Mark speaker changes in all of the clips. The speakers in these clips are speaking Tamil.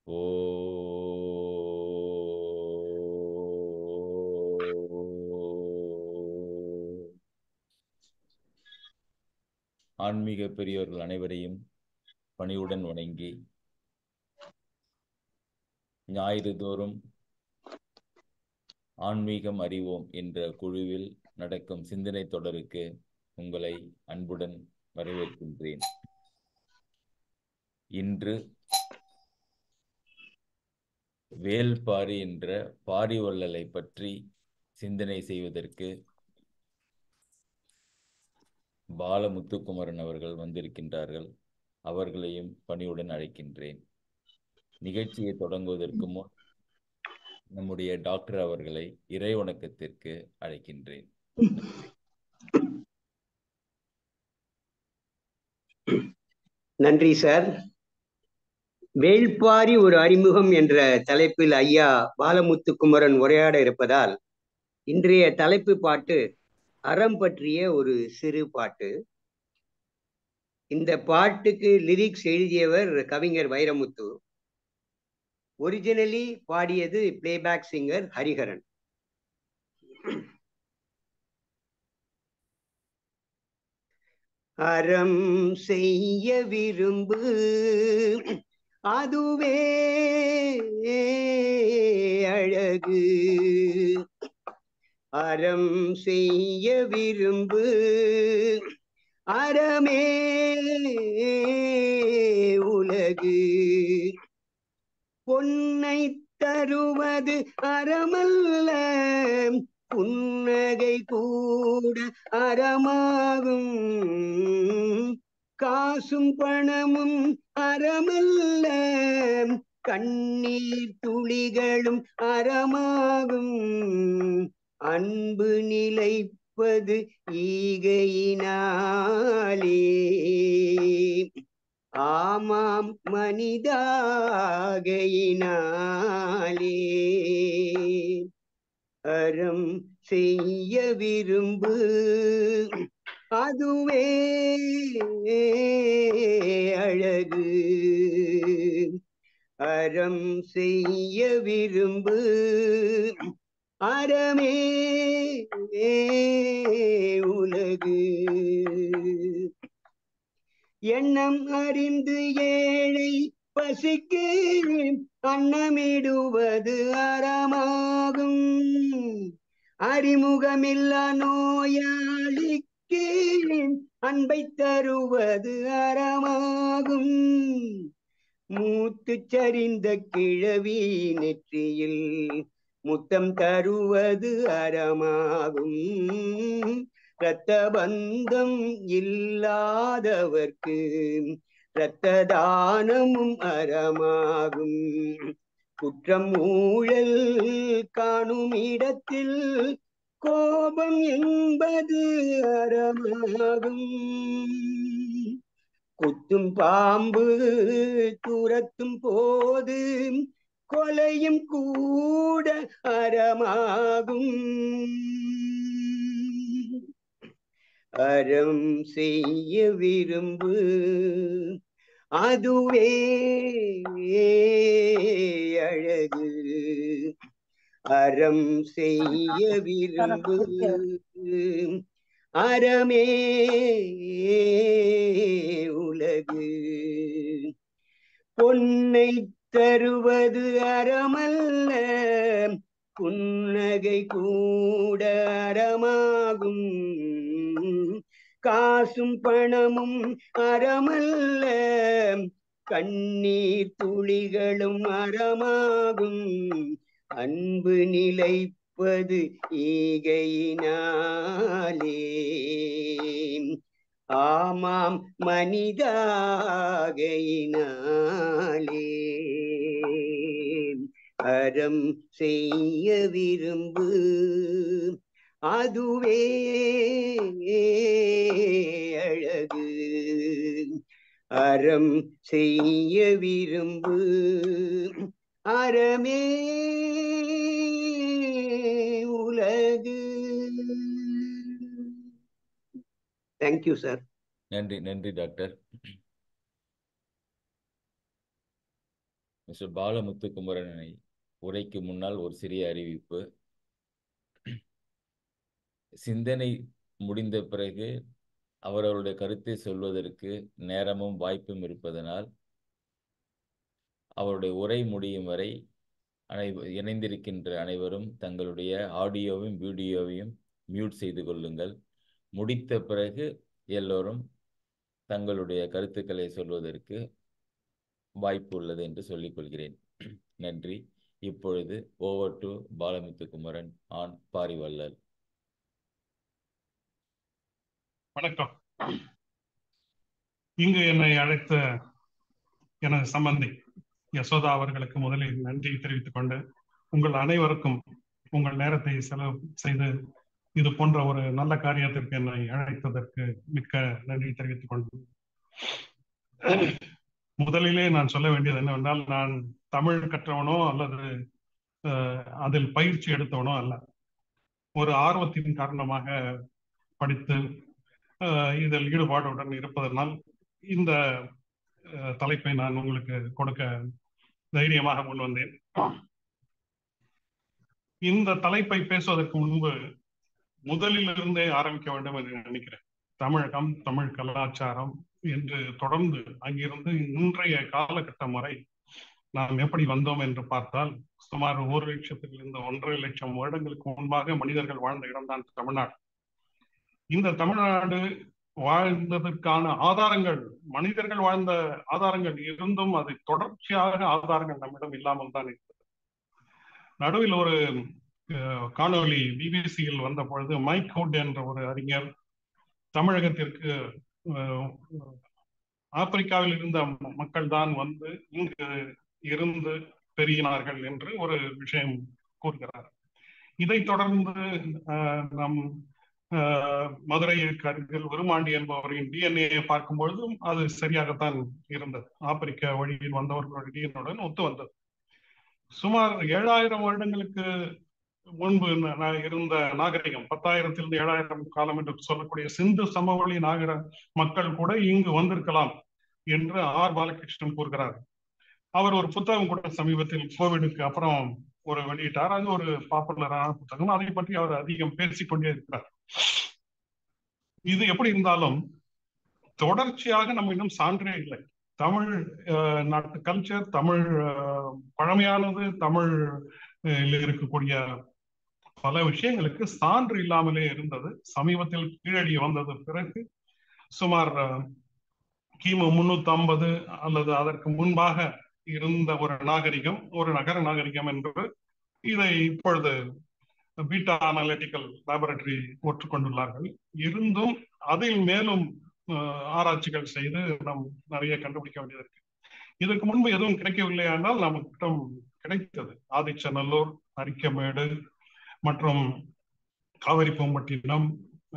Speaker 1: ஓ ஆன்மீக பெரியோர்கள் அனைவரையும் பணிவுடன் வணங்கி ஞாயிறு தோறும் ஆன்மீகம் அறிவோம் என்ற குழுவில் நடக்கும் சிந்தனை தொடருக்கு உங்களை அன்புடன் வரவேற்கின்றேன் இன்று வேல்பாரி என்ற பாரி வள்ளலை பற்றி சிந்தனை செய்வதற்கு பாலமுத்துக்குமரன் அவர்கள் வந்திருக்கின்றார்கள் அவர்களையும் பணிவுடன் அழைக்கின்றேன் நிகழ்ச்சியை தொடங்குவதற்கு முன் நம்முடைய டாக்டர் அவர்களை இறை வணக்கத்திற்கு அழைக்கின்றேன்
Speaker 2: நன்றி சார் வேள்பாரி ஒரு அறிமுகம் என்ற தலைப்பில் ஐயா பாலமுத்துக்குமரன் உரையாட இருப்பதால் இன்றைய தலைப்பு பாட்டு அறம் பற்றிய ஒரு சிறு பாட்டு இந்த பாட்டுக்கு லிரிக்ஸ் எழுதியவர் கவிஞர் வைரமுத்து ஒரிஜினலி பாடியது பிளேபேக் சிங்கர் ஹரிஹரன் அறம் செய்ய விரும்பு அதுவே அழகு அறம் செய்ய விரும்பு அறமே உலகு பொன்னை தருவது அறமல்ல புன்னகை கூட அறமாகும் காசும் பணமும் அறமல்ல கண்ணீர் துளிகளும் அறமாகும் அன்பு நிலைப்பது ஈகையினாலே ஆமாம் மனிதாகையினாலே அறம் செய்ய விரும்பு அதுவே அழகு அறம் செய்ய விரும்பு அறமே உலகு எண்ணம் அறிந்து ஏழை பசிக்கு அன்னமிடுவது அறமாகும் அறிமுகமில்லா நோயாளிக்கு அன்பை தருவது அறமாகும் மூத்து சரிந்த கிழவி நெற்றியில் முத்தம் தருவது அறமாகும் இரத்த பந்தம் இல்லாதவர்க்கு இரத்த தானமும் அறமாகும் குற்றம் ஊழல் காணும் இடத்தில் கோபம் என்பது அறமாகும் குத்தும் பாம்பு துரத்தும் போது கொலையும் கூட அறமாகும் அறம் செய்ய விரும்பு அதுவே அழகு அறம் செய்ய விரும்பு அறமே உலகு பொன்னை தருவது அறமல்ல புன்னகை கூட அறமாகும் காசும் பணமும் அறமல்ல கண்ணீர் துளிகளும் அறமாகும் அன்பு நிலைப்பது ஈகையினாலே ஆமாம் மனிதாகையினாலே அறம் செய்ய விரும்பு அதுவே அழகு அறம் செய்ய விரும்பு அறமே உலகு தேங்க்யூ சார்
Speaker 1: நன்றி நன்றி டாக்டர் மிஸ்டர் பாலமுத்துக்குமரனை உரைக்கு முன்னால் ஒரு சிறிய அறிவிப்பு சிந்தனை முடிந்த பிறகு அவரவருடைய கருத்தை சொல்வதற்கு நேரமும் வாய்ப்பும் இருப்பதனால் அவருடைய உரை முடியும் வரை அனை இணைந்திருக்கின்ற அனைவரும் தங்களுடைய ஆடியோவையும் வீடியோவையும் மியூட் செய்து கொள்ளுங்கள் முடித்த பிறகு எல்லோரும் தங்களுடைய கருத்துக்களை சொல்வதற்கு வாய்ப்பு உள்ளது என்று சொல்லிக் கொள்கிறேன் நன்றி இப்பொழுது over to Balamuthukumaran on Parivallal
Speaker 3: வணக்கம் இங்கு என்னை அழைத்த எனது சம்பந்தி யசோதா அவர்களுக்கு முதலில் நன்றி தெரிவித்துக் கொண்டு உங்கள் அனைவருக்கும் உங்கள் நேரத்தை செலவு செய்து இது போன்ற ஒரு நல்ல காரியத்திற்கு என்னை அழைத்ததற்கு மிக்க நன்றி தெரிவித்துக் கொண்டு முதலிலே நான் சொல்ல வேண்டியது என்னவென்றால் நான் தமிழ் கற்றவனோ அல்லது அதில் பயிற்சி எடுத்தவனோ அல்ல ஒரு ஆர்வத்தின் காரணமாக படித்து இதில் ஈடுபாடுடன் இருப்பதனால் இந்த தலைப்பை நான் உங்களுக்கு கொடுக்க தைரியமாக முன் வந்தேன் இந்த தலைப்பை பேசுவதற்கு முன்பு முதலில் இருந்தே ஆரம்பிக்க வேண்டும் என்று நினைக்கிறேன் தமிழகம் தமிழ் கலாச்சாரம் என்று தொடர்ந்து அங்கிருந்து இன்றைய காலகட்டம் வரை நாம் எப்படி வந்தோம் என்று பார்த்தால் சுமார் ஒரு லட்சத்திலிருந்து ஒன்றரை லட்சம் வருடங்களுக்கு முன்பாக மனிதர்கள் வாழ்ந்த இடம்தான் தமிழ்நாடு இந்த தமிழ்நாடு வாழ்ந்ததற்கான ஆதாரங்கள் மனிதர்கள் வாழ்ந்த ஆதாரங்கள் இருந்தும் அது தொடர்ச்சியாக ஆதாரங்கள் நம்மிடம் இல்லாமல் தான் இருக்கிறது நடுவில் ஒரு காணொலி பிபிசியில் வந்த பொழுது மைக் ஹுட் என்ற ஒரு அறிஞர் தமிழகத்திற்கு ஆப்பிரிக்காவில் இருந்த மக்கள் தான் வந்து இங்கு இருந்து பெருகினார்கள் என்று ஒரு விஷயம் கூறுகிறார் இதை தொடர்ந்து நம் மதுரைக்கு அருகில் விருமாண்டி என்பவரின் டிஎன்ஏ பார்க்கும் பொழுதும் அது சரியாகத்தான் இருந்தது ஆப்பிரிக்க வழியில் வந்தவர்களுடைய டிஎன்ஏடன் ஒத்து வந்தது சுமார் ஏழாயிரம் வருடங்களுக்கு முன்பு இருந்த நாகரிகம் பத்தாயிரத்திலிருந்து ஏழாயிரம் காலம் என்று சொல்லக்கூடிய சிந்து சமவெளி நாகர மக்கள் கூட இங்கு வந்திருக்கலாம் என்று ஆர் பாலகிருஷ்ணன் கூறுகிறார் அவர் ஒரு புத்தகம் கூட சமீபத்தில் கோவிடுக்கு அப்புறம் ஒரு வெளியிட்டார் அது ஒரு பாப்புலரான புத்தகம் அதை பற்றி அவர் அதிகம் பேசிக்கொண்டே இருக்கிறார் இது எப்படி இருந்தாலும் தொடர்ச்சியாக நம்ம இன்னும் சான்றே இல்லை தமிழ் நாட்டு கல்ச்சர் தமிழ் பழமையானது தமிழ் இருக்கக்கூடிய பல விஷயங்களுக்கு சான்று இல்லாமலே இருந்தது சமீபத்தில் கீழடி வந்தது பிறகு சுமார் கிமு முன்னூத்தி ஐம்பது அல்லது அதற்கு முன்பாக இருந்த ஒரு நாகரிகம் ஒரு நகர நாகரிகம் என்று இதை இப்பொழுது பீட்டா அனாலிட்டிக்கல் லேபரட்டரி ஒற்றுக்கொண்டுள்ளார்கள் இருந்தும் அதில் மேலும் ஆராய்ச்சிகள் செய்து நாம் நிறைய கண்டுபிடிக்க வேண்டியது இருக்கு இதற்கு முன்பு எதுவும் கிடைக்கவில்லை ஆனால் நமக்கிடம் கிடைத்தது ஆதிச்சநல்லூர் அரிக்கமேடு மற்றும் காவிரி பூம்பட்டினம்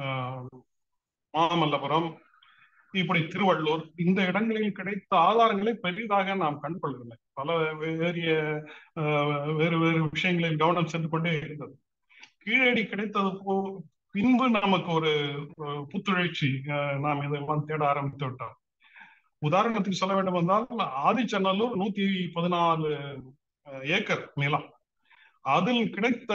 Speaker 3: மாமல்லபுரம் இப்படி திருவள்ளூர் இந்த இடங்களில் கிடைத்த ஆதாரங்களை பெரிதாக நாம் கண்டுகொள்ளவில்லை பல வேறிய வேறு வேறு விஷயங்களில் கவனம் சென்று கொண்டே இருந்தது கீழடி கிடைத்தது போ பின்பு நமக்கு ஒரு புத்துழற்சி நாம் இதெல்லாம் தேட ஆரம்பித்து விட்டோம் உதாரணத்துக்கு சொல்ல வேண்டும் என்றால் ஆதிச்சநல்லூர் நூத்தி பதினாலு ஏக்கர் நிலம் அதில் கிடைத்த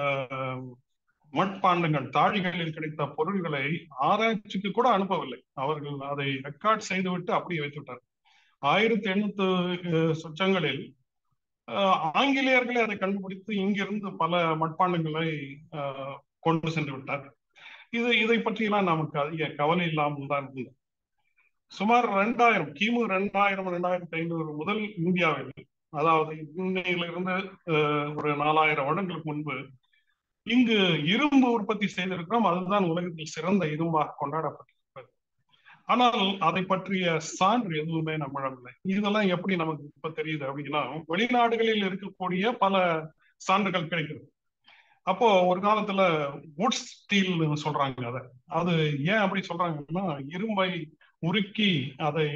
Speaker 3: மட்பாண்டங்கள் தாழிகளில் கிடைத்த பொருள்களை ஆராய்ச்சிக்கு கூட அனுப்பவில்லை அவர்கள் அதை ரெக்கார்ட் செய்துவிட்டு அப்படியே வைத்து விட்டார் ஆயிரத்தி எண்ணூத்தி சொச்சங்களில் ஆங்கிலேயர்களே அதை கண்டுபிடித்து இங்கிருந்து பல மட்பாண்டங்களை கொண்டு சென்று விட்டார் இது இதை பற்றியெல்லாம் நமக்கு அதிக கவலை இல்லாமல் தான் இருந்தது சுமார் ரெண்டாயிரம் கிமு ரெண்டாயிரம் ரெண்டாயிரத்தி ஐநூறு முதல் இந்தியாவில் அதாவது இன்னையிலிருந்து ஒரு நாலாயிரம் வருடங்களுக்கு முன்பு இங்கு இரும்பு உற்பத்தி செய்திருக்கிறோம் அதுதான் உலகத்தில் சிறந்த இரும்பாக கொண்டாடப்பட்டிருக்கிறது ஆனால் அதை பற்றிய சான்று எதுவுமே நம்மிடமில்லை இதெல்லாம் எப்படி நமக்கு இப்ப தெரியுது அப்படின்னா வெளிநாடுகளில் இருக்கக்கூடிய பல சான்றுகள் கிடைக்கிறது அப்போ ஒரு காலத்துல வுட் ஸ்டீல் சொல்றாங்க அதை அது ஏன் அப்படி சொல்றாங்கன்னா இரும்பை உருக்கி அதை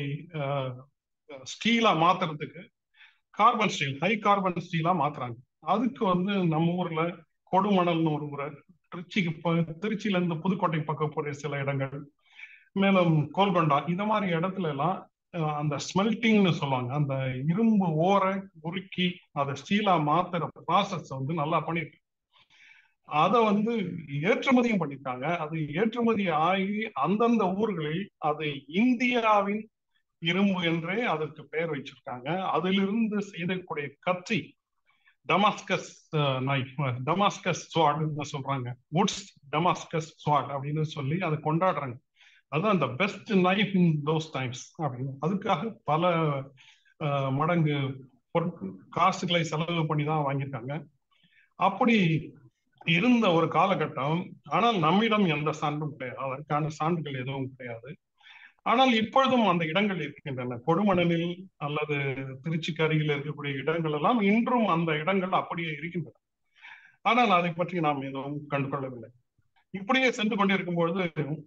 Speaker 3: ஸ்டீலா மாத்துறதுக்கு கார்பன் ஸ்டீல் ஹை கார்பன் ஸ்டீலா மாத்துறாங்க அதுக்கு வந்து நம்ம ஊர்ல கொடுமணல்னு ஒரு ஊரை திருச்சிக்கு திருச்சியில இருந்து புதுக்கோட்டை பக்கம் போற சில இடங்கள் மேலும் கோல்கொண்டா இந்த மாதிரி இடத்துல எல்லாம் அந்த ஸ்மெல்டிங்னு சொல்லுவாங்க அந்த இரும்பு ஓரை உருக்கி அதை ஸ்டீலா மாத்துற ப்ராசஸ் வந்து நல்லா பண்ணிருக்கு அதை வந்து ஏற்றுமதியும் பண்ணிருக்காங்க அது ஏற்றுமதி ஆகி அந்தந்த ஊர்களில் அது இந்தியாவின் இரும்பு என்றே அதற்கு பெயர் வச்சிருக்காங்க அதிலிருந்து செய்யக்கூடிய கத்தி டமாஸ்கஸ் நைஃப் டமாஸ்கஸ் ஸ்வாட்னு சொல்றாங்க வுட்ஸ் டமாஸ்கஸ் ஸ்வாட் அப்படின்னு சொல்லி அதை கொண்டாடுறாங்க அதுதான் அந்த best knife in those times அப்படின்னு அதுக்காக பல மடங்கு காசுகளை செலவு பண்ணி தான் வாங்கியிருக்காங்க அப்படி இருந்த ஒரு காலகட்டம் ஆனால் நம்மிடம் எந்த சான்றும் கிடையாது அதற்கான சான்றுகள் எதுவும் கிடையாது ஆனால் இப்பொழுதும் அந்த இடங்கள் இருக்கின்றன கொடுமணலில் அல்லது திருச்சிக்கு அருகில் இருக்கக்கூடிய இடங்கள் எல்லாம் இன்றும் அந்த இடங்கள் அப்படியே இருக்கின்றன ஆனால் அதை பற்றி நாம் எதுவும் கண்டுகொள்ளவில்லை இப்படியே சென்று கொண்டிருக்கும் பொழுது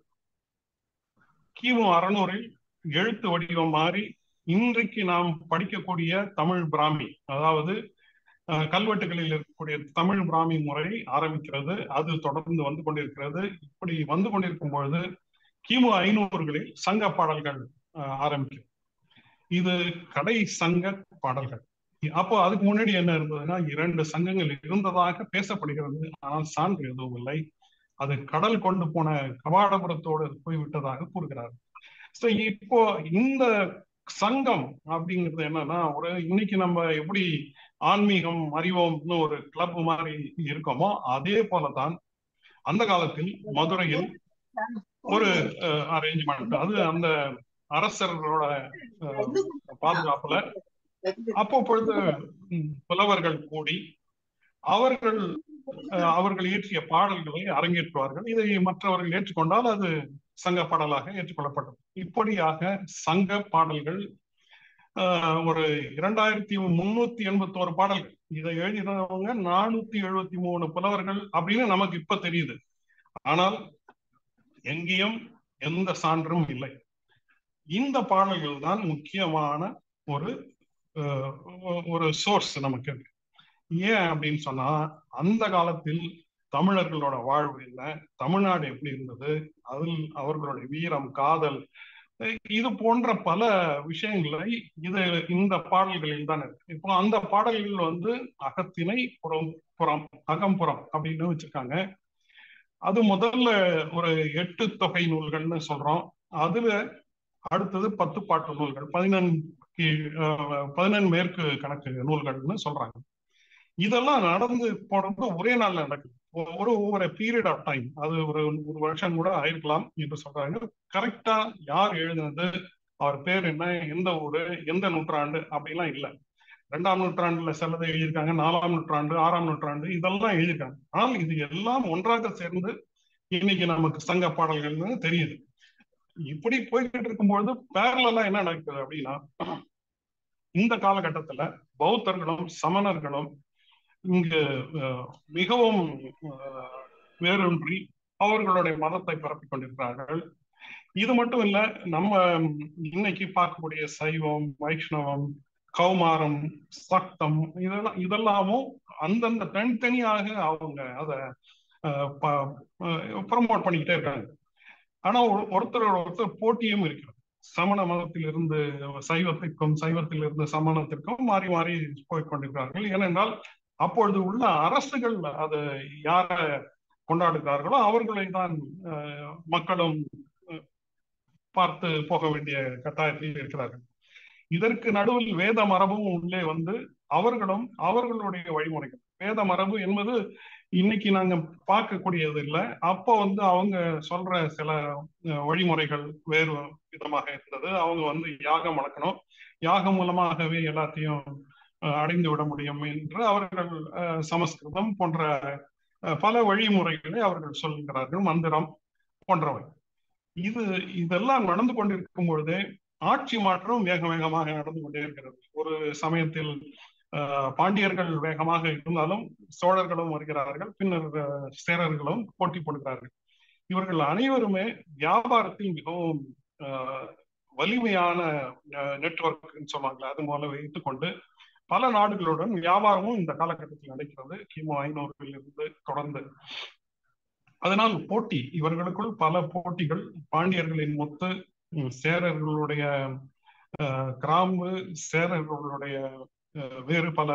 Speaker 3: கிமு அறநூறில் எழுத்து வடிவம் மாறி இன்றைக்கு நாம் படிக்கக்கூடிய தமிழ் பிராமி அதாவது கல்வெட்டுகளில் இருக்கக்கூடிய தமிழ் பிராமி முறை ஆரம்பிக்கிறது அது தொடர்ந்து வந்து கொண்டிருக்கிறது இப்படி வந்து கொண்டிருக்கும் பொழுது கிமு ஐநூறுகளில் சங்க பாடல்கள் ஆரம்பிக்கும் இது கடை சங்க பாடல்கள் அப்போ அதுக்கு முன்னாடி என்ன இருந்ததுன்னா இரண்டு சங்கங்கள் இருந்ததாக பேசப்படுகிறது ஆனால் சான்று எதுவும் இல்லை அது கடல் கொண்டு போன கவாடபுரத்தோடு போய்விட்டதாக கூறுகிறார் ஸோ இப்போ இந்த சங்கம் அப்படிங்கிறது என்னன்னா ஒரு இன்னைக்கு நம்ம எப்படி ஆன்மீகம் அறிவோம்னு ஒரு கிளப் மாதிரி இருக்கோமோ அதே போலதான் அந்த காலத்தில் மதுரையில் ஒரு அரேஞ்ச்மெண்ட் அது அந்த அரசர்களோட பாதுகாப்புல அப்போ பொழுது புலவர்கள் கூடி அவர்கள் அவர்கள் இயற்றிய பாடல்களை அரங்கேற்றுவார்கள் இதை மற்றவர்கள் ஏற்றுக்கொண்டால் அது சங்க பாடலாக ஏற்றுக்கொள்ளப்பட்டது இப்படியாக சங்க பாடல்கள் ஒரு இரண்டாயிரத்தி முன்னூத்தி எண்பத்தி ஒரு பாடல்கள் இதை எழுதினவங்க நானூத்தி எழுபத்தி மூணு புலவர்கள் அப்படின்னு நமக்கு இப்ப தெரியுது ஆனால் எங்கேயும் எந்த சான்றும் இல்லை இந்த பாடல்கள் தான் முக்கியமான ஒரு ஒரு சோர்ஸ் நமக்கு ஏன் அப்படின்னு சொன்னா அந்த காலத்தில் தமிழர்களோட வாழ்வு என்ன தமிழ்நாடு எப்படி இருந்தது அதில் அவர்களுடைய வீரம் காதல் இது போன்ற பல விஷயங்களை இது இந்த பாடல்களில் தான் இருக்கு இப்போ அந்த பாடல்கள் வந்து அகத்திணை புறம் புறம் அகம்புறம் அப்படின்னு வச்சிருக்காங்க அது முதல்ல ஒரு எட்டு தொகை நூல்கள்னு சொல்றோம் அதுல அடுத்தது பத்து பாட்டு நூல்கள் பதினெண் பதினெண் மேற்கு கணக்கு நூல்கள்னு சொல்றாங்க இதெல்லாம் நடந்து போறது ஒரே நாள்ல நடக்குது ஒரு ஒவ்வொரு பீரியட் ஆஃப் டைம் அது ஒரு ஒரு வருஷம் கூட ஆயிருக்கலாம் என்று சொல்றாங்க கரெக்டா யார் எழுதினது அவர் பேர் என்ன எந்த ஊரு எந்த நூற்றாண்டு அப்படிலாம் இல்லை ரெண்டாம் நூற்றாண்டுல சிலது எழுதியிருக்காங்க நாலாம் நூற்றாண்டு ஆறாம் நூற்றாண்டு இதெல்லாம் எழுதியிருக்காங்க ஆனால் இது எல்லாம் ஒன்றாக சேர்ந்து இன்னைக்கு நமக்கு சங்க பாடல்கள்னு தெரியுது இப்படி போய்கிட்டு இருக்கும்பொழுது பேரலாம் என்ன நடக்குது அப்படின்னா இந்த காலகட்டத்துல பௌத்தர்களும் சமணர்களும் இங்கு மிகவும் வேரூன்றி அவர்களுடைய மதத்தை பரப்பிக் கொண்டிருக்கிறார்கள் இது மட்டும் இல்ல நம்ம இன்னைக்கு பார்க்கக்கூடிய சைவம் வைஷ்ணவம் கௌமாரம் சக்தம் இதெல்லாம் இதெல்லாமும் அந்தந்த தனித்தனியாக அவங்க அதை ப்ரமோட் பண்ணிக்கிட்டே இருக்காங்க ஆனா ஒருத்தரோட ஒருத்தர் போட்டியும் இருக்கிறது சமண மதத்திலிருந்து சைவத்திற்கும் சைவத்திலிருந்து சமணத்திற்கும் மாறி மாறி போய் கொண்டிருக்கிறார்கள் ஏனென்றால் அப்பொழுது உள்ள அரசுகள் அதை யார கொண்டாடுகிறார்களோ அவர்களை தான் மக்களும் பார்த்து போக வேண்டிய கட்டாயத்தில் இருக்கிறார்கள் இதற்கு நடுவில் வேத மரபும் உள்ளே வந்து அவர்களும் அவர்களுடைய வழிமுறைகள் வேத மரபு என்பது இன்னைக்கு நாங்க பார்க்கக்கூடியது இல்லை அப்போ வந்து அவங்க சொல்ற சில வழிமுறைகள் வேறு விதமாக இருந்தது அவங்க வந்து யாகம் வளர்க்கணும் யாகம் மூலமாகவே எல்லாத்தையும் அடைந்து விட முடியும் என்று அவர்கள் சமஸ்கிருதம் போன்ற பல வழிமுறைகளை அவர்கள் சொல்கிறார்கள் மந்திரம் போன்றவை இது இதெல்லாம் நடந்து கொண்டிருக்கும் பொழுதே ஆட்சி மாற்றம் வேக வேகமாக நடந்து கொண்டே இருக்கிறது ஒரு சமயத்தில் பாண்டியர்கள் வேகமாக இருந்தாலும் சோழர்களும் வருகிறார்கள் பின்னர் சேரர்களும் போட்டி போடுகிறார்கள் இவர்கள் அனைவருமே வியாபாரத்தில் மிகவும் வலிமையான நெட்ஒர்க் சொல்லுவாங்க அது மூலம் வைத்துக் கொண்டு பல நாடுகளுடன் வியாபாரமும் இந்த காலகட்டத்தில் நடக்கிறது கிமு ஐநூறுல இருந்து தொடர்ந்து அதனால் போட்டி இவர்களுக்குள் பல போட்டிகள் பாண்டியர்களின் மொத்து சேரர்களுடைய கிராம்பு சேரர்களுடைய வேறு பல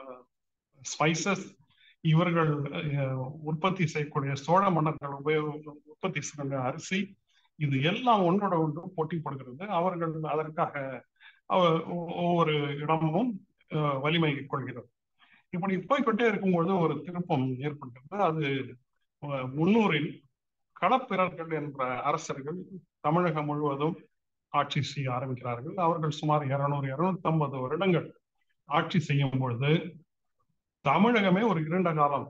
Speaker 3: ஸ்பைசஸ் இவர்கள் உற்பத்தி செய்யக்கூடிய சோழ மன்னர்கள் உபயோக உற்பத்தி செய்யக்கூடிய அரிசி இது எல்லாம் ஒன்றோட ஒன்று போட்டி போடுகிறது அவர்கள் அதற்காக ஒவ்வொரு இடமும் வலிமை கொள்கிறது இப்படி போய்கொண்டே இருக்கும்பொழுது ஒரு திருப்பம் ஏற்பட்டது அது முன்னூரில் களப்பிரர்கள் என்ற அரசர்கள் தமிழகம் முழுவதும் ஆட்சி செய்ய ஆரம்பிக்கிறார்கள் அவர்கள் சுமார் இருநூறு இருநூத்தி ஐம்பது வருடங்கள் ஆட்சி செய்யும் பொழுது தமிழகமே ஒரு இரண்ட காலம்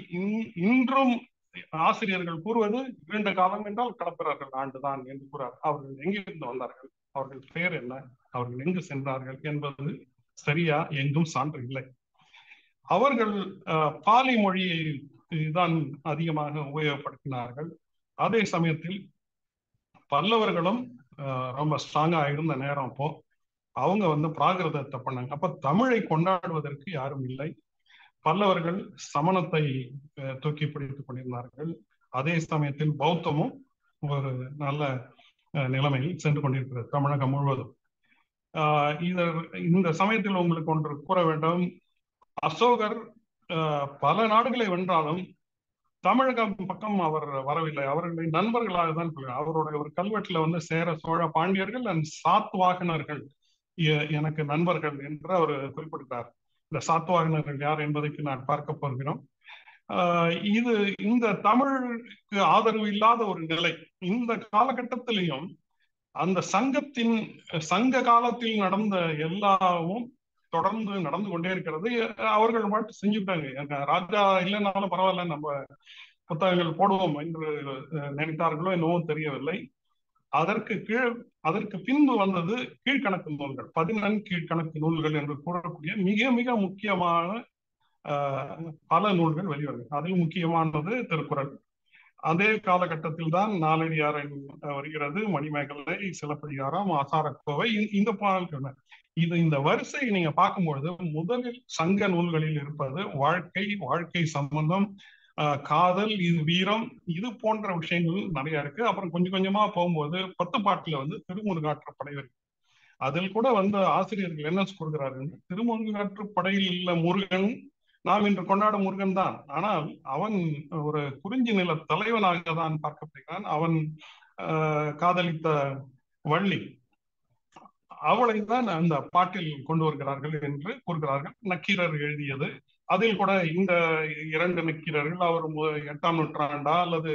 Speaker 3: இன்றும் ஆசிரியர்கள் கூறுவது இரண்டு காலம் என்றால் களப்பிரர்கள் ஆண்டுதான் என்று கூறார் அவர்கள் எங்கிருந்து வந்தார்கள் அவர்கள் பெயர் என்ன அவர்கள் எங்கு சென்றார்கள் என்பது சரியா எங்கும் சான்று இல்லை அவர்கள் பாலி மொழியை தான் அதிகமாக உபயோகப்படுத்தினார்கள் அதே சமயத்தில் பல்லவர்களும் ரொம்ப ஸ்ட்ராங்கா இருந்த நேரம் அப்போ அவங்க வந்து பிராகிருதத்தை பண்ணாங்க அப்ப தமிழை கொண்டாடுவதற்கு யாரும் இல்லை பல்லவர்கள் சமணத்தை தூக்கி பிடித்துக் கொண்டிருந்தார்கள் அதே சமயத்தில் பௌத்தமும் ஒரு நல்ல நிலைமையில் சென்று கொண்டிருக்கிறது தமிழகம் முழுவதும் இது இந்த சமயத்தில் உங்களுக்கு ஒன்று கூற வேண்டும் அசோகர் பல நாடுகளை வென்றாலும் தமிழகம் பக்கம் அவர் வரவில்லை அவர்களை நண்பர்களாக தான் அவருடைய ஒரு கல்வெட்டுல வந்து சேர சோழ பாண்டியர்கள் அண்ட் சாத்வாகனர்கள் எனக்கு நண்பர்கள் என்று அவர் குறிப்பிட்டார் இந்த சாத்வாகனர்கள் யார் என்பதைக்கு நான் பார்க்க போகிறோம் இது இந்த தமிழுக்கு ஆதரவு இல்லாத ஒரு நிலை இந்த காலகட்டத்திலையும் அந்த சங்கத்தின் சங்க காலத்தில் நடந்த எல்லாமும் தொடர்ந்து நடந்து கொண்டே இருக்கிறது அவர்கள் மட்டும் செஞ்சுட்டாங்க ராஜா இல்லைன்னாலும் பரவாயில்ல நம்ம புத்தகங்கள் போடுவோம் என்று நினைத்தார்களோ என்னவோ தெரியவில்லை அதற்கு கீழ் அதற்கு பின்பு வந்தது கீழ்கணக்கு நூல்கள் பதினெண் கீழ்கணக்கு நூல்கள் என்று கூறக்கூடிய மிக மிக முக்கியமான பல நூல்கள் வெளிவருது அதில் முக்கியமானது திருக்குறள் அதே காலகட்டத்தில் தான் நாலடியாரை வருகிறது மணிமேகலை சிலப்பதிகாரம் ஆசாரக்கோவை இந்த பாடல்கள் இது இந்த வரிசை நீங்க பார்க்கும்பொழுது முதலில் சங்க நூல்களில் இருப்பது வாழ்க்கை வாழ்க்கை சம்பந்தம் காதல் இது வீரம் இது போன்ற விஷயங்கள் நிறைய இருக்கு அப்புறம் கொஞ்சம் கொஞ்சமா போகும்போது பத்து பாட்டுல வந்து திருமுருகாற்று படை இருக்கு அதில் கூட வந்து ஆசிரியர்கள் என்ன கூறுகிறார்கள் திருமுருகாற்று படையில் உள்ள முருகன் நாம் இன்று கொண்டாடும் முருகன் தான் ஆனால் அவன் ஒரு குறிஞ்சி நில தலைவனாக தான் பார்க்கப்படுகிறான் அவன் காதலித்த வள்ளி அவளை தான் அந்த பாட்டில் கொண்டு வருகிறார்கள் என்று கூறுகிறார்கள் நக்கீரர் எழுதியது அதில் கூட இந்த இரண்டு நக்கீரர்கள் அவர் எட்டாம் நூற்றாண்டா அல்லது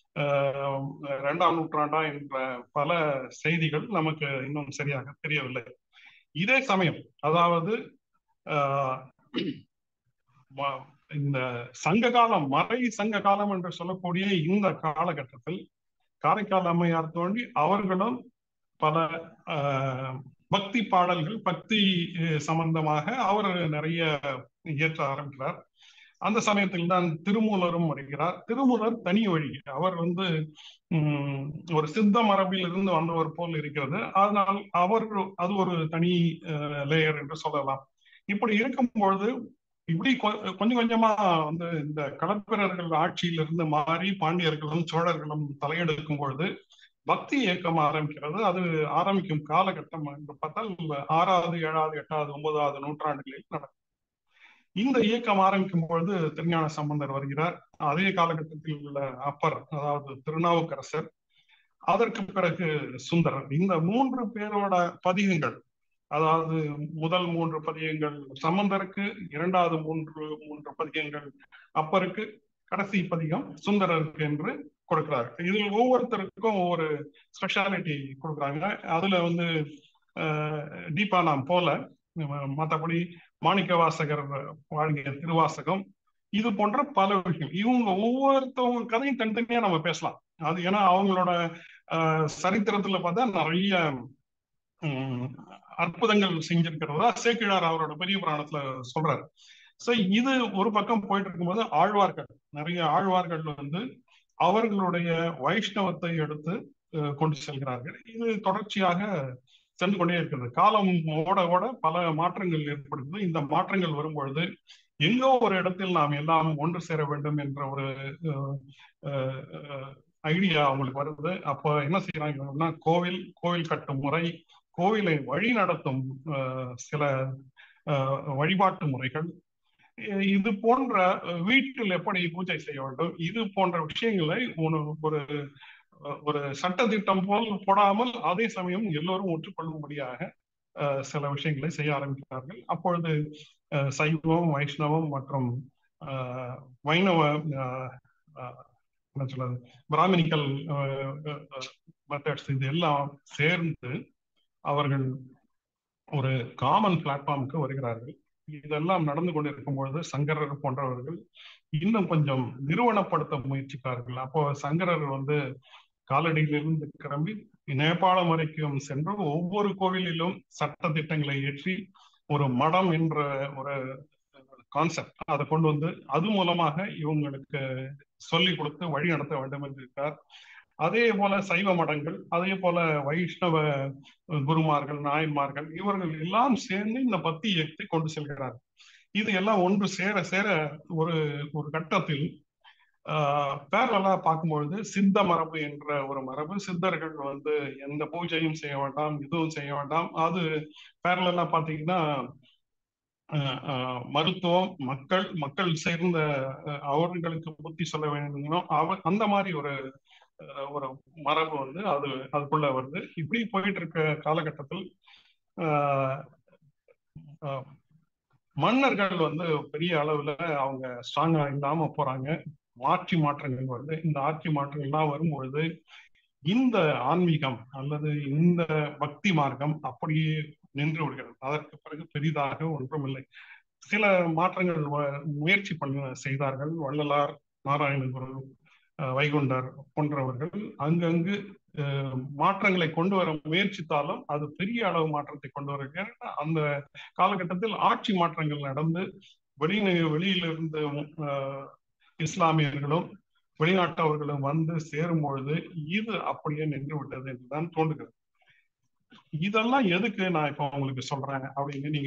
Speaker 3: இரண்டாம் நூற்றாண்டா என்ற பல செய்திகள் நமக்கு இன்னும் சரியாக தெரியவில்லை இதே சமயம் அதாவது இந்த சங்க காலம் மறை சங்க காலம் என்று சொல்லக்கூடிய இந்த காலகட்டத்தில் காரைக்கால் அம்மையார் தோண்டி அவர்களும் பல பக்தி பாடல்கள் பக்தி சம்பந்தமாக அவர் நிறைய இயற்ற ஆரம்பிக்கிறார் அந்த சமயத்தில் தான் திருமூலரும் வருகிறார் திருமூலர் தனி வழி அவர் வந்து உம் ஒரு சித்த மரபில் இருந்து வந்தவர் போல் இருக்கிறது அதனால் அவர் அது ஒரு தனி லேயர் என்று சொல்லலாம் இப்படி இருக்கும் பொழுது இப்படி கொஞ்சம் கொஞ்சமா வந்து இந்த களப்பிரர்கள் ஆட்சியிலிருந்து மாறி பாண்டியர்களும் சோழர்களும் தலையெடுக்கும் பொழுது பக்தி இயக்கம் ஆரம்பிக்கிறது அது ஆரம்பிக்கும் காலகட்டம் என்று பார்த்தால் ஆறாவது ஏழாவது எட்டாவது ஒன்பதாவது நூற்றாண்டுகளில் நடக்கும் இந்த இயக்கம் ஆரம்பிக்கும் பொழுது திருஞான சம்பந்தர் வருகிறார் அதே காலகட்டத்தில் உள்ள அப்பர் அதாவது திருநாவுக்கரசர் அதற்கு பிறகு சுந்தரர் இந்த மூன்று பேரோட பதிகங்கள் அதாவது முதல் மூன்று பதிகங்கள் சம்பந்தருக்கு இரண்டாவது மூன்று மூன்று பதிகங்கள் அப்பருக்கு கடைசி பதிகம் சுந்தரருக்கு என்று கொடுக்கிறார் இதில் ஒவ்வொருத்தருக்கும் ஒவ்வொரு ஸ்பெஷாலிட்டி கொடுக்குறாங்க அதுல வந்து டீப்பா நாம் போல மற்றபடி மாணிக்க வாசகர் வாழ்கிய திருவாசகம் இது போன்ற பல விஷயம் இவங்க ஒவ்வொருத்தவங்க கதையும் தனித்தனியா நம்ம பேசலாம் அது ஏன்னா அவங்களோட சரித்திரத்துல பார்த்தா நிறைய அற்புதங்கள் செஞ்சிருக்கிறதா சேக்கிழார் அவரோட பெரிய புராணத்துல சொல்றாரு சோ இது ஒரு பக்கம் போயிட்டு இருக்கும்போது ஆழ்வார்கள் நிறைய ஆழ்வார்கள் வந்து அவர்களுடைய வைஷ்ணவத்தை எடுத்து கொண்டு செல்கிறார்கள் இது தொடர்ச்சியாக சென்று கொண்டே இருக்கிறது காலம் ஓட ஓட பல மாற்றங்கள் ஏற்படுகிறது இந்த மாற்றங்கள் வரும்பொழுது எங்கோ ஒரு இடத்தில் நாம் எல்லாம் ஒன்று சேர வேண்டும் என்ற ஒரு ஐடியா அவங்களுக்கு வருது அப்போ என்ன செய்யறாங்கன்னா கோவில் கோவில் கட்டும் முறை கோவிலை வழி நடத்தும் சில வழிபாட்டு முறைகள் இது போன்ற வீட்டில் எப்படி பூஜை செய்ய வேண்டும் இது போன்ற விஷயங்களை ஒரு ஒரு சட்டத்திட்டம் போல் போடாமல் அதே சமயம் எல்லோரும் ஒற்றுக்கொள்ளும்படியாக சில விஷயங்களை செய்ய ஆரம்பிக்கிறார்கள் அப்பொழுது சைவம் வைஷ்ணவம் மற்றும் வைணவ என்ன சொல்றது பிராமணிக்கல் மெத்தட்ஸ் இது எல்லாம் சேர்ந்து அவர்கள் ஒரு காமன் பிளாட்ஃபார்முக்கு வருகிறார்கள் இதெல்லாம் நடந்து கொண்டிருக்கும் பொழுது சங்கரர் போன்றவர்கள் இன்னும் கொஞ்சம் நிறுவனப்படுத்த முயற்சித்தார்கள் அப்போ சங்கரர் வந்து காலடியிலிருந்து கிளம்பி நேபாளம் வரைக்கும் சென்று ஒவ்வொரு கோவிலிலும் சட்ட திட்டங்களை ஏற்றி ஒரு மடம் என்ற ஒரு கான்செப்ட் அதை கொண்டு வந்து அது மூலமாக இவங்களுக்கு சொல்லி கொடுத்து வழி நடத்த வேண்டும் என்று இருக்கிறார் அதே போல சைவ மடங்கள் அதே போல வைஷ்ணவ குருமார்கள் நாயன்மார்கள் இவர்கள் எல்லாம் சேர்ந்து இந்த பக்தி இயக்கத்தை கொண்டு செல்கிறார்கள் இது எல்லாம் ஒன்று சேர சேர ஒரு ஒரு கட்டத்தில் பேரலா பார்க்கும்பொழுது சித்த மரபு என்ற ஒரு மரபு சித்தர்கள் வந்து எந்த பூஜையும் செய்ய வேண்டாம் இதுவும் செய்ய வேண்டாம் அது பேரலா பாத்தீங்கன்னா மருத்துவம் மக்கள் மக்கள் சேர்ந்த அவர்களுக்கு புத்தி சொல்ல வேண்டும் அவ அந்த மாதிரி ஒரு ஒரு மரபு வந்து அது அதுக்குள்ள வருது இப்படி போயிட்டு இருக்க காலகட்டத்தில் மன்னர்கள் வந்து பெரிய அளவுல அவங்க ஸ்ட்ராங்கா இல்லாம போறாங்க ஆட்சி மாற்றங்கள் வருது இந்த ஆட்சி மாற்றங்கள்லாம் வரும் பொழுது இந்த ஆன்மீகம் அல்லது இந்த பக்தி மார்க்கம் அப்படியே நின்று விடுகிறது அதற்கு பிறகு பெரிதாக ஒன்றும் இல்லை சில மாற்றங்கள் முயற்சி பண்ண செய்தார்கள் வள்ளலார் நாராயணகுரு வைகுண்டர் போன்றவர்கள் அங்கங்கு மாற்றங்களை கொண்டு வர முயற்சித்தாலும் அது பெரிய அளவு மாற்றத்தை கொண்டு வர அந்த காலகட்டத்தில் ஆட்சி மாற்றங்கள் நடந்து வெளி வெளியிலிருந்து இஸ்லாமியர்களும் வெளிநாட்டவர்களும் வந்து சேரும் பொழுது இது அப்படியே நின்று விட்டது என்றுதான் தோன்றுகிறது இதெல்லாம் எதுக்கு நான் இப்ப உங்களுக்கு சொல்றேன் அப்படின்னு நீங்க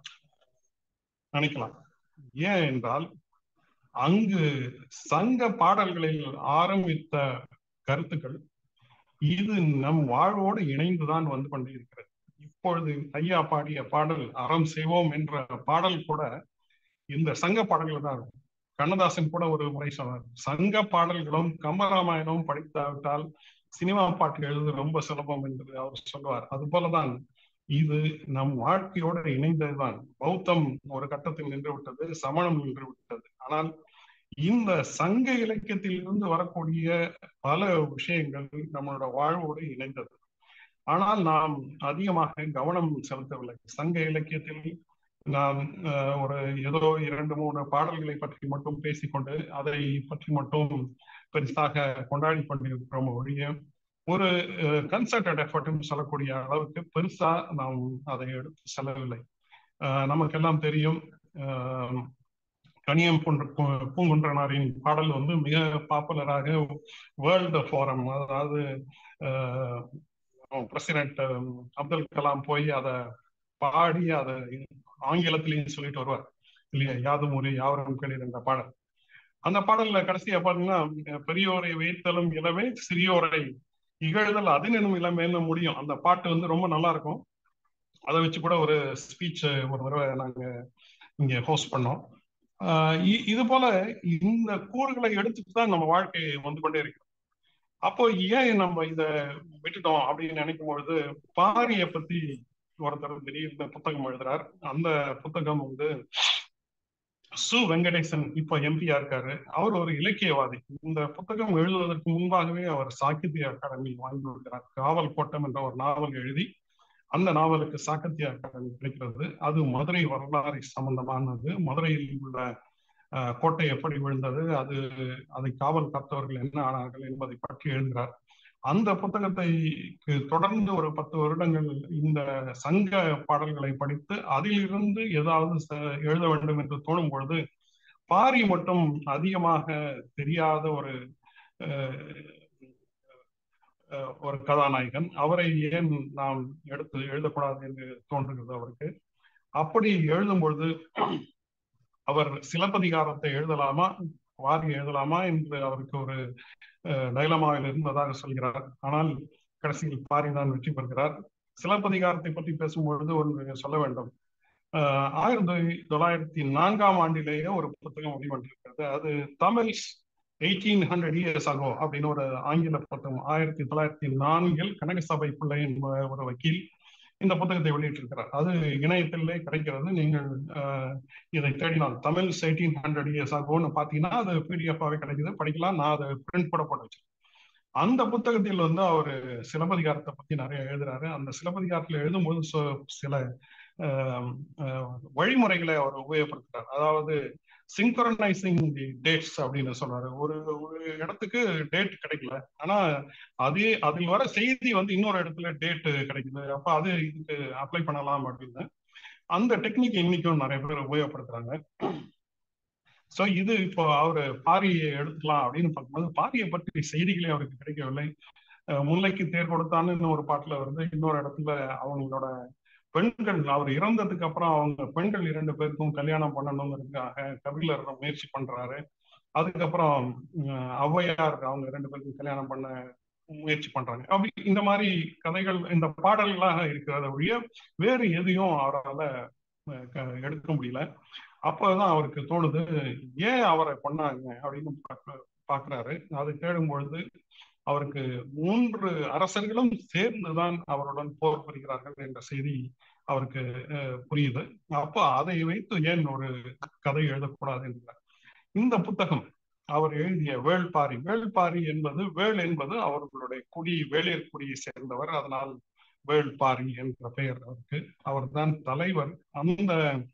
Speaker 3: நினைக்கலாம் ஏன் என்றால் அங்கு சங்க பாடல்களில் ஆரம்பித்த கருத்துக்கள் இது நம் வாழ்வோடு இணைந்துதான் வந்து கொண்டிருக்கிறது இப்பொழுது ஐயா பாடிய பாடல் அறம் செய்வோம் என்ற பாடல் கூட இந்த சங்க பாடல்கள் தான் இருக்கும் கண்ணதாசன் கூட ஒரு முறை சொன்னார் சங்க பாடல்களும் கம்பராமாயணமும் படித்தாவிட்டால் சினிமா பாட்டு எழுது ரொம்ப சுலபம் என்று அவர் சொல்லுவார் அது போலதான் இது நம் வாழ்க்கையோடு இணைந்ததுதான் பௌத்தம் ஒரு கட்டத்தில் நின்று விட்டது சமணம் நின்று விட்டது ஆனால் இந்த சங்க இலக்கியத்தில் இருந்து வரக்கூடிய பல விஷயங்கள் நம்மளோட வாழ்வோடு இணைந்தது ஆனால் நாம் அதிகமாக கவனம் செலுத்தவில்லை சங்க இலக்கியத்தில் நாம் ஒரு ஏதோ இரண்டு மூணு பாடல்களை பற்றி மட்டும் பேசிக்கொண்டு அதை பற்றி மட்டும் பெருசாக கொண்டாடி கொண்டிருக்கிறோம் ஒழிய ஒரு கன்சர்டட் எஃபர்ட்னு சொல்லக்கூடிய அளவுக்கு பெருசா நாம் அதை எடுத்து செல்லவில்லை நமக்கெல்லாம் தெரியும் கனியம் போன்ற பூங்குன்றனாரின் பாடல் வந்து மிக பாப்புலராக வேர்ல்டு ஃபோரம் அதாவது பிரசிடென்ட் அப்துல் கலாம் போய் அதை பாடி அதை ஆங்கிலத்திலையும் சொல்லிட்டு வருவார் இல்லையா யாதும் ஒரு யாவரும் கேளீர் என்ற பாடல் அந்த பாடல்ல கடைசியா பாத்தீங்கன்னா பெரியோரை வைத்தலும் இளவே சிறியோரை இகழ்தல் அதனினும் இளமேன்னு முடியும் அந்த பாட்டு வந்து ரொம்ப நல்லா இருக்கும் அதை வச்சு கூட ஒரு ஸ்பீச் ஒரு தடவை நாங்க இங்க ஹோஸ்ட் பண்ணோம் இது போல இந்த கூறுகளை எடுத்துட்டு தான் நம்ம வாழ்க்கை வந்து கொண்டே இருக்கு அப்போ ஏன் நம்ம இத விட்டுட்டோம் அப்படின்னு நினைக்கும் பொழுது பாரிய பத்தி ஒருத்தர் திடீர்னு புத்தகம் எழுதுறார் அந்த புத்தகம் வந்து சு வெங்கடேசன் இப்ப எம்பியா இருக்காரு அவர் ஒரு இலக்கியவாதி இந்த புத்தகம் எழுதுவதற்கு முன்பாகவே அவர் சாகித்ய அகாடமி வாங்கி கொடுக்கிறார் காவல் கோட்டம் என்ற ஒரு நாவல் எழுதி அந்த நாவலுக்கு சாகித்ய அகாடமி கிடைக்கிறது அது மதுரை வரலாறு சம்பந்தமானது மதுரையில் உள்ள கோட்டை எப்படி விழுந்தது அது அதை காவல் காத்தவர்கள் என்ன ஆனார்கள் என்பதை பற்றி எழுதுகிறார் அந்த புத்தகத்தை தொடர்ந்து ஒரு பத்து வருடங்கள் இந்த சங்க பாடல்களை படித்து அதிலிருந்து ஏதாவது எழுத வேண்டும் என்று தோணும் பொழுது பாரி மட்டும் அதிகமாக தெரியாத ஒரு ஒரு கதாநாயகன் அவரை ஏன் நாம் எடுத்து எழுதக்கூடாது என்று தோன்றுகிறது அவருக்கு அப்படி எழுதும் பொழுது அவர் சிலப்பதிகாரத்தை எழுதலாமா வாரி எழுதலாமா என்று அவருக்கு ஒரு டைலமாவில் இருந்ததாக சொல்கிறார் ஆனால் கடைசியில் பாரி தான் வெற்றி பெறுகிறார் சிலப்பதிகாரத்தை பற்றி பேசும்பொழுது ஒன்று சொல்ல வேண்டும் ஆஹ் ஆயிரத்தி தொள்ளாயிரத்தி நான்காம் ஆண்டிலேயே ஒரு புத்தகம் வெளிவந்திருக்கிறது அது Tamils eighteen hundred years ago அப்படின்னு ஒரு ஆங்கில புத்தகம் ஆயிரத்தி தொள்ளாயிரத்தி நான்கில் கனகசபை பிள்ளை என்ப ஒரு வக்கீல் இந்த புத்தகத்தை வெளியிட்டிருக்கிறார் அது இணையத்திலே கிடைக்கிறது நீங்கள் இதை தேடினால் தமிழ் எயிட்டீன் ஹண்ட்ரட் இயர்ஸ் ஆகும்னு பார்த்தீங்கன்னா அது பிடிஎஃபாகவே கிடைக்குது படிக்கலாம் நான் அதை பிரிண்ட் கூட போட்டு வச்சிருக்கேன் அந்த புத்தகத்தில் வந்து அவர் சிலப்பதிகாரத்தை பத்தி நிறைய எழுதுறாரு அந்த சிலப்பதிகாரத்தில் எழுதும்போது சில வழிமுறைகளை அவர் உபயோகப்படுத்துறாரு அதாவது சிங்க்ரனைசிங் தி டேட்ஸ் அப்படின்னு சொல்றாரு ஒரு ஒரு இடத்துக்கு டேட் கிடைக்கல ஆனா அதே அதில் வர செய்தி வந்து இன்னொரு இடத்துல டேட் கிடைக்குது அப்ப அது இதுக்கு அப்ளை பண்ணலாம் அப்படின்னு அந்த டெக்னிக் இன்னைக்கும் நிறைய பேர் உபயோகப்படுத்துறாங்க ஸோ இது இப்போ அவர் பாரியை எடுத்துக்கலாம் அப்படின்னு பார்க்கும்போது பாரியை பற்றி செய்திகளே அவருக்கு கிடைக்கவில்லை முல்லைக்கு தேர் கொடுத்தான்னு ஒரு பாட்டுல வருது இன்னொரு இடத்துல அவங்களோட பெண்கள் அவர் இறந்ததுக்கு அப்புறம் அவங்க பெண்கள் இரண்டு பேருக்கும் கல்யாணம் பண்ணணுங்கிறதுக்காக கபிலர் முயற்சி பண்றாரு அதுக்கப்புறம் ஔவையார் அவங்க ரெண்டு பேருக்கும் கல்யாணம் பண்ண முயற்சி பண்றாங்க அப்படி இந்த மாதிரி கதைகள் இந்த பாடல்களாக இருக்கிறத ஒழிய வேறு எதையும் அவரால் எடுக்க முடியல அப்பதான் அவருக்கு தோணுது ஏன் அவரை பண்ணாங்க அப்படின்னு பாக்குறாரு அது தேடும் பொழுது அவருக்கு மூன்று அரசர்களும் சேர்ந்துதான் அவருடன் போர் புரிகிறார்கள் என்ற செய்தி அவருக்கு புரியுது அப்போ அதை வைத்து ஏன் ஒரு கதை எழுதக்கூடாது என்கிறார் இந்த புத்தகம் அவர் எழுதிய வேள்பாரி வேள்பாரி என்பது வேள் என்பது அவர்களுடைய குடி வேளியர் குடியை சேர்ந்தவர் அதனால் வேள்பாரி என்ற பெயர் அவருக்கு அவர் தான் தலைவர் அந்த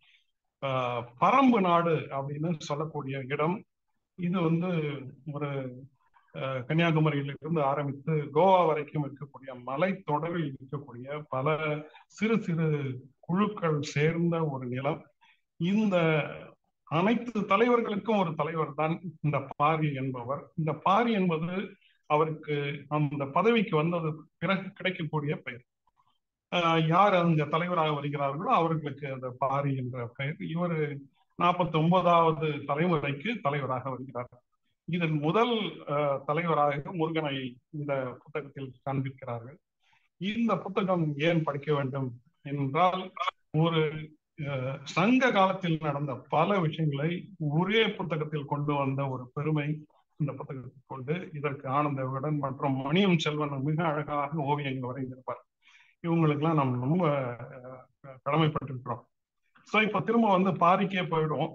Speaker 3: பரம்பு நாடு அப்படின்னு சொல்லக்கூடிய இடம் இது வந்து ஒரு கன்னியாகுமரியிலிருந்து ஆரம்பித்து கோவா வரைக்கும் இருக்கக்கூடிய மலை தொடரில் இருக்கக்கூடிய பல சிறு சிறு குழுக்கள் சேர்ந்த ஒரு நிலம் இந்த அனைத்து தலைவர்களுக்கும் ஒரு தலைவர் தான் இந்த பாரி என்பவர் இந்த பாரி என்பது அவருக்கு அந்த பதவிக்கு வந்தது பிறகு கிடைக்கக்கூடிய பெயர் யார் அந்த தலைவராக வருகிறார்களோ அவர்களுக்கு அந்த பாரி என்ற பெயர் இவர் நாற்பத்தி ஒன்பதாவது தலைமுறைக்கு தலைவராக வருகிறார் இதன் முதல் தலைவராக முருகனை இந்த புத்தகத்தில் காண்பிக்கிறார்கள் இந்த புத்தகம் ஏன் படிக்க வேண்டும் என்றால் ஒரு சங்க காலத்தில் நடந்த பல விஷயங்களை ஒரே புத்தகத்தில் கொண்டு வந்த ஒரு பெருமை இந்த புத்தகத்தை கொண்டு இதற்கு ஆனந்த விகடன் மற்றும் மணியம் செல்வன் மிக அழகாக ஓவியங்கள் வரைந்திருப்பார் இவங்களுக்கெல்லாம் நம்ம ரொம்ப கடமைப்பட்டிருக்கிறோம் ஸோ இப்போ திரும்ப வந்து பாரிக்கே போயிடும்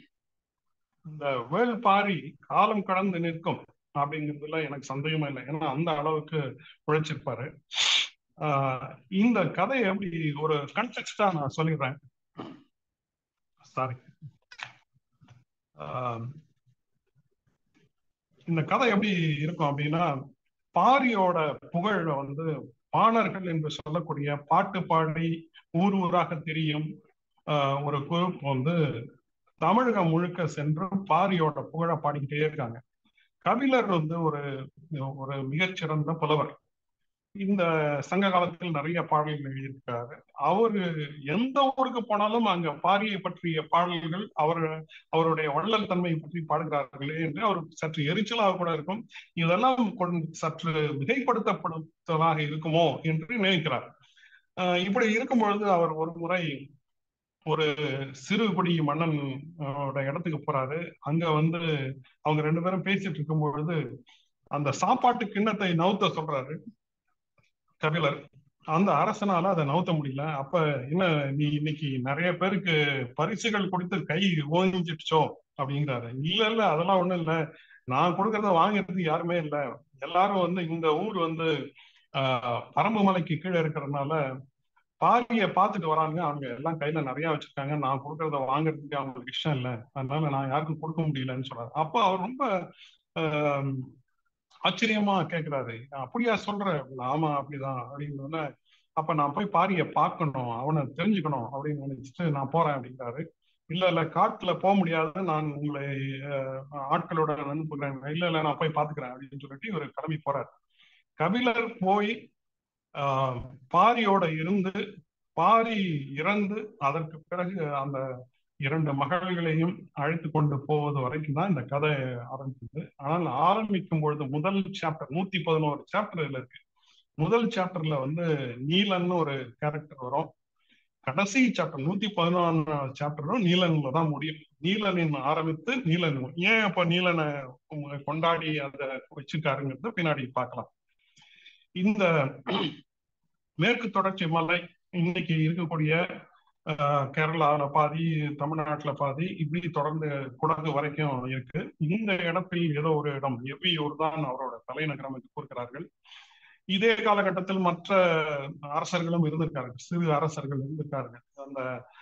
Speaker 3: இந்த வேள் பாரி காலம் கடந்து நிற்கும் அப்படிங்கிறதுல எனக்கு சந்தேகமே இல்லை ஏன்னா அந்த அளவுக்கு உழைச்சிருப்பாரு இந்த கதை எப்படி ஒரு கன்டெக்ஸ்டா நான் சொல்லிடுறேன் சாரி இந்த கதை எப்படி இருக்கும் அப்படின்னா பாரியோட புகழ வந்து பாணர்கள் என்று சொல்லக்கூடிய பாட்டு பாடி ஊர் ஊராக தெரியும் ஒரு குரூப் வந்து தமிழகம் முழுக்க சென்று பாரியோட புகழ பாடிக்கிட்டே இருக்காங்க கபிலர் வந்து ஒரு ஒரு மிகச்சிறந்த புலவர் இந்த சங்க காலத்தில் நிறைய பாடல்கள் எழுதியிருக்காரு அவரு எந்த ஊருக்கு போனாலும் அங்க பாரியை பற்றிய பாடல்கள் அவர் அவருடைய வள்ளல் தன்மையை பற்றி பாடுகிறார்களே என்று அவர் சற்று எரிச்சலாக கூட இருக்கும் இதெல்லாம் சற்று மிகைப்படுத்தப்படுத்தலாக இருக்குமோ என்று நினைக்கிறார் இப்படி இருக்கும் பொழுது அவர் ஒரு முறை ஒரு சிறுகுடி மன்னன் இடத்துக்கு போறாரு அங்க வந்து அவங்க ரெண்டு பேரும் பேசிட்டு இருக்கும் பொழுது அந்த சாப்பாட்டு கிண்ணத்தை நவுத்த சொல்றாரு கபிலர் அந்த அரசனால அதை நவுத்த முடியல அப்ப என்ன நீ இன்னைக்கு நிறைய பேருக்கு பரிசுகள் கொடுத்து கை ஓஞ்சிடுச்சோ அப்படிங்கிறாரு இல்ல இல்ல அதெல்லாம் ஒண்ணும் இல்ல நான் கொடுக்கறத வாங்குறதுக்கு யாருமே இல்ல எல்லாரும் வந்து இந்த ஊர் வந்து ஆஹ் பரம்பு மலைக்கு கீழே இருக்கிறதுனால பாரியை பார்த்துட்டு வராங்க அவங்க எல்லாம் கையில நிறைய வச்சிருக்காங்க நான் கொடுக்கறத வாங்குறதுக்கு அவங்களுக்கு இஷ்டம் இல்லை அதனால நான் யாருக்கும் கொடுக்க முடியலன்னு சொல்றாரு அப்போ அவர் ரொம்ப ஆச்சரியமா கேட்கிறாரு அப்படியா சொல்ற ஆமா அப்படிதான் அப்படின்னு அப்ப நான் போய் பாரிய பார்க்கணும் அவனை தெரிஞ்சுக்கணும் அப்படின்னு நினைச்சிட்டு நான் போறேன் அப்படிங்கிறாரு இல்ல இல்ல காட்டுல போக முடியாது நான் உங்களை ஆட்களோட அனுப்புகிறேன் இல்ல இல்ல நான் போய் பாத்துக்கிறேன் அப்படின்னு சொல்லிட்டு இவர் கிளம்பி போறாரு கபிலர் போய் ஆஹ் பாரியோட இருந்து பாரி இறந்து அதற்கு பிறகு அந்த இரண்டு மகள்களையும் அழைத்து கொண்டு போவது வரைக்கும் தான் இந்த கதை ஆரம்பிக்குது ஆனால் ஆரம்பிக்கும் பொழுது முதல் சாப்டர் நூத்தி பதினோரு சாப்டர் இதுல இருக்கு முதல் சாப்டர்ல வந்து நீலன்னு ஒரு கேரக்டர் வரும் கடைசி சாப்டர் நூத்தி பதினொன்றாவது சாப்டரும் நீலன்ல தான் முடியும் நீலனின் ஆரம்பித்து நீலன் ஏன் அப்ப நீலனை கொண்டாடி அதை வச்சிருக்காருங்கிறத பின்னாடி பார்க்கலாம் இந்த மேற்கு தொடர்ச்சி மலை இன்னைக்கு இருக்கக்கூடிய கேரளாவில பாதி தமிழ்நாட்டுல பாதி இப்படி தொடர்ந்து குடகு வரைக்கும் இருக்கு இந்த இடத்தில் ஏதோ ஒரு இடம் எவ்வியூர் தான் அவரோட தலைநகரம் என்று கூறுகிறார்கள் இதே காலகட்டத்தில் மற்ற அரசர்களும் இருந்திருக்கார்கள் சிறு அரசர்கள் இருந்திருக்கார்கள் அந்த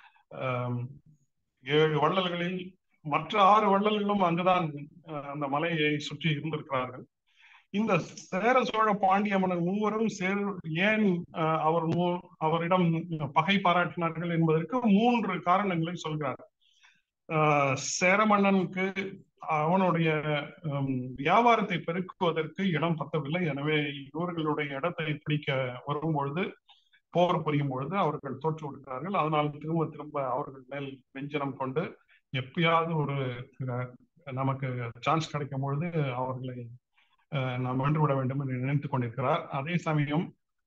Speaker 3: ஏழு வள்ளல்களில் மற்ற ஆறு வள்ளல்களும் அங்குதான் அந்த மலையை சுற்றி இருந்திருக்கிறார்கள் இந்த சேர சோழ பாண்டிய மன்னர் மூவரும் சேர் ஏன் அவர் அவரிடம் பகை பாராட்டினார்கள் என்பதற்கு மூன்று காரணங்களை சொல்கிறார் சேர மன்னனுக்கு அவனுடைய வியாபாரத்தை பெருக்குவதற்கு இடம் பத்தவில்லை எனவே இவர்களுடைய இடத்தை பிடிக்க வரும் பொழுது போர் புரியும் பொழுது அவர்கள் தோற்று விடுகிறார்கள் அதனால் திரும்ப திரும்ப அவர்கள் மேல் வெஞ்சனம் கொண்டு எப்பயாவது ஒரு நமக்கு சான்ஸ் கிடைக்கும் பொழுது அவர்களை நாம் வென்றுவிட வேண்டும் என்று நினைத்துக் கொண்டிருக்கிறார் அதே சமயம்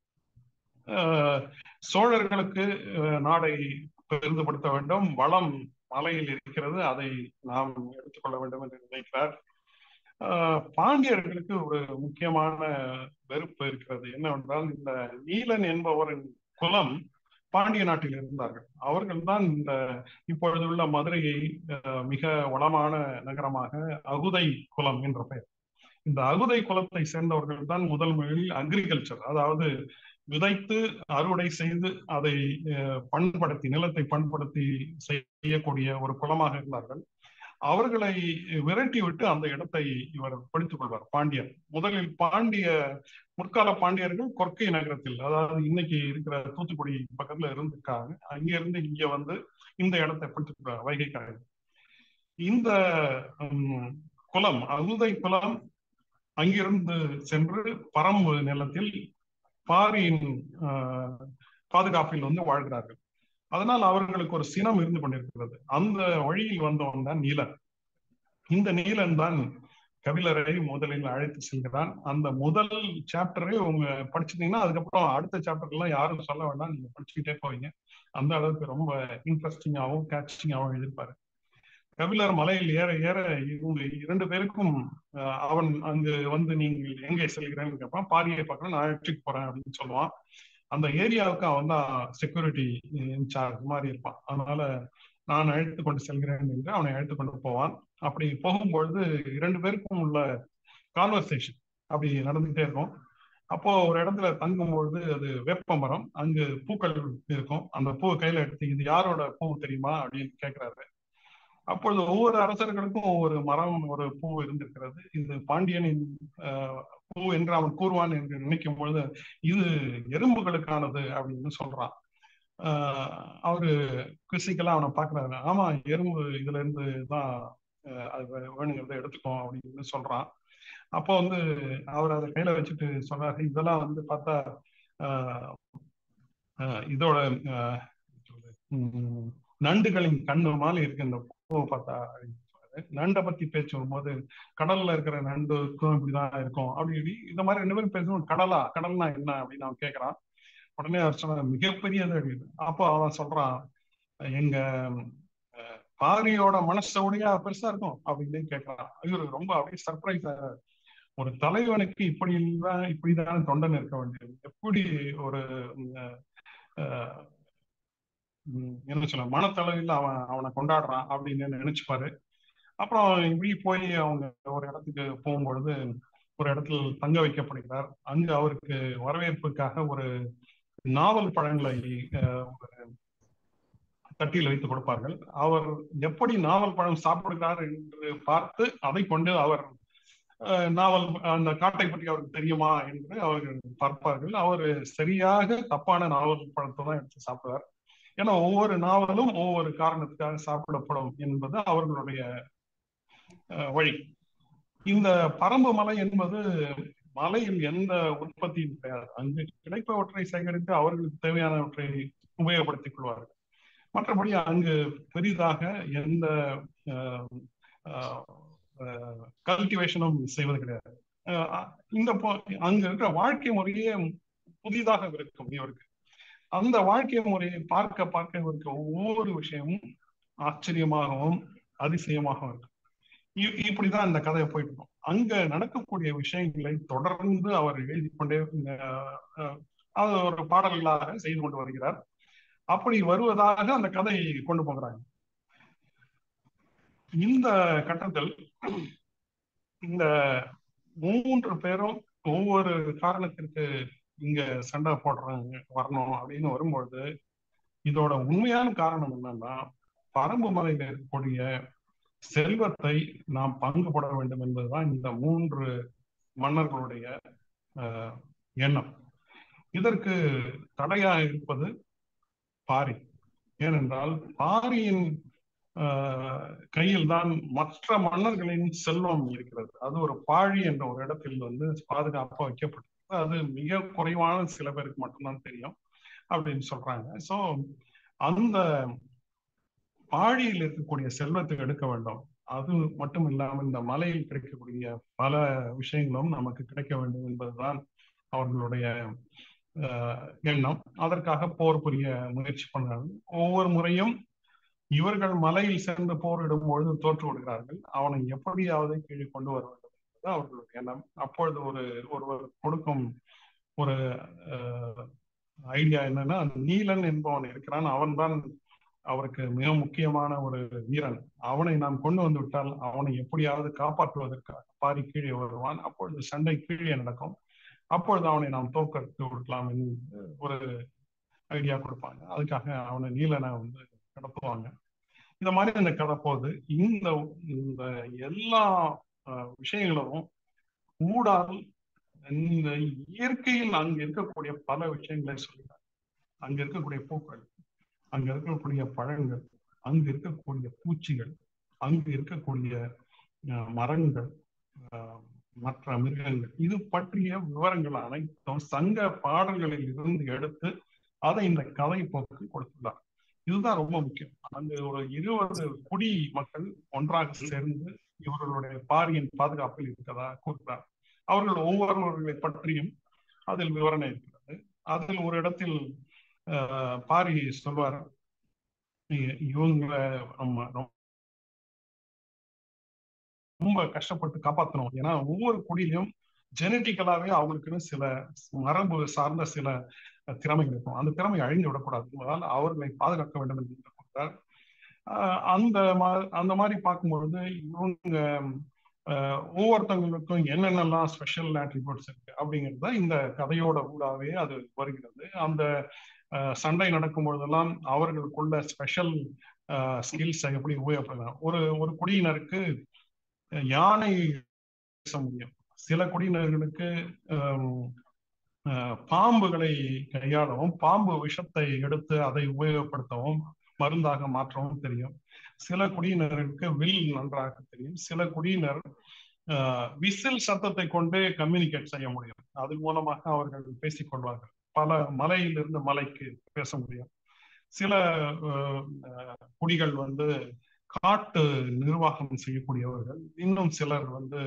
Speaker 3: சோழர்களுக்கு நாடை பெரிதுபடுத்த வேண்டும் வளம் மலையில் இருக்கிறது அதை நாம் எடுத்துக்கொள்ள வேண்டும் என்று நினைக்கிறார் பாண்டியர்களுக்கு ஒரு முக்கியமான வெறுப்பு இருக்கிறது என்னவென்றால் இந்த நீலன் என்பவரின் குலம் பாண்டிய நாட்டில் இருந்தார்கள் அவர்கள் தான் இந்த இப்பொழுது உள்ள மதுரையை மிக வளமான நகரமாக அகுதை குலம் என்ற பெயர் இந்த அகுதை குலத்தை சேர்ந்தவர்கள் தான் முதல் முதலில் அக்ரிகல்ச்சர் அதாவது விதைத்து அறுவடை செய்து அதை பண்படுத்தி நிலத்தை பண்படுத்தி செய்யக்கூடிய ஒரு குலமாக இருந்தார்கள் அவர்களை விரட்டி விட்டு அந்த இடத்தை இவர் பிடித்துக் கொள்வார் பாண்டியர் முதலில் பாண்டிய முற்கால பாண்டியர்கள் கொற்கை நகரத்தில் அதாவது இன்னைக்கு இருக்கிற தூத்துக்குடி பக்கத்துல இருந்திருக்காங்க அங்க இருந்து இங்க வந்து இந்த இடத்தை பிடித்துக் கொள்வார் வைகை கரை இந்த குலம் அகுதை குலம் அங்கிருந்து சென்று பரம்பு நிலத்தில் பாரியின் பாதுகாப்பில் வந்து வாழ்கிறார்கள் அதனால் அவர்களுக்கு ஒரு சினம் இருந்து கொண்டிருக்கிறது அந்த வழியில் வந்தவன் தான் நீலன் இந்த நீலன் தான் கபிலரை முதலில் அழைத்து செல்கிறான் அந்த முதல் சாப்டரே உங்க படிச்சிட்டீங்கன்னா அதுக்கப்புறம் அடுத்த சாப்டர் எல்லாம் யாரும் சொல்ல வேண்டாம் நீங்க படிச்சுக்கிட்டே போவீங்க அந்த அளவுக்கு ரொம்ப இன்ட்ரெஸ்டிங்காகவும் கேட்சிங்காகவும் எழுதியிருப்பாரு கபிலர் மலையில் ஏற ஏற இவங்க இரண்டு பேருக்கும் அவன் அங்கு வந்து நீங்கள் எங்கே செல்கிறேன்னு கேட்பான் பாரியை பார்க்கணும் நான் எலக்ட்ரிக் போறேன் அப்படின்னு சொல்லுவான் அந்த ஏரியாவுக்கு அவன் தான் செக்யூரிட்டி இன்சார்ஜ் மாதிரி இருப்பான் அதனால நான் அழைத்து கொண்டு செல்கிறேன் என்று அவனை அழைத்து கொண்டு போவான் அப்படி போகும்பொழுது இரண்டு பேருக்கும் உள்ள கான்வர்சேஷன் அப்படி நடந்துகிட்டே இருக்கும் அப்போ ஒரு இடத்துல தங்கும் பொழுது அது வேப்ப மரம் அங்கு பூக்கள் இருக்கும் அந்த பூவை கையில எடுத்து இது யாரோட பூ தெரியுமா அப்படின்னு கேட்கிறாரு அப்பொழுது ஒவ்வொரு அரசர்களுக்கும் ஒவ்வொரு மரம் ஒரு பூ இருந்திருக்கிறது இது பாண்டியனின் பூ என்று அவன் கூறுவான் என்று நினைக்கும் பொழுது இது எறும்புகளுக்கானது அப்படின்னு சொல்றான் அவரு பிசிக்கலா அவனை பாக்குறாரு ஆமா எறும்பு இதுல இருந்து தான் அது வேணுங்கிறத எடுத்துக்கோம் அப்படின்னு சொல்றான் அப்போ வந்து அவர் அதை கையில வச்சுட்டு சொன்னாரு இதெல்லாம் வந்து பார்த்தா இதோட நண்டுகளின் கண்ணு மாதிரி இருக்கு இந்த பூவை பார்த்தா அப்படின்னு சொல்றாரு நண்டை பத்தி பேச்சு வரும்போது கடல்ல இருக்கிற நண்டுக்கும் இப்படிதான் இருக்கும் அப்படி இந்த மாதிரி ரெண்டு பேரும் பேசுவோம் கடலா கடல்னா என்ன அப்படின்னு அவன் கேட்கறான் உடனே அவர் சொன்ன மிகப்பெரியது அப்படின்னு அப்போ அவன் சொல்றான் எங்க பாரியோட மனசோடைய பெருசா இருக்கும் அப்படின்னு கேட்கறான் இவரு ரொம்ப அப்படியே சர்ப்ரைஸ் ஒரு தலைவனுக்கு இப்படி தான் இப்படிதான் தொண்டன் இருக்க வேண்டியது எப்படி ஒரு என்ன சொல்ல மனத்தளவில் அவன் அவனை கொண்டாடுறான் அப்படின்னு நினைச்சுப்பாரு அப்புறம் இப்படி போய் அவங்க ஒரு இடத்துக்கு போகும்பொழுது ஒரு இடத்துல தங்க வைக்கப்படுகிறார் அங்கு அவருக்கு வரவேற்புக்காக ஒரு நாவல் பழங்களை தட்டியில் வைத்து கொடுப்பார்கள் அவர் எப்படி நாவல் பழம் சாப்பிடுகிறார் என்று பார்த்து அதை கொண்டு அவர் நாவல் அந்த காட்டை பற்றி அவருக்கு தெரியுமா என்று அவர்கள் பார்ப்பார்கள் அவர் சரியாக தப்பான நாவல் பழத்தை தான் எடுத்து சாப்பிடுவார் ஏன்னா ஒவ்வொரு நாவலும் ஒவ்வொரு காரணத்துக்காக சாப்பிடப்படும் என்பது அவர்களுடைய வழி இந்த பரம்பு மலை என்பது மலையில் எந்த உற்பத்தியும் கிடையாது அங்கு கிடைப்பவற்றை சேகரித்து அவர்களுக்கு தேவையானவற்றை உபயோகப்படுத்திக் கொள்வார்கள் மற்றபடி அங்கு பெரிதாக எந்த கல்டிவேஷனும் செய்வது கிடையாது இந்த அங்க இருக்கிற வாழ்க்கை முறையே புதிதாக இருக்கும் இவருக்கு அந்த வாழ்க்கை முறையை பார்க்க பார்க்க இவருக்கு ஒவ்வொரு விஷயமும் ஆச்சரியமாகவும் அதிசயமாகவும் இருக்கும் இப்படிதான் இந்த கதையை போயிட்டு இருக்கும் அங்க நடக்கக்கூடிய விஷயங்களை தொடர்ந்து அவர் எழுதி கொண்டே அது ஒரு பாடல்களாக செய்து கொண்டு வருகிறார் அப்படி வருவதாக அந்த கதையை கொண்டு போகிறாங்க இந்த கட்டத்தில் இந்த மூன்று பேரும் ஒவ்வொரு காரணத்திற்கு இங்க சண்டை போடுறாங்க வரணும் அப்படின்னு வரும்பொழுது இதோட உண்மையான காரணம் என்னன்னா பரம்பு மலையில இருக்கக்கூடிய செல்வத்தை நாம் பங்கு போட வேண்டும் என்பதுதான் இந்த மூன்று மன்னர்களுடைய எண்ணம் இதற்கு தடையாக இருப்பது பாரி ஏனென்றால் பாரியின் கையில் தான் மற்ற மன்னர்களின் செல்வம் இருக்கிறது அது ஒரு பாழி என்ற ஒரு இடத்தில் வந்து பாதுகாப்பா வைக்கப்பட்டது அது மிக குறைவான சில பேருக்கு மட்டும்தான் தெரியும் அப்படின்னு சொல்றாங்க சோ அந்த பாழியில் இருக்கக்கூடிய செல்வத்தை எடுக்க வேண்டும் அது மட்டும் இல்லாமல் இந்த மலையில் கிடைக்கக்கூடிய பல விஷயங்களும் நமக்கு கிடைக்க வேண்டும் என்பதுதான் அவர்களுடைய எண்ணம் அதற்காக போர் புரிய முயற்சி பண்றாங்க ஒவ்வொரு முறையும் இவர்கள் மலையில் சேர்ந்து போரிடும் பொழுது தோற்று விடுகிறார்கள் அவனை எப்படியாவது கீழே கொண்டு வர வேண்டும் என்பது அவர்களுடைய எண்ணம் அப்பொழுது ஒரு ஒருவர் கொடுக்கும் ஒரு ஐடியா என்னன்னா நீலன் என்பவன் இருக்கிறான் அவன்தான் அவருக்கு மிக முக்கியமான ஒரு வீரன் அவனை நாம் கொண்டு வந்து விட்டால் அவனை எப்படியாவது காப்பாற்றுவதற்காக பாரி கீழே வருவான் அப்பொழுது சண்டை கீழே நடக்கும் அப்பொழுது அவனை நாம் தோக்கடித்து விடலாம் ஒரு ஐடியா கொடுப்பாங்க அதுக்காக அவனை நீலனை வந்து கடத்துவாங்க இந்த மாதிரி அந்த கதை போகுது இந்த இந்த எல்லா விஷயங்களும் ஊடால் இந்த இயற்கையில் அங்க இருக்கக்கூடிய பல விஷயங்களை சொல்லிட்டாங்க அங்க இருக்கக்கூடிய பூக்கள் அங்க இருக்கக்கூடிய பழங்கள் அங்கு இருக்கக்கூடிய பூச்சிகள் அங்கு இருக்கக்கூடிய மரங்கள் மற்ற மிருகங்கள் இது பற்றிய விவரங்கள் அனைத்தும் சங்க பாடல்களில் இருந்து எடுத்து அதை இந்த கதை போக்கு கொடுத்துள்ளார் இதுதான் ரொம்ப முக்கியம் அங்க ஒரு இருபது குடி மக்கள் ஒன்றாக சேர்ந்து இவர்களுடைய பாரியின் பாதுகாப்பில் இருக்கிறதா கூறுகிறார் அவர்கள் ஒவ்வொருவர்களை பற்றியும் அதில் விவரணை இருக்கிறது அதில் ஒரு இடத்தில் பாரி சொல்வார் இவங்க நம்ம ரொம்ப கஷ்டப்பட்டு காப்பாற்றணும் ஏன்னா ஒவ்வொரு குடியிலும் ஜெனட்டிக்கலாவே அவங்களுக்குன்னு சில மரபு சார்ந்த சில திறமைகள் இருக்கும் அந்த திறமை அழிந்து விடக்கூடாது என்பதால் அவர்களை பாதுகாக்க வேண்டும் என்று கொடுத்தார் அந்த அந்த மாதிரி பார்க்கும்பொழுது இவங்க ஒவ்வொருத்தவங்களுக்கும் என்னென்னலாம் ஸ்பெஷல் ஆட்ரிபியூட்ஸ் இருக்கு அப்படிங்கிறது இந்த கதையோட ஊடாவே அது வருகிறது அந்த சண்டை நடக்கும் பொழுதெல்லாம் அவர்களுக்குள்ள ஸ்பெஷல் ஸ்கில்ஸ் எப்படி உபயோகப்படலாம் ஒரு ஒரு குடியினருக்கு யானை பேச முடியும் சில குடியினர்களுக்கு பாம்புகளை கையாளவும் பாம்பு விஷத்தை எடுத்து அதை உபயோகப்படுத்தவும் மருந்தாக மாற்றவும் தெரியும் சில குடியினருக்கு வில் நன்றாக தெரியும் சில குடியினர் விசில் சத்தத்தை கொண்டு கம்யூனிகேட் செய்ய முடியும் அது மூலமாக அவர்கள் பேசிக்கொள்வார்கள் பல மலையிலிருந்து மலைக்கு பேச முடியும் சில குடிகள் வந்து காட்டு நிர்வாகம் செய்யக்கூடியவர்கள் இன்னும் சிலர் வந்து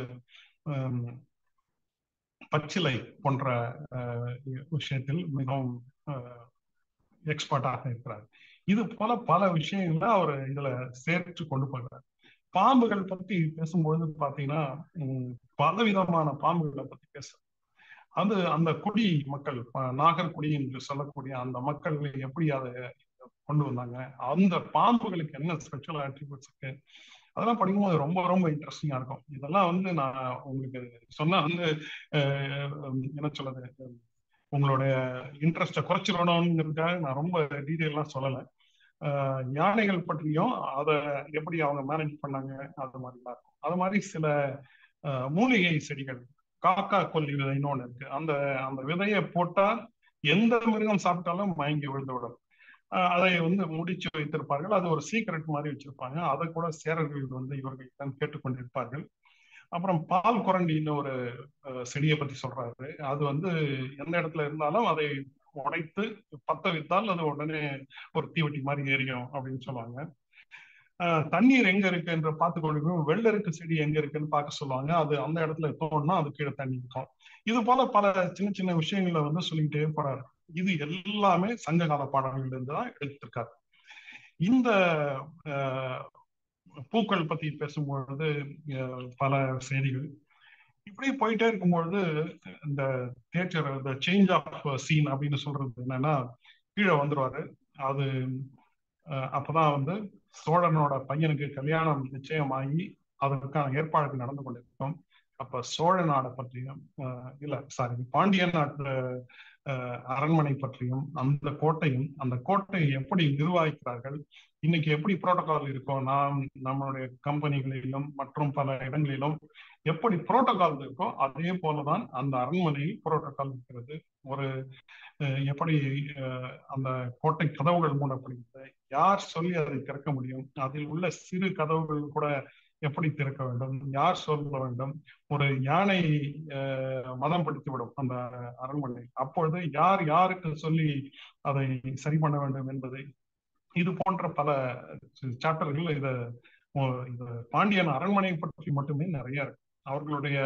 Speaker 3: பச்சிலை போன்ற விஷயத்தில் மிகவும் எக்ஸ்பர்ட்டாக இருக்கிறார் இது போல பல விஷயங்களை அவர் இதுல சேர்த்து கொண்டு போகிறார் பாம்புகள் பத்தி பேசும்பொழுது பாத்தீங்கன்னா பல விதமான பாம்புகளை பத்தி பேச அது அந்த குடி மக்கள் நாகர்குடி என்று சொல்லக்கூடிய அந்த மக்கள் எப்படி அதை கொண்டு வந்தாங்க அந்த பாம்புகளுக்கு என்ன ஸ்பெஷல் ஆட்ரிபியூட்ஸ் இருக்கு அதெல்லாம் படிக்கும்போது ரொம்ப ரொம்ப இன்ட்ரெஸ்டிங்கா இருக்கும் இதெல்லாம் வந்து நான் உங்களுக்கு சொன்னா வந்து என்ன சொல்றது உங்களுடைய இன்ட்ரெஸ்ட குறைச்சிடணுங்கிறதுக்காக நான் ரொம்ப டீட்டெயிலாம் சொல்லலை யானைகள் பற்றியும் அதை எப்படி அவங்க மேனேஜ் பண்ணாங்க அது மாதிரிலாம் இருக்கும் அது மாதிரி சில மூலிகை செடிகள் காக்கா கொல்லி விதைன்னு ஒன்று இருக்கு அந்த அந்த விதையை போட்டா எந்த மிருகம் சாப்பிட்டாலும் மயங்கி விழுந்து விடும் அதை வந்து முடிச்சு வைத்திருப்பார்கள் அது ஒரு சீக்ரெட் மாதிரி வச்சிருப்பாங்க அதை கூட சேரர்கள் வந்து இவர்கள் தான் கேட்டுக்கொண்டிருப்பார்கள் அப்புறம் பால் குரண்டின்னு ஒரு செடியை பத்தி சொல்றாரு அது வந்து எந்த இடத்துல இருந்தாலும் அதை உடைத்து பத்த வைத்தால் அது உடனே ஒரு தீவட்டி மாதிரி எரியும் அப்படின்னு சொல்லுவாங்க தண்ணீர் எங்க இருக்கு என்று பார்த்து கொண்டிருக்கோம் வெள்ளருக்கு செடி எங்க இருக்குன்னு பார்க்க சொல்லுவாங்க அது அந்த இடத்துல தோணுனா அது கீழே தண்ணி இருக்கும் இது போல பல சின்ன சின்ன விஷயங்களை வந்து சொல்லிக்கிட்டே போறாரு இது எல்லாமே சங்ககால பாடல்கள் இருந்து தான் எடுத்திருக்காரு இந்த பூக்கள் பத்தி பேசும்பொழுது பல செய்திகள் இப்படி போயிட்டே இருக்கும்பொழுது இந்த தேட்டர் இந்த சேஞ்ச் ஆஃப் சீன் அப்படின்னு சொல்றது என்னன்னா கீழே வந்துருவாரு அது அப்பதான் வந்து சோழனோட பையனுக்கு கல்யாணம் நிச்சயமாகி அதற்கான ஏற்பாடுகள் நடந்து கொண்டிருக்கும் அப்ப சோழ நாடை பற்றியும் இல்ல சாரி பாண்டிய நாட்டு அரண்மனை பற்றியும் அந்த கோட்டையும் அந்த கோட்டையை எப்படி நிர்வகிக்கிறார்கள் இன்னைக்கு எப்படி புரோட்டோகால் இருக்கோ நாம் நம்மளுடைய கம்பெனிகளிலும் மற்றும் பல இடங்களிலும் எப்படி புரோட்டோகால் இருக்கோ அதே போலதான் அந்த அரண்மனையில் புரோட்டோகால் இருக்கிறது ஒரு எப்படி அந்த கோட்டை கதவுகள் மூடப்படுகிறது யார் சொல்லி அதை திறக்க முடியும் அதில் உள்ள சிறு கதவுகள் கூட எப்படி திறக்க வேண்டும் யார் சொல்ல வேண்டும் ஒரு யானை மதம் படித்து விடும் அந்த அரண்மனை அப்பொழுது யார் யாருக்கு சொல்லி அதை சரி பண்ண வேண்டும் என்பதை இது போன்ற பல சாப்டர்கள் இத இந்த பாண்டியன் அரண்மனை பற்றி மட்டுமே நிறைய இருக்கு அவர்களுடைய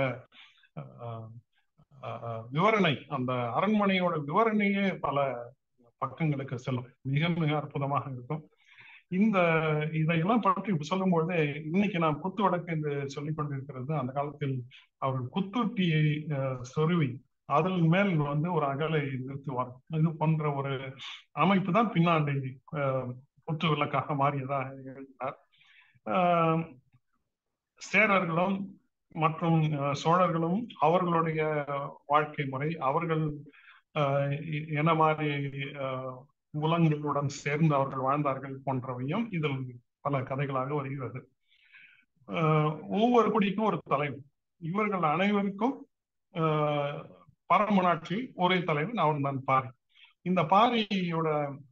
Speaker 3: விவரணை அந்த அரண்மனையோட விவரணையே பல பக்கங்களுக்கு செல்லும் மிக மிக அற்புதமாக இருக்கும் இந்த இதையெல்லாம் பற்றி சொல்லும்போது இன்னைக்கு நாம் குத்து வழக்கு என்று சொல்லிக் கொண்டிருக்கிறது அந்த காலத்தில் அவர்கள் குத்துட்டியை சொருவி அதன் மேல் வந்து ஒரு அகலை நிறுத்துவார் இது போன்ற ஒரு அமைப்பு தான் பின்னாடி குத்து விளக்காக மாறியதாக எழுதினார் சேரர்களும் மற்றும் சோழர்களும் அவர்களுடைய வாழ்க்கை முறை அவர்கள் என்ன மாதிரி உலங்களுடன் சேர்ந்து அவர்கள் வாழ்ந்தார்கள் போன்றவையும் இதில் பல கதைகளாக வருகிறது ஒவ்வொரு குடிக்கும் ஒரு தலைவர் இவர்கள் அனைவருக்கும் பரமநாட்சி ஒரே தலைவன் அவன் தான் பாரி இந்த பாரியோட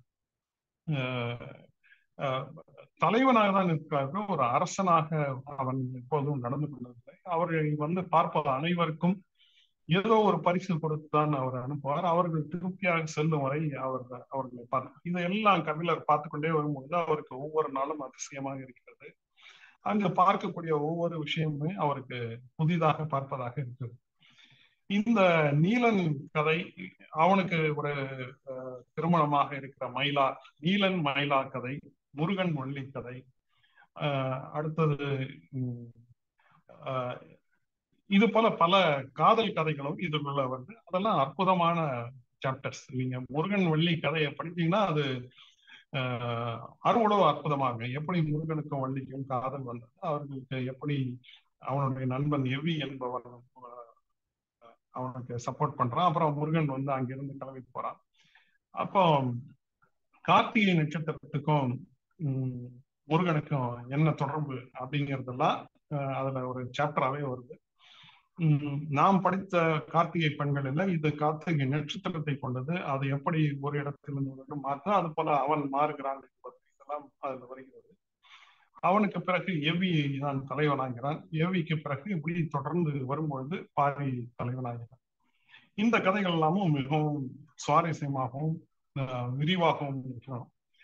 Speaker 3: தலைவனாக தான் இருக்கிறார்கள் ஒரு அரசனாக அவன் எப்போதும் நடந்து கொண்டதில்லை அவர்களை வந்து பார்ப்பது அனைவருக்கும் ஏதோ ஒரு பரிசு கொடுத்துதான் அவர் அனுப்புவார் அவர்கள் திருப்தியாக செல்லும் வரை அவர் அவர்களை பார்த்து இதையெல்லாம் கபிலர் பார்த்து கொண்டே வரும்போது அவருக்கு ஒவ்வொரு நாளும் அதிசயமாக இருக்கிறது அங்கு பார்க்கக்கூடிய ஒவ்வொரு விஷயமுமே அவருக்கு புதிதாக பார்ப்பதாக இருக்குது இந்த நீலன் கதை அவனுக்கு ஒரு திருமணமாக இருக்கிற மயிலா நீலன் மயிலா கதை முருகன் வள்ளி கதை அடுத்தது இது போல பல காதல் கதைகளும் இதுக்குள்ள வந்து அதெல்லாம் அற்புதமான சாப்டர்ஸ் நீங்க முருகன் வள்ளி கதையை படித்தீங்கன்னா அது அறுவடவு அற்புதமாக எப்படி முருகனுக்கும் வள்ளிக்கும் காதல் வந்தது அவர்களுக்கு எப்படி அவனுடைய நண்பன் எவி என்பவன் அவனுக்கு சப்போர்ட் பண்றான் அப்புறம் முருகன் வந்து அங்கிருந்து கிளம்பி போறான் அப்போ கார்த்திகை நட்சத்திரத்துக்கும் முருகனுக்கும் என்ன தொடர்பு அப்படிங்கிறதெல்லாம் அதுல ஒரு சாப்டராகவே வருது நாம் படித்த கார்த்திகை பெண்கள் இல்லை இது கார்த்திகை நட்சத்திரத்தை கொண்டது அது எப்படி ஒரு இடத்திலிருந்து மாற்ற அது போல அவன் மாறுகிறான் என்பது இதெல்லாம் அதுல வருகிறது அவனுக்கு பிறகு எவி தான் தலைவனாகிறான் எவிக்கு பிறகு இப்படி தொடர்ந்து வரும்பொழுது பாரி தலைவனாகிறான் இந்த கதைகள் எல்லாமும் மிகவும் சுவாரஸ்யமாகவும் விரிவாகவும் இருக்கணும்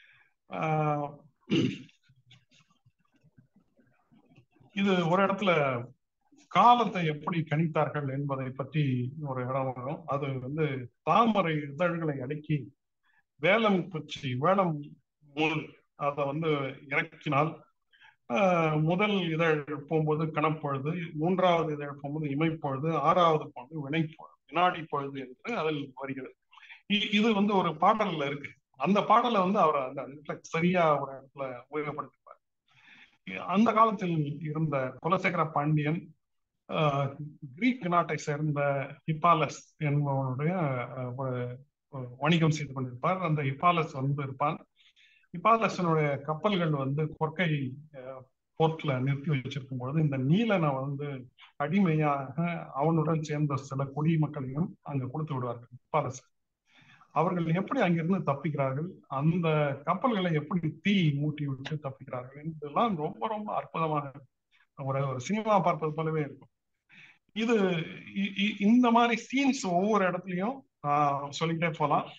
Speaker 3: இது ஒரு இடத்துல காலத்தை எப்படி கணித்தார்கள் என்பதை பற்றி ஒரு இடம் வரும் அது வந்து தாமரை இதழ்களை அடுக்கி வேலம் குச்சி வேலம் முள் அதை வந்து இறக்கினால் முதல் இதழ் போகும்போது கணப்பொழுது மூன்றாவது இதழ் போகும்போது இமைப்பொழுது ஆறாவது பொழுது வினைப்பொழுது வினாடி பொழுது என்று அதில் வருகிறது இது வந்து ஒரு பாடல்ல இருக்கு அந்த பாடலை வந்து அவர் அந்த சரியா ஒரு இடத்துல உபயோகப்படுத்திப்பார் அந்த காலத்தில் இருந்த குலசேகர பாண்டியன் கிரீக் நாட்டை சேர்ந்த ஹிப்பாலஸ் என்பவனுடைய வணிகம் செய்து கொண்டிருப்பார் அந்த ஹிப்பாலஸ் வந்து இருப்பான் ஹிப்பாலசனுடைய கப்பல்கள் வந்து கொற்கை போர்ட்ல நிறுத்தி வச்சிருக்கும் பொழுது இந்த நீலனை வந்து அடிமையாக அவனுடன் சேர்ந்த சில குடிமக்களையும் அங்க கொடுத்து விடுவார்கள் ஹிப்பாலஸ் அவர்கள் எப்படி அங்கிருந்து தப்பிக்கிறார்கள் அந்த கப்பல்களை எப்படி தீ மூட்டி விட்டு தப்பிக்கிறார்கள் இதெல்லாம் ரொம்ப ரொம்ப அற்புதமாக ஒரு ஒரு சினிமா பார்ப்பது போலவே இருக்கும் இது இந்த மாதிரி சீன்ஸ் ஒவ்வொரு இடத்துலையும் சொல்லிக்கிட்டே போகலாம்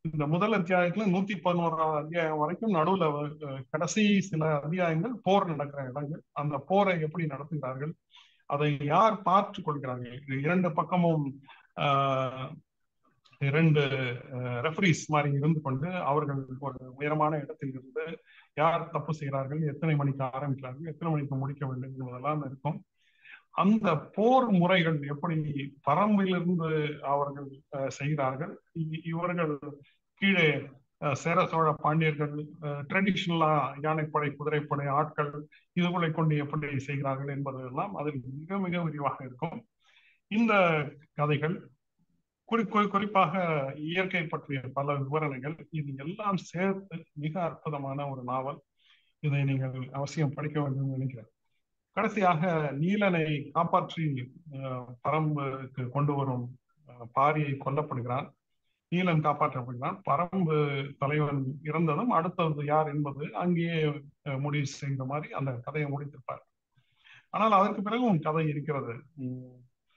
Speaker 3: இந்த முதல் அத்தியாயத்துல நூத்தி பதினோராவது அத்தியாயம் வரைக்கும் நடுவுல அஹ், கடைசி சில அத்தியாயங்கள் போர் நடக்கிற இடங்கள் அந்த போரை எப்படி நடத்துகிறார்கள் அதை யார் பார்த்து கொள்கிறார்கள் இது இரண்டு பக்கமும் ஆஹ், இரண்டு ரெஃபரிஸ் மாதிரி இருந்து கொண்டு அவர்கள் ஒரு உயரமான இடத்தில் இருந்து யார் தப்பு செய்கிறார்கள் எத்தனை மணிக்கு ஆரம்பிக்கிறார்கள் எத்தனை மணிக்கு முடிக்க வேண்டும் என்பதெல்லாம் இருக்கும் அந்த போர் முறைகள் எப்படி பரம்பிலிருந்து அவர்கள் அஹ், செய்கிறார்கள் இ- இவர்கள் கீழே அஹ், சேர சோழ பாண்டியர்கள் ட்ரெடிஷ்னலா யானைப்படை குதிரைப்படை ஆட்கள் இதுகளை கொண்டு எப்படி செய்கிறார்கள் என்பதெல்லாம் அதில் மிக மிக விரிவாக இருக்கும் இந்த கதைகள் குறி குறி- குறிப்பாக இயற்கை பற்றிய பல விவரணைகள் இது எல்லாம் சேர்த்து மிக அற்புதமான ஒரு நாவல் இதை நீங்கள் அவசியம் படிக்க வேண்டும் என்று நினைக்கிறேன் கடைசியாக நீலனை காப்பாற்றி அஹ், பரம்புக்கு கொண்டு வரும் அஹ், பாரியை கொல்லப்படுகிறான் நீலன் காப்பாற்றப்படுகிறான் பரம்பு தலைவன் இறந்ததும் அடுத்தது யார் என்பது அங்கேயே அஹ், முடிவு செய்கிற மாதிரி அந்த கதையை முடித்திருப்பார் ஆனால் அதற்கு பிறகும் கதை இருக்கிறது உம்,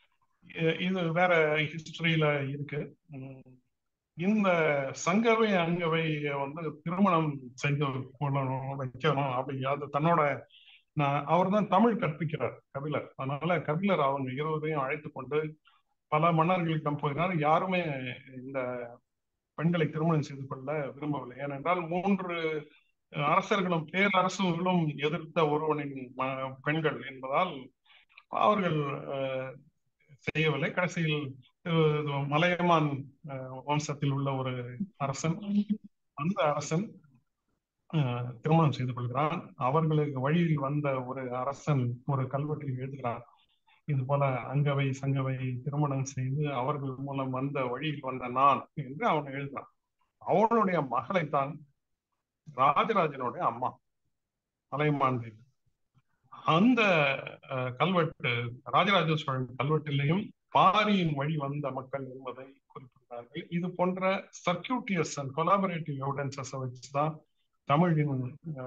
Speaker 3: இ- இது வேற ஹிஸ்டரியில இருக்கு உம், இந்த சங்கவை அங்கவை வந்து திருமணம் செய்து கொள்ளணும் வைக்கணும் அப்படி அது தன்னோட அவர் தான் தமிழ் கற்பிக்கிறார் கபிலர் அதனால கபிலர் அவங்க இருவரையும் அழைத்து கொண்டு பல மன்னர்களிடம் போகிறார் யாருமே இந்த பெண்களை திருமணம் செய்து கொள்ள விரும்பவில்லை ஏனென்றால் மூன்று அரசர்களும் பேரரசுகளும் எதிர்த்த ஒருவனின் ம- பெண்கள் என்பதால் அவர்கள் அஹ், செய்யவில்லை கடைசியில் அஹ், மலையமான் அஹ், வம்சத்தில் உள்ள ஒரு அரசன் அந்த அரசன் அஹ், திருமணம் செய்து கொள்கிறான் அவர்களுக்கு வழியில் வந்த ஒரு அரசன் ஒரு கல்வெட்டில் எழுதுகிறான் இது போல அங்கவை சங்கவை திருமணம் செய்து அவர்கள் மூலம் வந்த வழியில் வந்த நான் என்று அவன் எழுதுறான் அவனுடைய மகளைத்தான் ராஜராஜனுடைய அம்மா மலையமான் தேவி அந்த அஹ், கல்வெட்டு ராஜராஜ சோழன் கல்வெட்டிலையும் பாரியின் வழி வந்த மக்கள் என்பதை குறிப்பிட்டார்கள் இது போன்ற சர்க்கியூட்டியஸ் அண்ட் கொலாபரேட்டிவ் எவிடன்சஸ் வச்சுதான் தமிழின்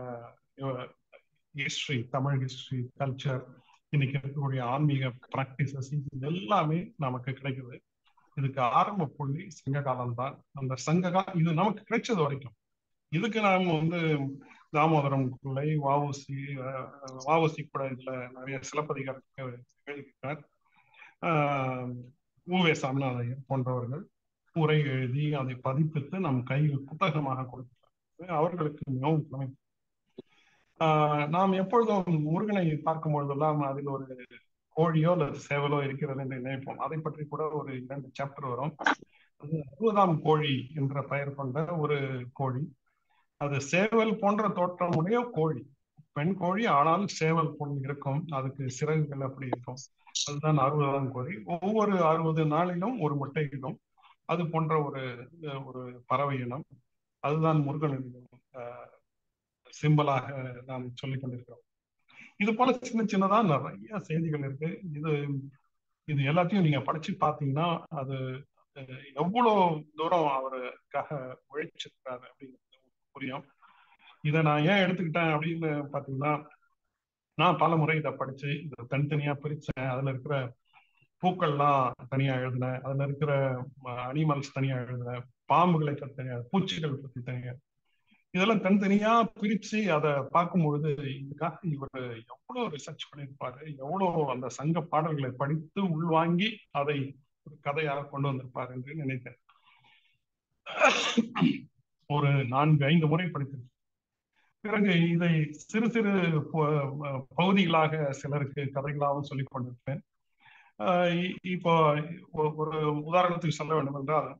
Speaker 3: ஹிஸ்டரி தமிழ் ஹிஸ்டரி கல்ச்சர் இன்னைக்கு இருக்கக்கூடிய ஆன்மீக பிராக்டிசஸ் இது எல்லாமே நமக்கு கிடைக்குது இதுக்கு ஆரம்ப புள்ளி சங்க காலம் தான் அந்த சங்க கா இது நமக்கு கிடைச்சது வரைக்கும் இதுக்கு நாம வந்து தாமோதரம் பிள்ளை வாவுசி வாவுசி கூட இதுல நிறைய சிலப்பதிகாரத்துக்கு எழுதியிருக்கார் ஆஹ் ஊவே சாமிநாதையர் போன்றவர்கள் உரை எழுதி அதை பதிப்பித்து நம் கையில் புத்தகமாக கொடுக்கிறார் அவர்களுக்கு மிகவும் புலமை ஆஹ் நாம் எப்பொழுதும் முருகனை பார்க்கும் பொழுதெல்லாம் அதில் ஒரு கோழியோ அல்லது சேவலோ இருக்கிறது என்று நினைப்போம் அதை பற்றி கூட ஒரு இரண்டு சாப்டர் வரும் அது அறுபதாம் கோழி என்ற பெயர் கொண்ட ஒரு கோழி அது சேவல் போன்ற தோற்றமுடைய கோழி பெண் கோழி ஆனால் சேவல் போல் இருக்கும் அதுக்கு சிறகுகள் அப்படி இருக்கும் அதுதான் அறுபதாம் கோழி ஒவ்வொரு அறுபது நாளிலும் ஒரு முட்டையிடும் அது போன்ற ஒரு ஒரு பறவை இனம் அதுதான் முருகனின் சிம்பலாக நாம் சொல்லிக் கொண்டிருக்கிறோம் இது போல சின்ன சின்னதா நிறைய செய்திகள் இருக்கு இது இது எல்லாத்தையும் நீங்க படிச்சு பாத்தீங்கன்னா அது எவ்வளவு தூரம் அவருக்காக உழைச்சிருக்காரு அப்படிங்கிறது புரியும் இதை நான் ஏன் எடுத்துக்கிட்டேன் அப்படின்னு பாத்தீங்கன்னா நான் பல முறை இதை படிச்சு இதை தனித்தனியா பிரிச்சேன் அதுல இருக்கிற பூக்கள்லாம் தனியா எழுதினேன் அதுல இருக்கிற அனிமல்ஸ் தனியா எழுதினேன் பாம்புகளை பத்தி தனியா பூச்சிகள் பத்தி தனியா இதெல்லாம் தனித்தனியா பிரிச்சு அதை பார்க்கும்பொழுது இதுக்காக இவர் எவ்வளவு ரிசர்ச் பண்ணியிருப்பாரு எவ்வளவு அந்த சங்க பாடல்களை படித்து உள்வாங்கி அதை ஒரு கதையாக கொண்டு வந்திருப்பார் என்று நினைத்தேன் ஒரு நான்கு ஐந்து முறை படித்திருக்கேன் பிறகு இதை சிறு சிறு பகுதிகளாக சிலருக்கு கதைகளாகவும் சொல்லிக் கொண்டிருப்பேன் இப்போ ஒரு உதாரணத்துக்கு சொல்ல வேண்டும் என்றால்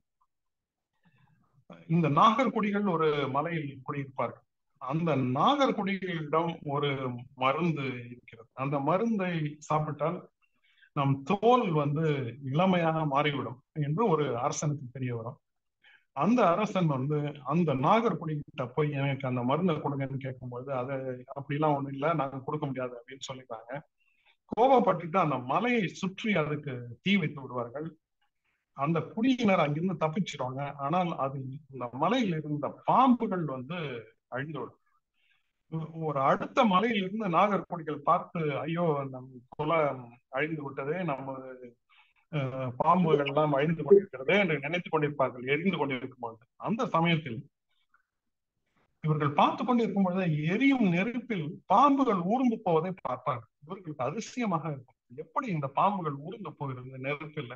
Speaker 3: இந்த நாகர்குடிகள் ஒரு மலையில் குடியிருப்பார்கள் அந்த நாகர்குடிகளிடம் ஒரு மருந்து இருக்கிறது அந்த மருந்தை சாப்பிட்டால் நம் தோல் வந்து இளமையாக மாறிவிடும் என்று ஒரு அரசனுக்கு தெரிய வரும் அந்த அரசன் வந்து அந்த நாகர்குடி கிட்ட போய் எனக்கு அந்த மருந்தை கொடுங்கன்னு கேட்கும்போது அது அப்படிலாம் ஒண்ணும் இல்லை நாங்க கொடுக்க முடியாது அப்படின்னு சொல்லிடுறாங்க கோபப்பட்டுட்டு அந்த மலையை சுற்றி அதுக்கு தீ வைத்து விடுவார்கள் அந்த குடியினர் அங்கிருந்து தப்பிச்சிருவாங்க ஆனால் அது இந்த மலையில் இருந்த பாம்புகள் வந்து அழிந்துவிடும் ஒரு அடுத்த மலையில் இருந்து நாகர்கோடிகள் பார்த்து ஐயோ நம் குல அழிந்து விட்டதே நம்ம அஹ், பாம்புகள் எல்லாம் அழிந்து கொண்டிருக்கிறது என்று நினைத்துக் கொண்டிருப்பார்கள் எரிந்து கொண்டிருக்கும் பொழுது அந்த சமயத்தில் இவர்கள் பார்த்து கொண்டிருக்கும் பொழுது எரியும் நெருப்பில் பாம்புகள் ஊர்ந்து போவதை பார்ப்பார்கள் இவர்களுக்கு அதிசயமாக இருக்கும் எப்படி இந்த பாம்புகள் ஊர்ந்து போகிறது நெருப்பில்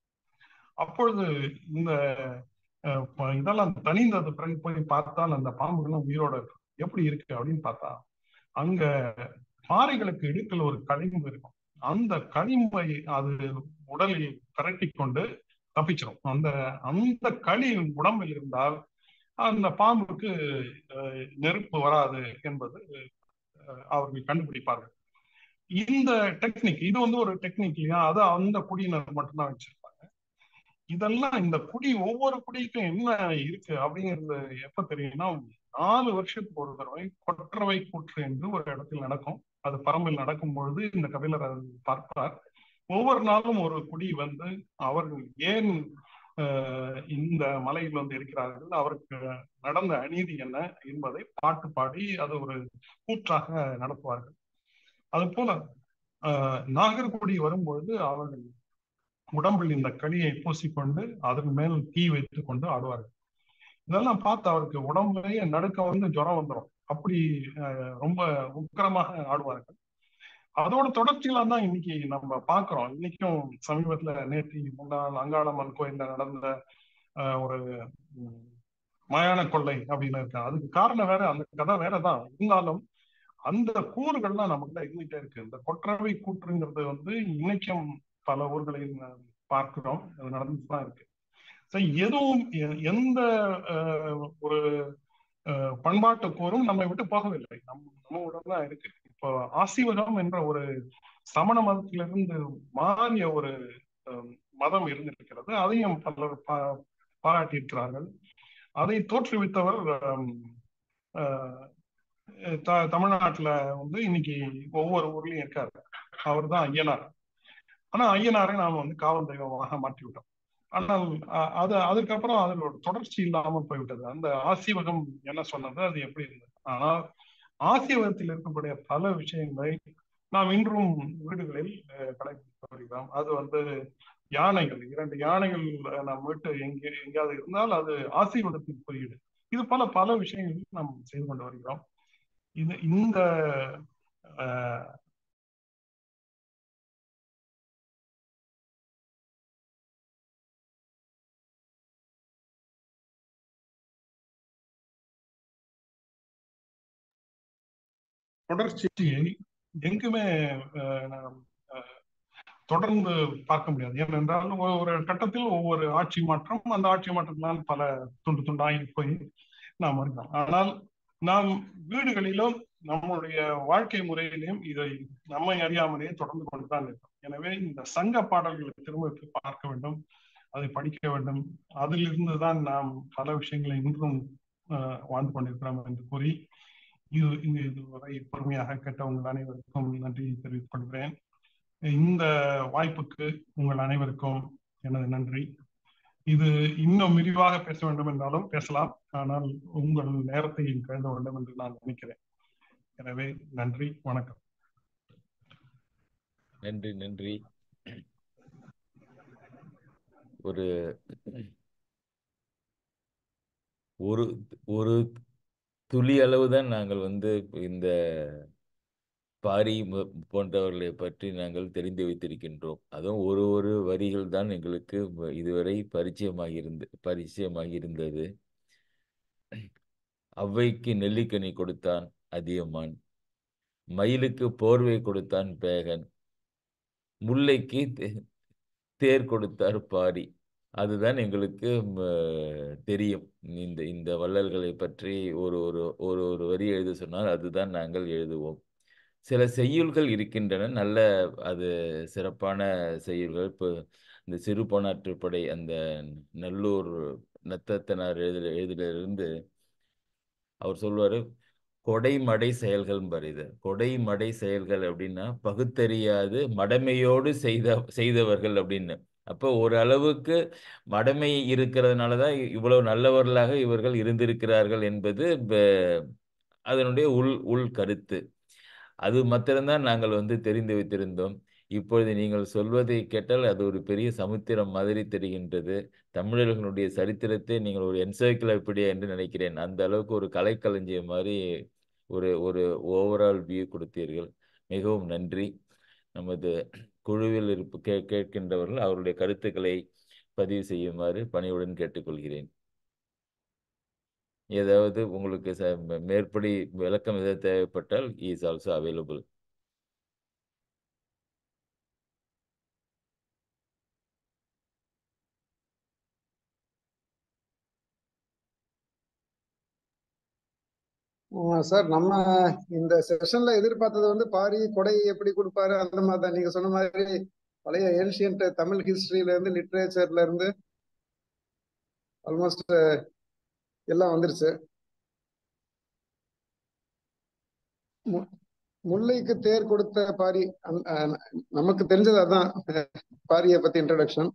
Speaker 3: அப்பொழுது இந்த அஹ், ப- இதெல்லாம் தனிந்தது பிறகு போய் பார்த்தால் அந்த பாம்புகளும் உயிரோட இருக்கு எப்படி இருக்கு அப்படின்னு பார்த்தா அங்க பாறைகளுக்கு இடுக்கில் ஒரு களிம்பு இருக்கும் அந்த களிம்பை அது உடலில் கரட்டி கொண்டு தப்பிச்சிடும் அந்த அந்த களி உடம்பில் இருந்தால் அந்த பாம்புக்கு அஹ், நெருப்பு வராது என்பது அஹ், அவர்கள் கண்டுபிடிப்பார்கள் இந்த டெக்னிக் இது வந்து ஒரு டெக்னிக் இல்லையா அது அந்த குடியினர் மட்டும்தான் வச்சிருப்பாங்க இதெல்லாம் இந்த குடி ஒவ்வொரு குடிக்கும் என்ன இருக்கு அப்படிங்கிறது எப்ப தெரியும்னா நாலு வருஷத்துக்கு ஒரு தடவை கொற்றவை கூற்று என்று ஒரு இடத்தில் நடக்கும் அது பரம்பில் நடக்கும் பொழுது இந்த கபிலர் அதை பார்ப்பார் ஒவ்வொரு நாளும் ஒரு குடி வந்து அவர்கள் ஏன் அஹ், இந்த மலையில் வந்து இருக்கிறார்கள் அவருக்கு நடந்த அநீதி என்ன என்பதை பாட்டு பாடி அது ஒரு கூற்றாக நடத்துவார்கள் அது போல அஹ், நாகர்கோடி வரும்பொழுது அவர்கள் உடம்பில் இந்த களியை பூசிக்கொண்டு அதன் மேல் தீ வைத்துக் கொண்டு ஆடுவார்கள் இதெல்லாம் பார்த்து அவருக்கு உடம்புலயே நடுக்க வந்து ஜுரம் வந்துடும் அப்படி அஹ், ரொம்ப உக்கிரமாக ஆடுவார்கள் அதோட தொடர்ச்சியில தான் இன்னைக்கு நம்ம பாக்குறோம் இன்னைக்கும் சமீபத்துல நேற்று முன்னாள் அங்காளம்மன் கோயில்ல நடந்த அஹ், ஒரு உம், மயான கொள்ளை அப்படின்னு இருக்கு அதுக்கு காரணம் வேற அந்த கதை வேறதான் இருந்தாலும் அந்த கூறுகள்லாம் நமக்குள்ள இருந்துட்டே இருக்கு இந்த கொற்றவை கூற்றுங்கிறது வந்து இன்னைக்கும் பல ஊர்களில் நாம் பார்க்கிறோம் அது நடந்துட்டு தான் இருக்கு சரி எதுவும் எ- எந்த அஹ், ஒரு அஹ், பண்பாட்டு கூறும் நம்மை விட்டு போகவில்லை நம் நம்ம உடல் தான் இருக்கு இப்போ ஆசிவகம் என்ற ஒரு சமண மதத்திலிருந்து மாறிய ஒரு அஹ், மதம் இருந்திருக்கிறது அதையும் பலர் பா- பாராட்டியிருக்கிறார்கள் அதை தோற்றுவித்தவர் அஹ், அஹ், த- தமிழ்நாட்டுல வந்து இன்னைக்கு ஒவ்வொரு ஊர்லயும் இருக்காரு அவர் தான் ஐயனார் ஆனா ஐயனாரை நாம வந்து காவல் தெய்வமாக மாற்றி விட்டோம் ஆனால் அ- அது அதுக்கப்புறம் அதில் ஒரு தொடர்ச்சி இல்லாமல் போய்விட்டது அந்த ஆசீவகம் என்ன சொன்னது அது எப்படி இருந்தது ஆனால் ஆசீவகத்தில் இருக்கக்கூடிய பல விஷயங்களை நாம் இன்றும் வீடுகளில் அஹ், கடைபிடித்து வருகிறோம் அது வந்து யானைகள் இரண்டு யானைகள் அஹ், நம் வீட்டு எங்கே எங்கேயாவது இருந்தால் அது ஆசீர்வாதத்தின் குறியீடு இது போல பல விஷயங்கள் நாம் செய்து கொண்டு வருகிறோம் இது இந்த அஹ், தொடர்ச்சியை எங்குமே அஹ், நாம் அஹ், தொடர்ந்து பார்க்க முடியாது ஏனென்றால் ஒ- ஒரு கட்டத்தில் ஒவ்வொரு ஆட்சி மாற்றம் அந்த ஆட்சி மாற்றத்தினால் பல துண்டு துண்டாகி போய் நாம் இருக்கோம் ஆனால் நாம் வீடுகளிலும் நம்முடைய வாழ்க்கை முறையிலும் இதை நம்மை அறியாமலேயே தொடர்ந்து கொண்டுதான் இருக்கோம் எனவே இந்த சங்க பாடல்களை திரும்ப போய் பார்க்க வேண்டும் அதை படிக்க வேண்டும் அதிலிருந்து தான் நாம் பல விஷயங்களை இன்றும் அஹ், வாழ்ந்து கொண்டிருக்கிறோம் என்று கூறி இது இது இதுவரை பொறுமையாக கேட்ட உங்கள் அனைவருக்கும் நன்றி தெரிவித்துக் கொள்கிறேன் இந்த வாய்ப்புக்கு உங்கள் அனைவருக்கும் எனது நன்றி இது இன்னும் விரிவாக பேச வேண்டும் என்றாலும் பேசலாம் ஆனால் உங்கள் நேரத்தை கழிந்த வேண்டும் என்று நான் நினைக்கிறேன் எனவே நன்றி வணக்கம்
Speaker 1: நன்றி நன்றி ஒரு ஒரு ஒரு துளி அளவு தான் நாங்கள் வந்து இந்த பாரி மு- போன்றவர்களை பற்றி நாங்கள் தெரிந்து வைத்திருக்கின்றோம் அதுவும் ஒரு ஒரு வரிகள் தான் எங்களுக்கு வ- இதுவரை பரிச்சயமாக இருந்து பரிச்சயமாக இருந்தது ஔவைக்கு நெல்லிக்கனி கொடுத்தான் அதியமான் மயிலுக்கு போர்வை கொடுத்தான் பேகன் முல்லைக்கு தே- தேர் கொடுத்தார் பாரி அதுதான் எங்களுக்கு ம, தெரியும் இந்த இந்த வள்ளல்களை பற்றி ஒரு ஒரு ஒரு ஒரு வரி எழுத சொன்னால் அதுதான் நாங்கள் எழுதுவோம் சில செய்யுள்கள் இருக்கின்றன நல்ல அது சிறப்பான செய்யுள்கள் இப்போ இந்த சிறு பொன்னாற்றுப்படை அந்த நல்லூர் நத்தத்தனார் எழுதுல எழுதிலிருந்து அவர் சொல்வாரு கொடைமடை செயல்கள் பரிது கொடைமடை செயல்கள் அப்படின்னா பகுத்தறியாது மடமையோடு செய்த செய்தவர்கள் அப்படின்னு அப்போ ஒரு அளவுக்கு மடமை இருக்கிறதுனால தான் இவ்வளவு நல்லவர்களாக இவர்கள் இருந்திருக்கிறார்கள் என்பது ப- அதனுடைய உள் உள் கருத்து அது மாத்திரம்தான் நாங்கள் வந்து தெரிந்து வைத்திருந்தோம் இப்பொழுது நீங்கள் சொல்வதை கேட்டால் அது ஒரு பெரிய சமுத்திரம் மாதிரி தெரிகின்றது தமிழர்களுடைய சரித்திரத்தை நீங்கள் ஒரு என்சைக்ளோபீடியா என்று நினைக்கிறேன் அந்த அளவுக்கு ஒரு கலைக்களஞ்சியம் மாதிரி ஒரு ஒரு ஓவரால் வியூ கொடுத்தீர்கள் மிகவும் நன்றி நமது குழுவில் இருப்பு கே கேட்கின்றவர்கள் அவருடைய கருத்துக்களை பதிவு செய்யுமாறு பணியுடன் கேட்டுக்கொள்கிறேன் ஏதாவது உங்களுக்கு ச மேற்படி விளக்கம் எதாவது தேவைப்பட்டால் இஸ் ஆல்சோ அவைலபிள்
Speaker 4: சார் நம்ம இந்த செஷன்ல எதிர்பார்த்தது வந்து பாரி கொடை எப்படி கொடுப்பாரு அந்த மாதிரி தான் நீங்க சொன்ன மாதிரி பழைய ஏன்ஷியன்ட் தமிழ் ஹிஸ்டரியில இருந்து லிட்ரேச்சர்ல இருந்து ஆல்மோஸ்ட் எல்லாம் வந்துருச்சு முல்லைக்கு தேர் கொடுத்த பாரி நமக்கு தெரிஞ்சது அதான் பாரியை பத்தி இன்ட்ரடக்ஷன்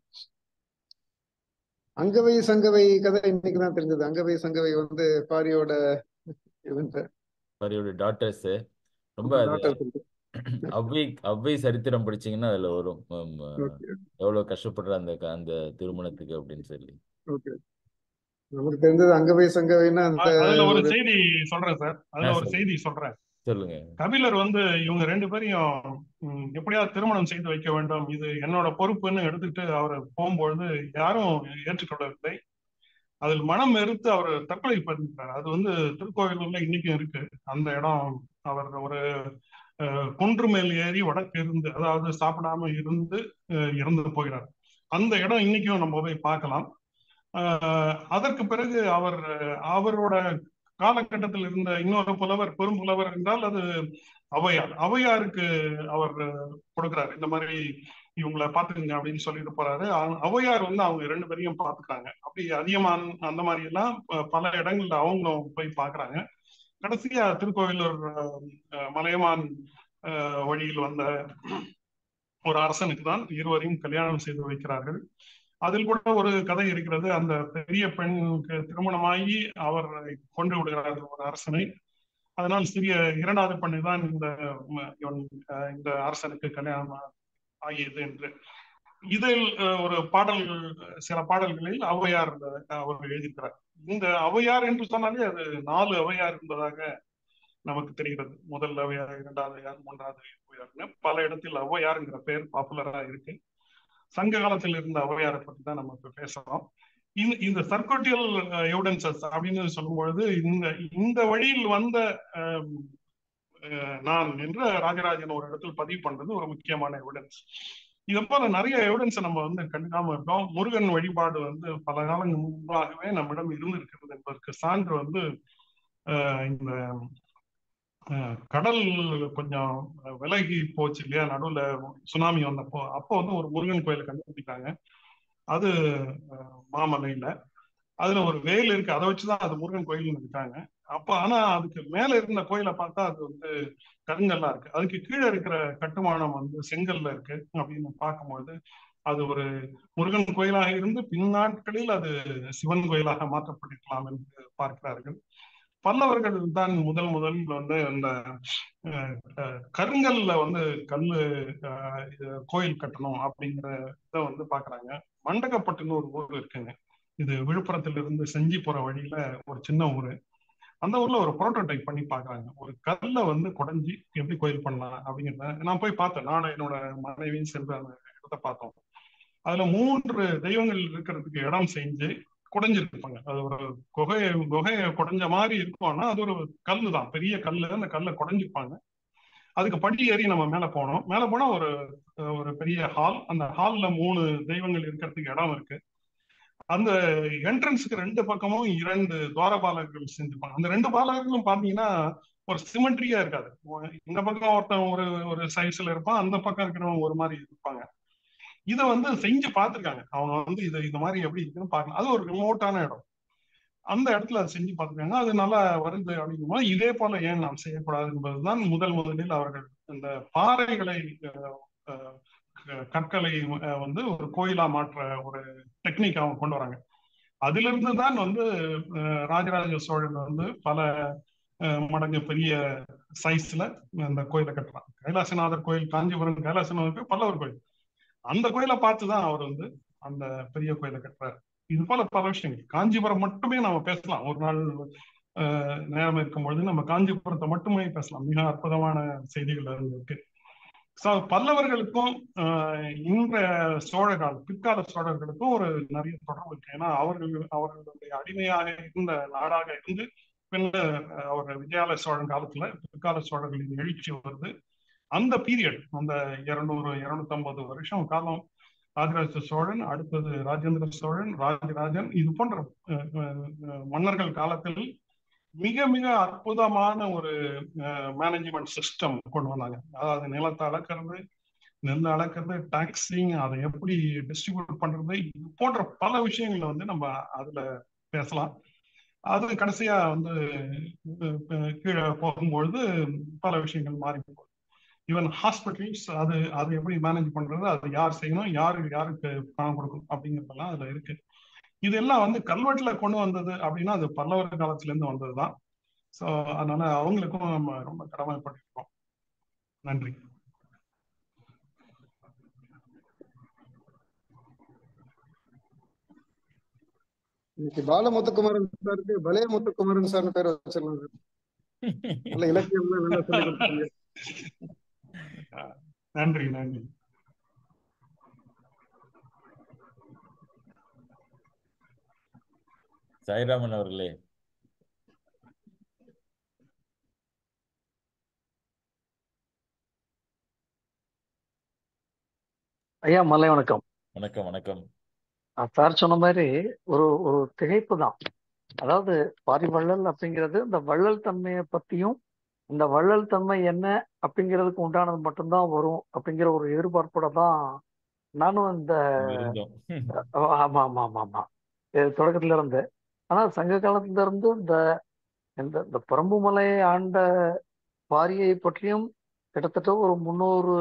Speaker 4: அங்கவை சங்கவை கதை இன்னைக்கு தான் தெரிஞ்சது அங்கவை சங்கவை வந்து பாரியோட
Speaker 1: பாரியோட டாட்டர்ஸ் ரொம்ப அவ்வை அவ்வை சரித்திரம் படிச்சீங்கன்னா அதுல வரும் எவ்வளவு கஷ்டப்படுற அந்த அந்த திருமணத்துக்கு அப்படின்னு சொல்லி
Speaker 4: நமக்கு தெரிஞ்சது அங்கவை சங்கவைன்னா
Speaker 3: அதுல ஒரு செய்தி சொல்றேன் சார் அதுல ஒரு செய்தி சொல்றேன்
Speaker 1: சொல்லுங்க
Speaker 3: கபிலர் வந்து இவங்க ரெண்டு பேரையும் எப்படியாவது திருமணம் செய்து வைக்க வேண்டும் இது என்னோட பொறுப்புன்னு எடுத்துக்கிட்டு அவர் போகும்பொழுது யாரும் ஏற்றுக்கொள்ளவில்லை அதில் மனம் வெறுத்து அவர் தற்கொலை பண்ணிருக்காரு அது வந்து திருக்கோவிலூர்ல இன்னைக்கும் இருக்கு அந்த இடம் அவர் ஒரு குன்று மேல் ஏறி வடக்கு இருந்து அதாவது சாப்பிடாம இருந்து இறந்து போகிறார் அந்த இடம் இன்னைக்கும் நம்ம போய் பார்க்கலாம் அதற்கு பிறகு அவர் அவரோட காலகட்டத்தில் இருந்த இன்னொரு புலவர் பெரும் புலவர் என்றால் அது அவையார் அவையாருக்கு அவர் கொடுக்கிறார் இந்த மாதிரி இவங்கள பாத்துக்கங்க அப்படின்னு சொல்லிட்டு போறாரு அவையார் வந்து அவங்க ரெண்டு பேரையும் பாத்துக்கிறாங்க அப்படி அதிகமான அந்த மாதிரி எல்லாம் பல இடங்கள்ல அவங்களும் போய் பாக்குறாங்க கடைசியா திருக்கோவிலூர் மலையமான் வழியில் வந்த ஒரு அரசனுக்கு தான் இருவரையும் கல்யாணம் செய்து வைக்கிறார்கள் அதில் கூட ஒரு கதை இருக்கிறது அந்த பெரிய பெண்ணுக்கு திருமணமாகி அவர் கொண்டு விடுகிறார் ஒரு அரசனை அதனால் சிறிய இரண்டாவது பெண்ணு தான் இந்த இந்த அரசனுக்கு கல்யாணம் ஆகியது என்று இதில் ஒரு பாடல்கள் சில பாடல்களில் அவையார் அவர் எழுதியிருக்கிறார் இந்த அவையார் என்று சொன்னாலே அது நாலு அவையார் என்பதாக நமக்கு தெரிகிறது முதல் அவையார் இரண்டாவது அவையார் மூன்றாவது அவையார்னு பல இடத்தில் அவையாருங்கிற பேர் பாப்புலரா இருக்கு சங்க காலத்தில் இருந்த அவையாரை பற்றி தான் நம்ம இப்ப பேசுறோம் இந்த சர்க்கோட்டியல் எவிடன்சஸ் அப்படின்னு சொல்லும் பொழுது இந்த இந்த வழியில் வந்த நான் என்று ராஜராஜன் ஒரு இடத்தில் பதிவு பண்றது ஒரு முக்கியமான எவிடன்ஸ் இதை போல நிறைய எவிடன்ஸ் நம்ம வந்து கண்டுக்காம இருக்கோம் முருகன் வழிபாடு வந்து பல காலங்கள் முன்பாகவே நம்மிடம் இருந்து இருக்கிறது என்பதற்கு சான்று வந்து இந்த கடல் கொஞ்சம் விலகி போச்சு இல்லையா நடுவுல சுனாமி வந்தப்போ அப்போ வந்து ஒரு முருகன் கோயிலை கண்டுபிடிக்காங்க அது மாமலையில அதுல ஒரு வேல் இருக்கு அதை வச்சுதான் அது முருகன் கோயில்னு இருக்காங்க அப்ப ஆனா அதுக்கு மேல இருந்த கோயிலை பார்த்தா அது வந்து கருங்கல்லா இருக்கு அதுக்கு கீழே இருக்கிற கட்டுமானம் வந்து செங்கல்ல இருக்கு அப்படின்னு பார்க்கும்பொழுது அது ஒரு முருகன் கோயிலாக இருந்து பின்னாட்களில் அது சிவன் கோயிலாக மாற்றப்பட்டிருக்கலாம் என்று பார்க்கிறார்கள் பல்லவர்கள் தான் முதல் முதல் வந்து அந்த கருங்கல்ல வந்து கல்லு கோயில் கட்டணும் அப்படிங்கிற இதை வந்து பாக்குறாங்க மண்டகப்பட்டுன்னு ஒரு ஊர் இருக்குங்க இது விழுப்புரத்துல இருந்து செஞ்சி போற வழியில ஒரு சின்ன ஊரு அந்த ஊர்ல ஒரு புரோட்டோடைப் பண்ணி பாக்குறாங்க ஒரு கல்லை வந்து குடஞ்சி எப்படி கோயில் பண்ணலாம் அப்படிங்கிறத நான் போய் பார்த்தேன் நானும் என்னோட மனைவியும் சென்று அந்த இடத்த பார்த்தோம் அதுல மூன்று தெய்வங்கள் இருக்கிறதுக்கு இடம் செஞ்சு குடைஞ்சிருப்பாங்க அது ஒரு குகை குகையை குடைஞ்ச மாதிரி இருக்கும்னா அது ஒரு கல்லு தான் பெரிய கல்லு அந்த கல்லை குடைஞ்சிருப்பாங்க அதுக்கு படி ஏறி நம்ம மேல போனோம் மேல போனா ஒரு ஒரு பெரிய ஹால் அந்த ஹால்ல மூணு தெய்வங்கள் இருக்கிறதுக்கு இடம் இருக்கு அந்த என்ட்ரன்ஸுக்கு ரெண்டு பக்கமும் இரண்டு துவாரபாலகர்கள் செஞ்சிருப்பாங்க அந்த ரெண்டு பாலகர்களும் பாத்தீங்கன்னா ஒரு சிமெட்ரியா இருக்காது இந்த பக்கம் ஒருத்தன் ஒரு ஒரு சைஸ்ல இருப்பான் அந்த பக்கம் இருக்கிறவங்க ஒரு மாதிரி இருப்பாங்க இதை வந்து செஞ்சு பார்த்துருக்காங்க அவங்க வந்து இது இந்த மாதிரி எப்படி இருக்குன்னு பார்க்கலாம் அது ஒரு ரிமோட்டான இடம் அந்த இடத்துல அதை செஞ்சு பார்த்துருக்காங்க அது நல்லா வருது அப்படிங்கும்போது இதே போல ஏன் நாம் செய்யக்கூடாது என்பதுதான் முதல் முதலில் அவர்கள் இந்த பாறைகளை கற்களை வந்து ஒரு கோயிலா மாற்ற ஒரு டெக்னிக் அவங்க கொண்டு வராங்க அதுல இருந்து தான் வந்து ராஜராஜ சோழன் வந்து பல அஹ், மடங்கு பெரிய சைஸ்ல அந்த கோயிலை கட்டுறான் கைலாசநாதர் கோயில் காஞ்சிபுரம் கைலாசநாதர் கோயில் பல்லவர் கோயில் அந்த கோயிலை பார்த்து தான் அவர் வந்து அந்த பெரிய கோயிலை கட்டுறாரு இது போல பல விஷயங்கள் காஞ்சிபுரம் மட்டுமே நாம பேசலாம் ஒரு நாள் அஹ், நேரம் இருக்கும் பொழுது நம்ம காஞ்சிபுரத்தை மட்டுமே பேசலாம் மிக அற்புதமான செய்திகள் அதுல இருக்கு So, பல்லவர்களுக்கும் ஆஹ், இன்றைய சோழ கால பிற்கால சோழர்களுக்கும் ஒரு நிறைய தொடர்பு இருக்கு ஏன்னா அவர்கள் அவர்களுடைய அடிமையாக இருந்த நாடாக இருந்து பின்னர் அவர் விஜயாலய சோழன் காலத்துல பிற்கால சோழர்களின் எழுச்சி வருது அந்த பீரியட் அந்த இருநூறு இருநூத்தி ஐம்பது வருஷம் காலம் ராஜராஜ சோழன் அடுத்தது ராஜேந்திர சோழன் ராஜராஜன் இது போன்ற அஹ், அஹ், மன்னர்கள் காலத்தில் மிக மிக அற்புதமான ஒரு மேனேஜ்மெண்ட் சிஸ்டம் கொண்டு வந்தாங்க அதாவது நிலத்தை அளக்கிறது நெல் அளக்கிறது டாக்ஸிங் அதை எப்படி டிஸ்ட்ரிபியூட் பண்றது இது போன்ற பல விஷயங்களை வந்து நம்ம அதுல பேசலாம் அது கடைசியா வந்து அஹ், கீழே போகும்பொழுது பல விஷயங்கள் மாறி போகுது ஈவன் ஹாஸ்பிட்டல்ஸ் அது அது எப்படி மேனேஜ் பண்றது அது யார் செய்யணும் யாரு யாருக்கு பணம் கொடுக்கணும் அப்படிங்கிறதெல்லாம் அதுல இருக்கு இதெல்லாம் வந்து கல்வெட்டுல கொண்டு வந்தது அப்படின்னா அது பல்லவர் காலத்துல இருந்து வந்ததுதான் சோ அதனால அவங்களுக்கும் நம்ம ரொம்ப கடமைப்பட்டிருக்கோம் நன்றி
Speaker 4: இன்னைக்கு பாலமுத்துக்குமாரன் சாருக்கு பலே முத்துக்குமாரன் சார்னு பேர் வச்சிருந்தாங்க நல்ல இலக்கியம்லாம் நல்லா சொல்லி கொடுத்தாங்க
Speaker 3: நன்றி நன்றி
Speaker 1: சாய்ராமன் அவர்களே
Speaker 5: ஐயா மலை வணக்கம்
Speaker 1: வணக்கம் வணக்கம்
Speaker 5: அஹ் சார் சொன்ன மாதிரி ஒரு ஒரு திகைப்பு தான் அதாவது பாரி வள்ளல் அப்படிங்கிறது இந்த வள்ளல் தன்மையை பத்தியும் இந்த வள்ளல் தன்மை என்ன அப்படிங்கிறதுக்கு உண்டானது மட்டும்தான் வரும் அப்படிங்கிற ஒரு எதிர்பார்ப்போட தான் நானும் இந்த
Speaker 1: நம்ம இருந்தோம்
Speaker 5: அஹ் ஆமா ஆமா ஆமா ஆமா இது தொடக்கத்துல இருந்து ஆனா சங்க காலத்துல இருந்து இந்த இந்த இந்த பரம்புமலை ஆண்ட பாரியை பற்றியும் கிட்டத்தட்ட ஒரு முந்நூறு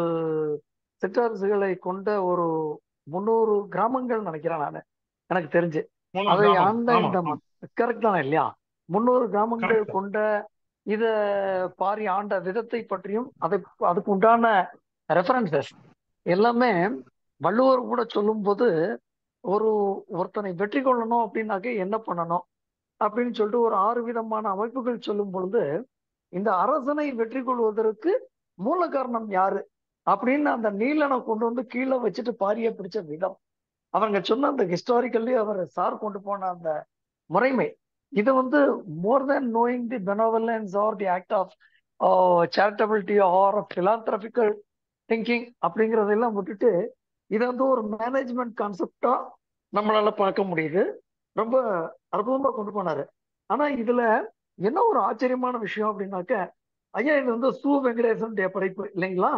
Speaker 5: சிற்றரசுகளை கொண்ட ஒரு முந்நூறு கிராமங்கள் நினைக்கிறேன் நான் எனக்கு தெரிஞ்சு
Speaker 3: மூணாம்
Speaker 5: அதை
Speaker 3: கிராமம்.
Speaker 5: ஆண்ட
Speaker 3: ஆமா,
Speaker 5: இந்த
Speaker 3: ஆமா.
Speaker 5: கரெக்ட் தானே இல்லையா முந்நூறு கிராமங்கள்
Speaker 3: Correct.
Speaker 5: கொண்ட இத பாரி ஆண்ட விதத்தை பற்றியும் அதை அதுக்கு உண்டான ரெஃபரன்சஸ் எல்லாமே வள்ளுவர் கூட சொல்லும்போது ஒரு ஒருத்தனை வெற்றி கொள்ளணும் அப்படின்னாக்க என்ன பண்ணணும் அப்படின்னு சொல்லிட்டு ஒரு ஆறு விதமான அமைப்புகள் சொல்லும் பொழுது இந்த அரசனை வெற்றி கொள்வதற்கு மூல காரணம் யாரு அப்படின்னு அந்த நீலனை கொண்டு வந்து கீழே வச்சுட்டு பாரியை பிடிச்ச விதம் அவங்க சொன்ன அந்த ஹிஸ்டாரிக்கல்லி அவர் சார் கொண்டு போன அந்த முறைமை இது வந்து more than knowing the benevolence or the act of charitability or philanthropical thinking அப்படிங்கிறதெல்லாம் விட்டுட்டு இதை வந்து ஒரு மேனேஜ்மெண்ட் கான்செப்டா நம்மளால பார்க்க முடியுது ரொம்ப அற்புதமா கொண்டு போனாரு ஆனா இதுல என்ன ஒரு ஆச்சரியமான விஷயம் அப்படின்னாக்க ஐயா இது வந்து சு வெங்கடேசனுடைய படைப்பு இல்லைங்களா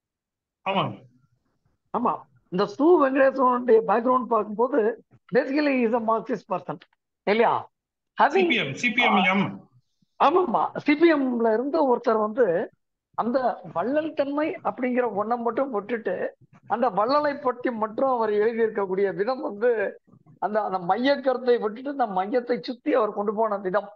Speaker 3: ஆமாங்க
Speaker 5: ஆமா இந்த சு வெங்கடேசனுடைய பேக்ரவுண்ட் பார்க்கும்போது basically is a Marxist person இல்லையா ஹேவிங்
Speaker 3: சிபிஎம் சிபிஎம் எம்
Speaker 5: ஆமாமா சிபிஎம்ல இருந்த ஒருத்தர் வந்து அந்த வள்ளல் தன்மை அப்படிங்கிற ஒண்ணை மட்டும் விட்டுட்டு அந்த வள்ளலை பற்றி மட்டும் அவர் எழுதியிருக்கக்கூடிய விதம் வந்து அந்த அந்த மைய கருத்தை விட்டுட்டு அந்த மையத்தை சுத்தி அவர் கொண்டு போன விதம்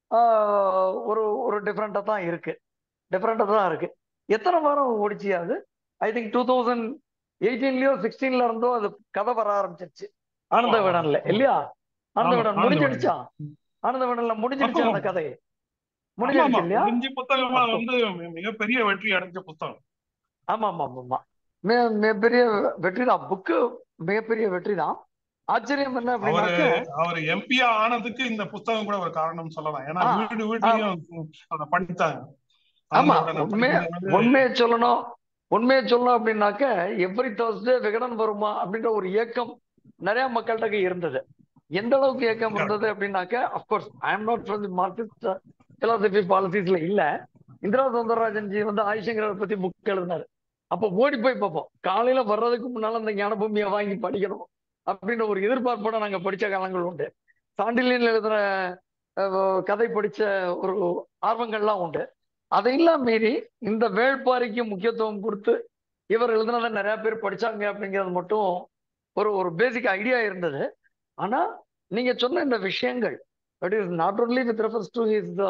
Speaker 5: ஆஹ் ஒரு ஒரு டிஃப்ரெண்டா தான் இருக்கு டிஃப்ரெண்டா தான் இருக்கு எத்தனை வாரம் ஓடிச்சு அது ஐ திங்க் டூ தௌசண்ட் எயிட்டீன்லயோ சிக்ஸ்டீன்ல இருந்தோ அது கதை வர ஆரம்பிச்சிருச்சு ஆனந்த விடன்ல இல்லையா ஆனந்த
Speaker 3: ஆமா,
Speaker 5: விடன்
Speaker 3: ஆனந்த
Speaker 5: முடிஞ்சிடுச்சா ஆனந்த விடன்ல முடிஞ்சிடுச்சா அந்த கதை முடிஞ்சிடுச்சு இல்லையா
Speaker 3: முடிஞ்ச புத்தகமா வந்து மிகப்பெரிய வெற்றி அடைஞ்ச புத்தகம்
Speaker 5: ஆமா ஆமா ஆமா ஆமா மிக மிகப்பெரிய வெற்றி தான் புக்கு மிகப்பெரிய வெற்றி தான் ஆச்சரியம் என்ன
Speaker 3: அவரு
Speaker 5: அப்படின்னாக்க
Speaker 3: அவர் எம்பியா ஆனதுக்கு இந்த புத்தகம் கூட ஒரு காரணம் சொல்லலாம் ஏன்னா
Speaker 5: ஆ,
Speaker 3: வீடு வீட்லயும் அதை படித்தாங்க
Speaker 5: ஆமா
Speaker 3: அதனால
Speaker 5: உண்மையை
Speaker 3: படிக்கிறது வந்து
Speaker 5: உண்மையை சொல்லணும் உண்மையை சொல்லணும் அப்படின்னாக்க எவ்ரி தேர்ஸ்டே விகடன் வருமா அப்படின்ற ஒரு ஏக்கம் நிறைய மக்கள்கிட்ட இருந்தது எந்த அளவுக்கு ஏக்கம் இருந்தது அப்படின்னாக்க of course I am not from the Marxist philosophy பாலிசிஸ்ல இல்ல இந்திரா சௌந்தரராஜன் ஜி வந்து ஆதிசங்கரை பத்தி புக் எழுதினாரு அப்போ ஓடி போய் பார்ப்போம் காலையில வர்றதுக்கு முன்னால அந்த ஞானபூமியை வாங்கி படிக்கணும் அப்படின்ற ஒரு எதிர்பார்ப்போட நாங்க படிச்ச காலங்கள் உண்டு சாண்டிலியன் எழுதுன அஹ், கதை படிச்ச ஒரு ஆர்வங்கள்லாம் உண்டு அதையெல்லாம் மீறி இந்த வேள்பாரிக்கு முக்கியத்துவம் கொடுத்து இவர் எழுதுனதை நிறைய பேர் படிச்சாங்க அப்படிங்கிறது மட்டும் ஒரு ஒரு பேசிக் ஐடியா இருந்தது ஆனா நீங்க சொன்ன இந்த விஷயங்கள் but is not only with refers to his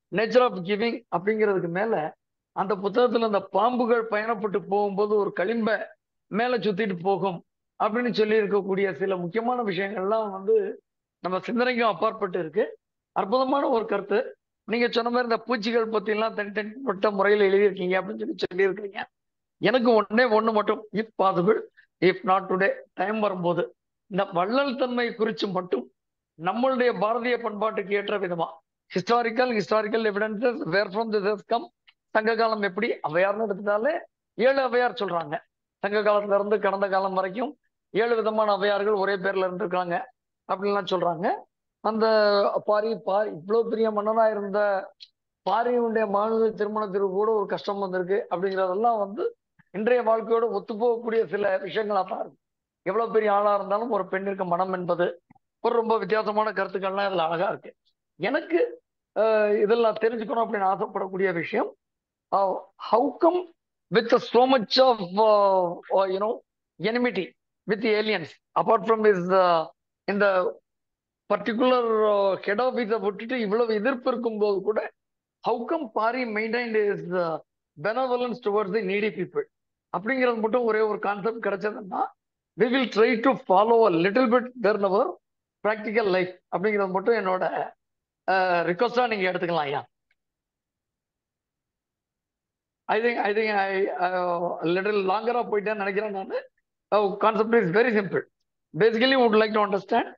Speaker 5: nature of giving அப்படிங்கிறதுக்கு மேல அந்த புத்தகத்துல அந்த பாம்புகள் பயணப்பட்டு போகும்போது ஒரு களிம்ப மேல சுத்திட்டு போகும் அப்படின்னு சொல்லி இருக்கக்கூடிய சில முக்கியமான விஷயங்கள்லாம் வந்து நம்ம சிந்தனைக்கும் அப்பாற்பட்டு இருக்கு அற்புதமான ஒரு கருத்து நீங்க சொன்ன மாதிரி இந்த பூச்சிகள் பத்தி எல்லாம் தனித்தனிப்பட்ட முறையில் எழுதியிருக்கீங்க அப்படின்னு சொல்லி சொல்லியிருக்கீங்க எனக்கு ஒன்னே ஒண்ணு மட்டும் if possible if not today time வரும்போது இந்த வள்ளல் தன்மை குறித்து மட்டும் நம்மளுடைய பாரதிய பண்பாட்டுக்கு ஏற்ற விதமா historical historical evidences where from this come சங்க காலம் எப்படி அவையார்னு எடுத்துட்டாலே ஏழு அவையார் சொல்றாங்க சங்க காலத்துல இருந்து கடந்த காலம் வரைக்கும் ஏழு விதமான அவையார்கள் ஒரே பேர்ல இருந்திருக்காங்க அப்படின்லாம் சொல்றாங்க அந்த பாரி பாரி இவ்வளவு பெரிய மன்னனா இருந்த பாரியுடைய மாநில திருமணத்திற்கு கூட ஒரு கஷ்டம் வந்திருக்கு அப்படிங்கிறதெல்லாம் வந்து இன்றைய வாழ்க்கையோட ஒத்துப்போகக்கூடிய சில விஷயங்களா தான் இருக்கு எவ்வளவு பெரிய ஆளா இருந்தாலும் ஒரு பெண்ணிற்கு மனம் என்பது ஒரு ரொம்ப வித்தியாசமான கருத்துக்கள்லாம் இதுல அழகா இருக்கு எனக்கு அஹ், இதெல்லாம் தெரிஞ்சுக்கணும் அப்படின்னு ஆசைப்படக்கூடிய விஷயம் how come with so much of you know enmity with aliens apart from is இந்த பர்டிகுலர் ஹெட் ஆஃபீஸை விட்டுட்டு இவ்வளவு எதிர்ப்பு இருக்கும்போது கூட how come Pari maintained is benevolence towards the needy people அப்படிங்கிறது மட்டும் ஒரே ஒரு கான்செப்ட் கிடைச்சதுன்னா we will try to follow a little bit there our practical life அப்படிங்கிறது மட்டும் என்னோட ரிக்வஸ்டா நீங்க எடுத்துக்கலாம் ஐயா I think I think I little லாங்கரா போயிட்டேன்னு நினைக்கிறேன் நான் concept is very simple basically would like to understand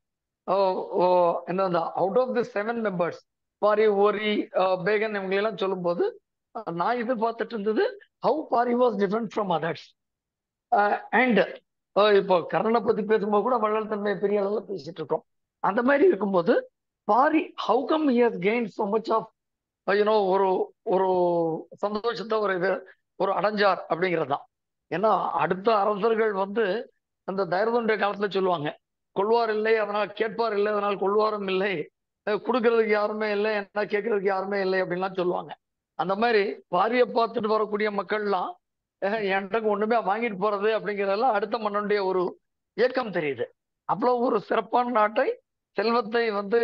Speaker 5: இந்த out of the seven members Pari Ori Pegan இவங்களெல்லாம் சொல்லும்போது அஹ், நான் எதிர்பார்த்துட்டு இருந்தது how Pari was different from others and இப்போ கர்ணனை பத்தி பேசும்போது கூட வள்ளல் தன்மை பெரிய அளவில் பேசிட்டு இருக்கோம் அந்த மாதிரி இருக்கும்போது Pari how come he's gain so much of you know ஒரு ஒரு சந்தோஷத்தை ஒரு இது ஒரு அடைஞ்சார் அப்படிங்கிறது தான் ஏன்னா அடுத்த அரசர்கள் வந்து அந்த தைரதனுடைய காலத்துல சொல்லுவாங்க கொள்வார் இல்லை அதனால் கேட்பார் இல்லை அதனால் கொள்வாரும் இல்லை அஹ் கொடுக்கறதுக்கு யாருமே இல்லை என்ன கேட்கறதுக்கு யாருமே இல்லை அப்படின்லாம் சொல்லுவாங்க அந்த மாதிரி பாரியை பார்த்துட்டு வரக்கூடிய மக்கள்லாம் அஹ் என்கிட்ட ஒண்ணுமே வாங்கிட்டு போறது அப்படிங்கிறதெல்லாம் அடுத்த மன்னனுடைய ஒரு இயக்கம் தெரியுது அவ்வளவு ஒரு சிறப்பான நாட்டை செல்வத்தை வந்து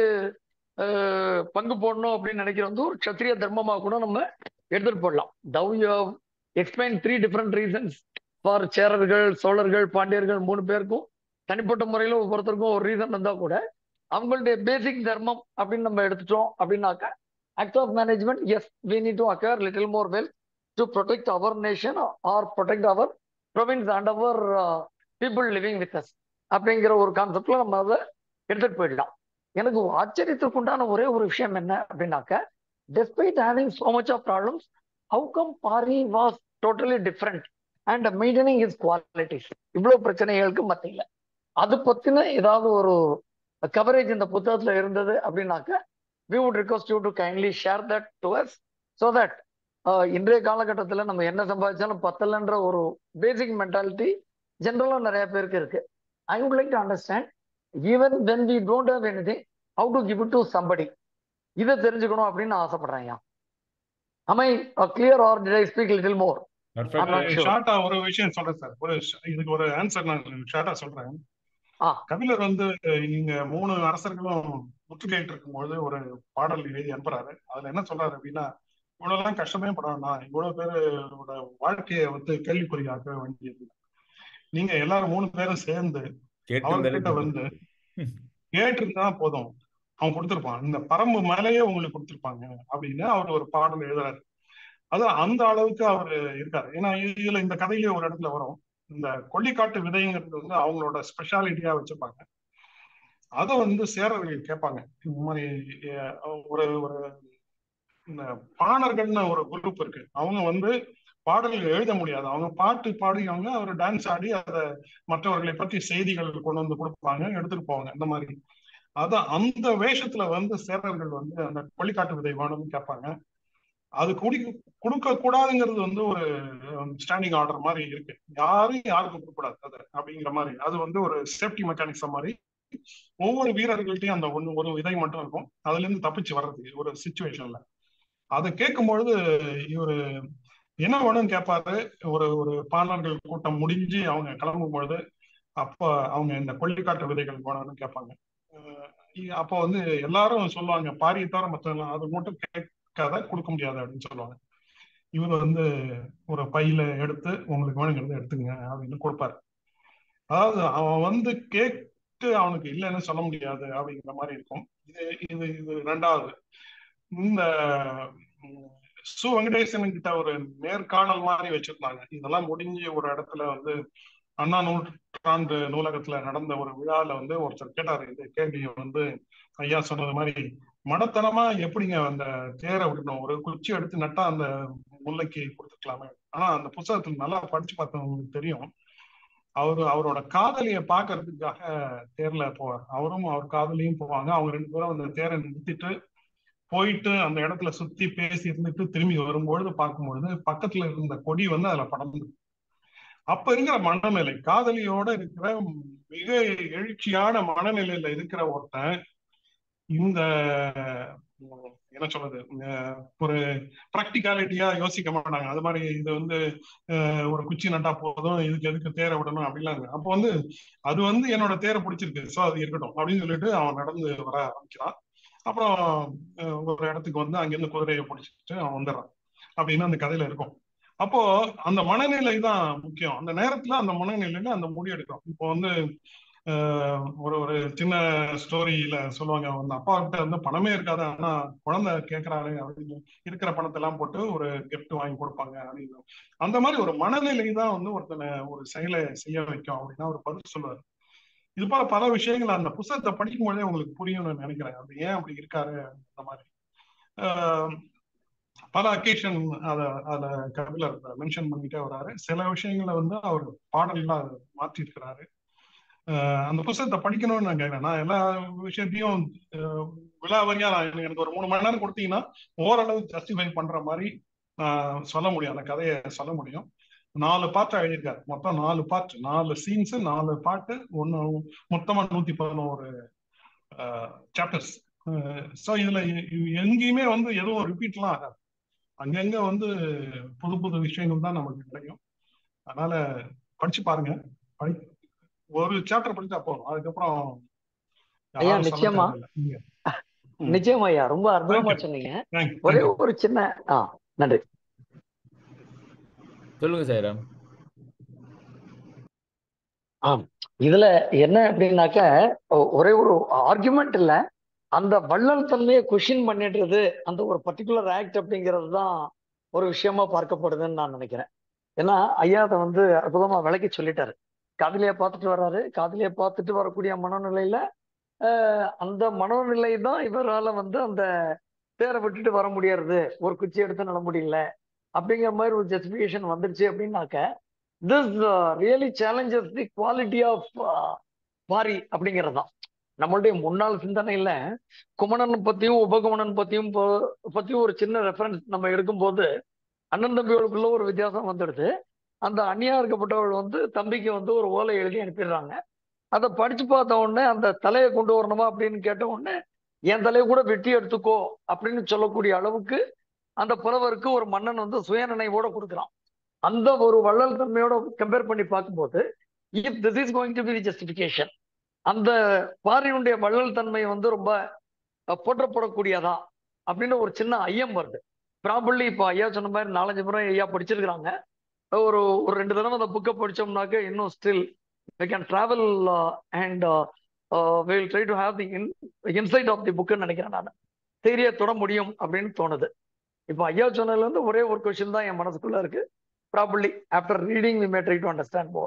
Speaker 5: அஹ், பங்கு போடணும் அப்படின்னு நினைக்கிற வந்து ஒரு க்ஷத்ரிய தர்மமா கூட நம்ம எடுத்துட்டு போடலாம் though you explain three different reasons for சேரர்கள் சோழர்கள் பாண்டியர்கள் மூணு பேருக்கும் தனிப்பட்ட முறையில் ஒவ்வொருத்தருக்கும் ஒரு ரீசன் இருந்தா கூட அவங்களுடைய பேசிக் தர்மம் அப்படின்னு நம்ம எடுத்துட்டோம் அப்படின்னாக்கா act of management as we need to occur little more well to protect our nation or protect our province and our people living with us அப்படிங்கிற ஒரு கான்செப்ட்ல நம்ம அதை எடுத்துட்டு போயிடலாம் எனக்கு ஆச்சரியத்துக்கு உண்டான ஒரே ஒரு விஷயம் என்ன அப்படின்னாக்க despite having so much of problems how come pari was totally different and maintaining his qualities இவ்வளவு பிரச்சனைகளுக்கு மத்தியில அது பத்தின ஏதாவது ஒரு கவரேஜ் இந்த புத்தகத்துல இருந்தது அப்படின்னாக்க we would request you to kindly share that to us so that uh, இன்றைய காலகட்டத்துல நம்ம என்ன சம்பாதிச்சாலும் பத்தலன்ற ஒரு பேசிக் மென்டாலிட்டி ஜென்ரலா நிறைய பேருக்கு இருக்கு I would like to understand even when we don't have any how to give to somebody இதை தெரிஞ்சுக்கணும் அப்படின்னு நான் ஆசைப்படுறேன் ஐயா am I clear or did I speak little more I'm not sure.
Speaker 3: ஷார்ட்டா ஒரு விஷயம் சொல்றேன் சார் ஒரு ஷ- இதுக்கு ஒரு ஆன்சர் நான் ஷார்ட்டா சொல்றேன்
Speaker 5: ஆ.
Speaker 3: கபிலர் வந்து இங்க மூணு அரசர்களும் முற்றுகையிட்டு இருக்கும்போது ஒரு பாடல் எழுதி அனுப்புறாரு அதுல என்ன சொல்றாரு அப்படின்னா இவ்வளவுலாம் கஷ்டமே பட வேண்டாம் இவ்வளவு பேரோட வாழ்க்கையை வந்து கேள்விக்குறியாக்க வேண்டியது நீங்க எல்லாரும் மூணு பேரும் சேர்ந்து
Speaker 1: கேட்டிருந்தாலே
Speaker 3: அவர்கிட்ட
Speaker 1: போதும்.
Speaker 3: வந்து கேட்டிருந்தா போதும் அவன் கொடுத்திருப்பான் இந்த பரம்பு மேலேயே உங்களுக்கு கொடுத்திருப்பாங்க அப்படின்னு அவர் ஒரு பாடல் எழுதுறாரு அது அந்த அளவுக்கு அவர் இருக்காரு ஏன்னா இதுல இந்த கதையிலே ஒரு இடத்துல வரும் இந்த கொல்லிக்காட்டு விதைங்கிறது வந்து அவங்களோட ஸ்பெஷாலிட்டியா வச்சிருப்பாங்க அதை வந்து சேரர்கள் கேட்பாங்க இந்த மாதிரி அஹ், ஒரு ஒரு இந்த பாணர்கள்னு ஒரு குரூப் இருக்கு அவங்க வந்து பாடல்கள் எழுத முடியாது அவங்க பாட்டு பாடியவங்க அவர் டான்ஸ் ஆடி அதை மற்றவர்களை பற்றி செய்திகள் கொண்டு வந்து கொடுப்பாங்க எடுத்துட்டு போவாங்க அந்த மாதிரி அத அந்த வேஷத்துல வந்து சேரர்கள் வந்து அந்த கொல்லிக்காட்டு விதை வேணும்னு கேட்பாங்க அது குடி கொடுக்க கூடாதுங்கிறது வந்து ஒரு ஸ்டாண்டிங் ஆர்டர் மாதிரி இருக்கு யாரும் யாருக்கும் கொடுக்கக்கூடாது அது அப்படிங்கிற மாதிரி அது வந்து ஒரு சேஃப்டி மெக்கானிசம் மாதிரி ஒவ்வொரு வீரர்கள்ட்டையும் அந்த ஒண்ணு ஒரு விதை மட்டும் இருக்கும் அதுல இருந்து தப்பிச்சு வர்றது ஒரு சுச்சுவேஷன்ல அதை கேட்கும் பொழுது இவரு என்ன வேணும்னு கேட்பாரு ஒரு ஒரு பாணர்கள் கூட்டம் முடிஞ்சு அவங்க கிளம்பும் பொழுது அப்ப அவங்க இந்த கொல்லிக்காட்டு விதைகள் வேணும்னு கேட்பாங்க அஹ் அப்போ வந்து எல்லாரும் சொல்லுவாங்க பாரியை தவிர மற்ற அது மட்டும் கேக் இருக்காத கொடுக்க முடியாது அப்படின்னு சொல்லுவாங்க இவர் வந்து ஒரு பையில எடுத்து உங்களுக்கு வேணுங்கிறத எடுத்துங்க அப்படின்னு கொடுப்பாரு அதாவது அவன் வந்து கேட்டு அவனுக்கு இல்லைன்னு சொல்ல முடியாது அப்படிங்கிற மாதிரி இருக்கும் இது இது இது ரெண்டாவது இந்த உம், சு வெங்கடேசன் கிட்ட ஒரு நேர்காணல் மாதிரி வச்சிருந்தாங்க இதெல்லாம் முடிஞ்சு ஒரு இடத்துல வந்து அண்ணா நூற்றாண்டு நூலகத்துல நடந்த ஒரு விழால வந்து ஒருத்தர் கேட்டாரு இந்த கேள்வியை வந்து ஐயா சொன்னது மாதிரி மடத்தனமா எப்படிங்க அந்த தேரை விடணும் ஒரு குச்சி எடுத்து நட்டா அந்த முல்லைக்கு கொடுத்துக்கலாமே ஆனா அந்த புத்தகத்துல நல்லா படிச்சு பார்த்தவங்களுக்கு தெரியும் அவரு அவரோட காதலிய பாக்குறதுக்காக தேர்ல போவார் அவரும் அவர் காதலியும் போவாங்க அவங்க ரெண்டு பேரும் அந்த தேரை நிறுத்திட்டு போயிட்டு அந்த இடத்துல சுத்தி பேசி இருந்துட்டு திரும்பி வரும்பொழுது பார்க்கும்பொழுது பக்கத்துல இருந்த கொடி வந்து அதுல படர்ந்து அப்ப இருக்கிற மனநிலை காதலியோட இருக்கிற மிக எழுச்சியான மனநிலையில இருக்கிற ஒருத்தன் இந்த உம், என்ன சொல்றது அஹ், ஒரு ப்ராக்டிகாலிட்டியா யோசிக்க மாட்டாங்க அது மாதிரி இது வந்து அஹ், ஒரு குச்சி நட்டா போதும் இதுக்கு எதுக்கு தேரை விடணும் அப்படிலாம் இல்லை. அப்போ வந்து அது வந்து என்னோட தேரை பிடிச்சிருக்கு சோ அது இருக்கட்டும் அப்படின்னு சொல்லிட்டு அவன் நடந்து வர ஆரம்பிக்கிறான் அப்புறம் அஹ், ஒரு இடத்துக்கு வந்து அங்கிருந்து குதிரையை பிடிச்சிட்டு அவன் வந்துடுறான் அப்படின்னு அந்த கதையில இருக்கும் அப்போ அந்த மனநிலை தான் முக்கியம் அந்த நேரத்துல அந்த மனநிலையில அந்த முடிவு எடுக்கும் இப்போ வந்து ஆஹ், ஒரு ஒரு சின்ன ஸ்டோரியில சொல்லுவாங்க அந்த அப்பா கிட்ட வந்து பணமே இருக்காது ஆனா குழந்தை கேட்கறாரு அப்படின்னு இருக்கிற பணத்தை எல்லாம் போட்டு ஒரு gift வாங்கி கொடுப்பாங்க அப்படின்னு அந்த மாதிரி ஒரு மனநிலை தான் வந்து ஒருத்தனை ஒரு செயலை செய்ய வைக்கும் அப்படின்னா ஒரு பதில் சொல்லுவாரு இது போல பல விஷயங்கள் அந்த புத்தகத்தை படிக்கும் பொழுதே உங்களுக்கு புரியும்னு நினைக்கிறேன் அது ஏன் அப்படி இருக்காரு அந்த மாதிரி ஆஹ், பல அக்கேஷன் அத அத கபிலர் மென்ஷன் பண்ணிட்டே வராரு சில விஷயங்களை வந்து அவர் பாடல்ல மாற்றி இருக்கிறாரு அந்த புத்தகத்தை படிக்கணும்னு நான் கேட்கிறேன் நான் எல்லா விஷயத்தையும் அஹ், விலாவரியா நான் எனக்கு எனக்கு ஒரு மூணு மணி நேரம் கொடுத்தீங்கன்னா ஓரளவு ஜஸ்டிஃபை பண்ற மாதிரி நான் சொல்ல முடியும் அந்த கதையை சொல்ல முடியும் நாலு பாட்டு எழுதியிருக்காரு மொத்தம் நாலு பாட்டு நாலு சீன்ஸ் நாலு பாட்டு ஒன்னு மொத்தமா நூத்தி பதினோரு சாப்டர்ஸ் ஸோ இதுல எ- எ- எங்கேயுமே வந்து எதுவும் ரிப்பீட்லாம் ஆகாது அங்கங்க வந்து புது புது விஷயங்கள் தான் நமக்கு கிடைக்கும் அதனால படிச்சு பாருங்க படி ஒரு சாப்டர் படிச்சா போதும் அதுக்கப்புறம்
Speaker 5: ஐயா
Speaker 3: யாரும் சொல்ல
Speaker 5: நிச்சயமா
Speaker 3: தேவையில்லை நீங்க ம்.
Speaker 5: நிச்சயமா ஐயா ரொம்ப அற்புதமா
Speaker 3: தேங்க்யூ
Speaker 5: சொன்னீங்க
Speaker 3: தேங்க்யூ
Speaker 5: ஒரே
Speaker 3: தேங்க்யூ
Speaker 5: ஒரு சின்ன ஆ நன்றி
Speaker 1: சொல்லுங்க சாய்ராம்
Speaker 5: ஆம் இதுல என்ன அப்படின்னாக்க ஒ- ஒரே ஒரு ஆர்குமெண்ட் இல்ல அந்த வள்ளல் தன்மையை கொஷின் பண்ணிடுறது அந்த ஒரு பர்டிகுலர் ஆக்ட் அப்படிங்கிறது தான் ஒரு விஷயமா பார்க்கப்படுதுன்னு நான் நினைக்கிறேன் ஏன்னா ஐயா அதை வந்து அற்புதமா விளக்கி சொல்லிட்டாரு காதலியை பார்த்துட்டு வர்றாரு காதலியை பார்த்துட்டு வரக்கூடிய மனநிலையில ஆஹ் அந்த மனநிலை தான் இவரால வந்து அந்த தேரை விட்டுட்டு வர முடியறது ஒரு குச்சி எடுத்து நட முடியல அப்படிங்கிற மாதிரி ஒரு ஜஸ்டிஃபிகேஷன் வந்துருச்சு அப்படின்னாக்க this really challenges the quality of Pari அப்படிங்கிறது தான் நம்மளுடைய முன்னாள் சிந்தனையில குமணன் பத்தியும் உபகுமணன் பத்தியும் போ- பத்தியும் ஒரு சின்ன ரெஃபரன்ஸ் நம்ம எடுக்கும்போது அண்ணன் தம்பிகளுக்குள்ள ஒரு வித்தியாசம் வந்துடுது அந்த அந்நியா இருக்கப்பட்டவள் வந்து தம்பிக்கு வந்து ஒரு ஓலை எழுதி அனுப்பிடுறாங்க அதை படிச்சு பார்த்த உடனே அந்த தலையை கொண்டு வரணுமா அப்படின்னு கேட்ட உடனே என் தலையை கூட வெட்டி எடுத்துக்கோ அப்படின்னு சொல்லக்கூடிய அளவுக்கு அந்த புலவருக்கு ஒரு மன்னன் வந்து சுயநினைவோட கொடுக்குறான் அந்த ஒரு வள்ளல் தன்மையோட கம்பேர் பண்ணி பார்க்கும்போது if this is going to be justification அந்த பாரினுடைய வள்ளல் தன்மை வந்து ரொம்ப அஹ், போற்றப்படக்கூடியதா அப்படின்னு ஒரு சின்ன ஐயம் வருது ப்ராபர்லி இப்போ ஐயா சொன்ன மாதிரி நாலஞ்சு முறை ஐயா படிச்சிருக்கிறாங்க ஒரு ஒரு ரெண்டு தடவை அந்த புக்கை படிச்சோம்னாக்க இன்னும் still we can travel and will try to have the insight of the புக்குன்னு நினைக்கிறேன் நான் தேரியை தொட முடியும் அப்படின்னு தோணுது இப்போ ஐயா சொன்னதுல இருந்து ஒரே ஒரு கொஸ்டின் தான் என் மனசுக்குள்ள இருக்கு properly after reading we may try to understand more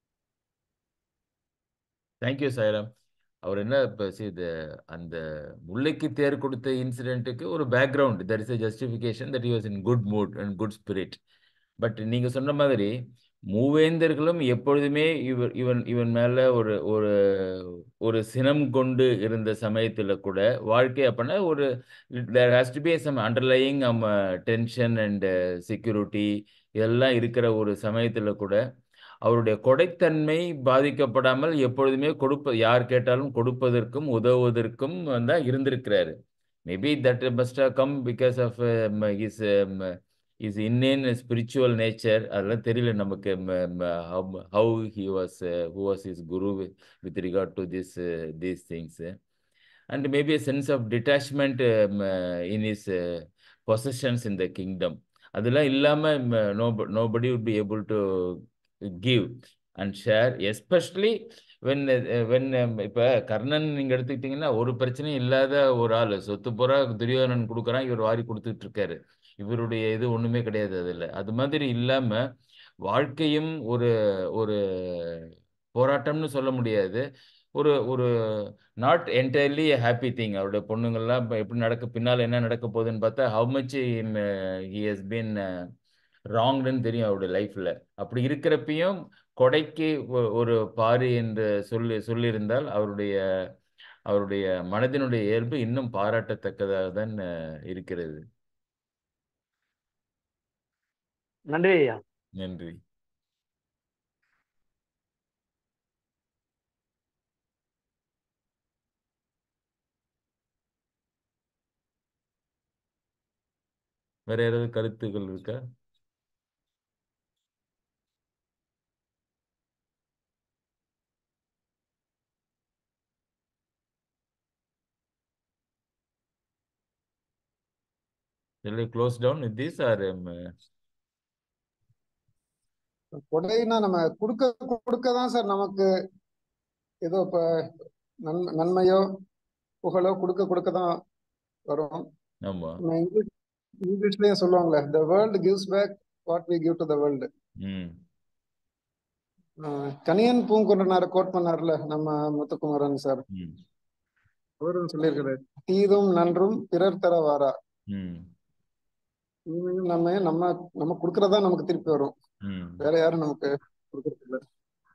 Speaker 1: thank you Sairam அவர் என்ன இப்போ இது அந்த முல்லைக்கு தேர் கொடுத்த இன்சிடென்ட்டுக்கு ஒரு background that is a justification that was in good mood and good spirit but நீங்க சொன்ன மாதிரி மூவேந்தர்களும் எப்பொழுதுமே இவர் இவன் இவன் மேல ஒரு ஒரு ஒரு சினம் கொண்டு இருந்த சமயத்துல கூட வாழ்க்கை அப்படின்னா ஒரு there has to be some underlying நம்ம டென்ஷன் அண்ட் செக்யூரிட்டி இதெல்லாம் இருக்கிற ஒரு சமயத்துல கூட அவருடைய கொடைத்தன்மை பாதிக்கப்படாமல் எப்பொழுதுமே கொடுப்ப யார் கேட்டாலும் கொடுப்பதற்கும் உதவுவதற்கும் தான் இருந்திருக்கிறாரு maybe that must come because of his is innate spiritual nature அதெல்லாம் தெரியல நமக்கு how he was who was is guru with regard to this these things and maybe a sense of detachment um, uh, in his uh, possessions in the kingdom அதெல்லாம் இல்லாமல் no nobody would be able to give and share especially when when இப்போ கர்ணன் நீங்கள் எடுத்துக்கிட்டிங்கன்னா ஒரு பிரச்சனையும் இல்லாத ஒரு ஆள் சொத்து பூரா துரியோதனன் கொடுக்குறான் இவர் வாரி கொடுத்துட்டு இருக்காரு இவருடைய இது ஒன்றுமே கிடையாது அதில் அது மாதிரி இல்லாமல் வாழ்க்கையும் ஒரு ஒரு போராட்டம்னு சொல்ல முடியாது ஒரு ஒரு நாட் என்டையர்லி ஹாப்பி திங் அவருடைய பொண்ணுங்கள்லாம் இப்போ எப்படி நடக்க பின்னால் என்ன நடக்க போகுதுன்னு பார்த்தா how much he has been ராங்னு தெரியும் அவருடைய லைஃப்ல அப்படி இருக்கிறப்பையும் கொடைக்கு ஒ- ஒரு பாரி என்று சொல்லி சொல்லியிருந்தால் அவருடைய அவருடைய மனதினுடைய இயல்பு இன்னும் பாராட்டத்தக்கதாக தான் அஹ், இருக்கிறது
Speaker 5: நன்றி ஐயா
Speaker 1: நன்றி வேற ஏதாவது கருத்துக்கள் இருக்கா Shall I close down with this or um, uh,
Speaker 4: கொடைனா நம்ம கொடுக்க கொடுக்க தான் சார் நமக்கு ஏதோ இப்ப நன்மை நன்மையோ புகழோ கொடுக்க கொடுக்க தான் வரும்
Speaker 1: ஆமா
Speaker 4: நம்ம இங்கிலீஷ் இங்கிலீஷ்லயும் சொல்லுவாங்களே the world gives back what we give to the world
Speaker 1: ம்
Speaker 4: கனியன் பூங்குன்றனார கோட் பண்ணார்ல நம்ம முத்துக்குமரன் சார்
Speaker 1: ம்
Speaker 4: அவரும் சொல்லியிருக்கிறார் தீதும் நன்றும் பிறர் தர வாரா
Speaker 1: ம்
Speaker 4: தீமையும் நன்மையும் நம்ம நம்ம கொடுக்கறதா நமக்கு திருப்பி வரும்
Speaker 1: ம்
Speaker 4: வேற யாரும் நமக்கு கொடுக்கறது இல்ல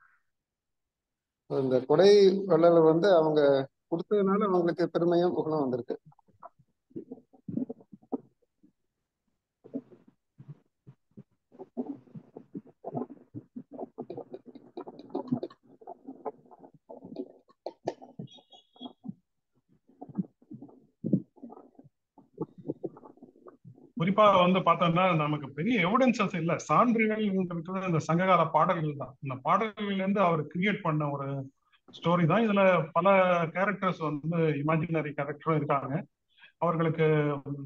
Speaker 4: இந்த கொடை வள்ளல் வந்து அவங்க கொடுத்ததுனால அவங்களுக்கு பெருமையும் புகழும் வந்திருக்கு
Speaker 3: குறிப்பா வந்து பார்த்தோம்னா நமக்கு பெரிய எவிடன்சஸ் இல்ல சான்றுகள் இந்த சங்ககால பாடல்கள் தான் இந்த பாடல்கள்ல இருந்து அவர் கிரியேட் பண்ண ஒரு ஸ்டோரி தான் இதுல பல கேரக்டர்ஸ் வந்து இமேஜினரி கேரக்டரும் இருக்காங்க அவர்களுக்கு உம்,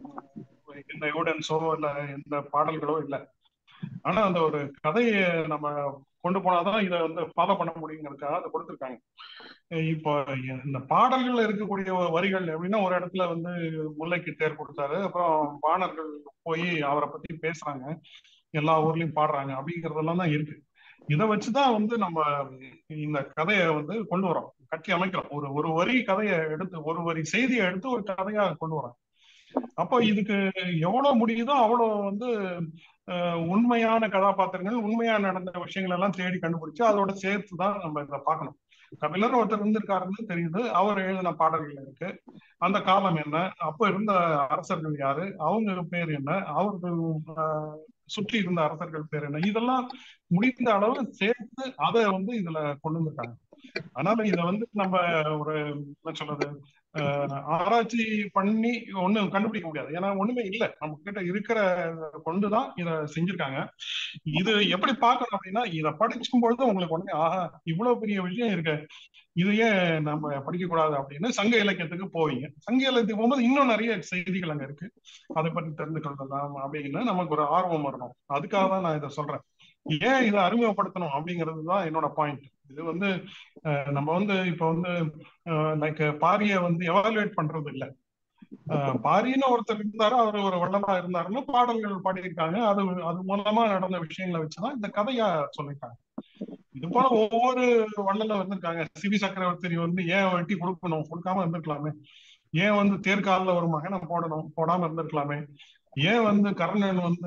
Speaker 3: எந்த எவிடன்ஸோ இல்ல எந்த பாடல்களோ இல்ல ஆனா அந்த ஒரு கதையை நம்ம கொண்டு போனாதான் இதை வந்து ஃபாலோ பண்ண முடியுங்கிறதுக்காக அதை கொடுத்துருக்காங்க இப்போ இந்த பாடல்கள்ல இருக்கக்கூடிய வரிகள் எப்படின்னா ஒரு இடத்துல வந்து முல்லைக்கு தேர் கொடுத்தாரு அப்புறம் பாணர்கள் போய் அவரை பத்தி பேசுறாங்க எல்லா ஊர்லயும் பாடுறாங்க அப்படிங்கறதெல்லாம் தான் இருக்கு இதை வச்சுதான் வந்து நம்ம இந்த கதையை வந்து கொண்டு வரோம் கட்டி அமைக்கிறோம் ஒரு ஒரு வரி கதையை எடுத்து ஒரு வரி செய்தியை எடுத்து ஒரு கதையா கொண்டு வரோம் அப்போ இதுக்கு எவ்வளவு முடியுதோ அவ்வளவு வந்து அஹ், உண்மையான கதாபாத்திரங்கள் உண்மையா நடந்த விஷயங்கள் எல்லாம் தேடி கண்டுபிடிச்சு அதோட சேர்த்து தான் நம்ம இதை பார்க்கணும் கபிலர் ஒருத்தர் இருந்திருக்காருன்னு தெரியுது அவர் எழுதின பாடல்கள் இருக்கு அந்த காலம் என்ன அப்ப இருந்த அரசர்கள் யாரு அவங்க பேர் என்ன அவர்கள் ஆஹ், சுற்றி இருந்த அரசர்கள் பேர் என்ன இதெல்லாம் முடிந்த அளவு சேர்த்து அதை வந்து இதுல கொண்டு வந்திருக்காங்க அதனால இத வந்து நம்ம ஒரு என்ன சொல்றது ஆஹ், ஆராய்ச்சி பண்ணி ஒண்ணும் கண்டுபிடிக்க முடியாது ஏன்னா ஒண்ணுமே இல்லை நம்ம கிட்ட இருக்கிற கொண்டுதான் இத செஞ்சிருக்காங்க இது எப்படி பார்க்கணும் அப்படின்னா இத படிக்கும் பொழுது உங்களுக்கு உடனே ஆஹா இவ்வளவு பெரிய விஷயம் இருக்கு இது ஏன் நம்ம படிக்க கூடாது அப்படின்னு சங்க இலக்கியத்துக்கு போவீங்க சங்க இலக்கியத்துக்கு போகும்போது இன்னும் நிறைய செய்திகள் அங்க இருக்கு அதை பற்றி தெரிந்து கொள்ளலாம் அப்படின்னு நமக்கு ஒரு ஆர்வம் வரணும் அதுக்காக தான் நான் இதை சொல்றேன் ஏன் இதை அறிமுகப்படுத்தணும் அப்படிங்கிறது தான் என்னோட பாயிண்ட் இது வந்து அஹ், நம்ம வந்து இப்ப வந்து லைக் பாரிய வந்து எவாலுவேட் பண்றது இல்ல அஹ், பாரின்னு ஒருத்தர் இருந்தாரு அவர் ஒரு வள்ளலா இருந்தாருன்னு பாடல்கள் பாடியிருக்காங்க அது அது மூலமா நடந்த விஷயங்களை வச்சுதான் இந்த கதையா சொல்லியிருக்காங்க இது போல ஒவ்வொரு வள்ளலும் இருந்திருக்காங்க சிவி சக்கரவர்த்தி வந்து ஏன் வெட்டி கொடுக்கணும் கொடுக்காம இருந்திருக்கலாமே ஏன் வந்து தேர்காலில் ஒரு மகனை போடணும் போடாம இருந்திருக்கலாமே ஏன் வந்து கர்ணன் வந்து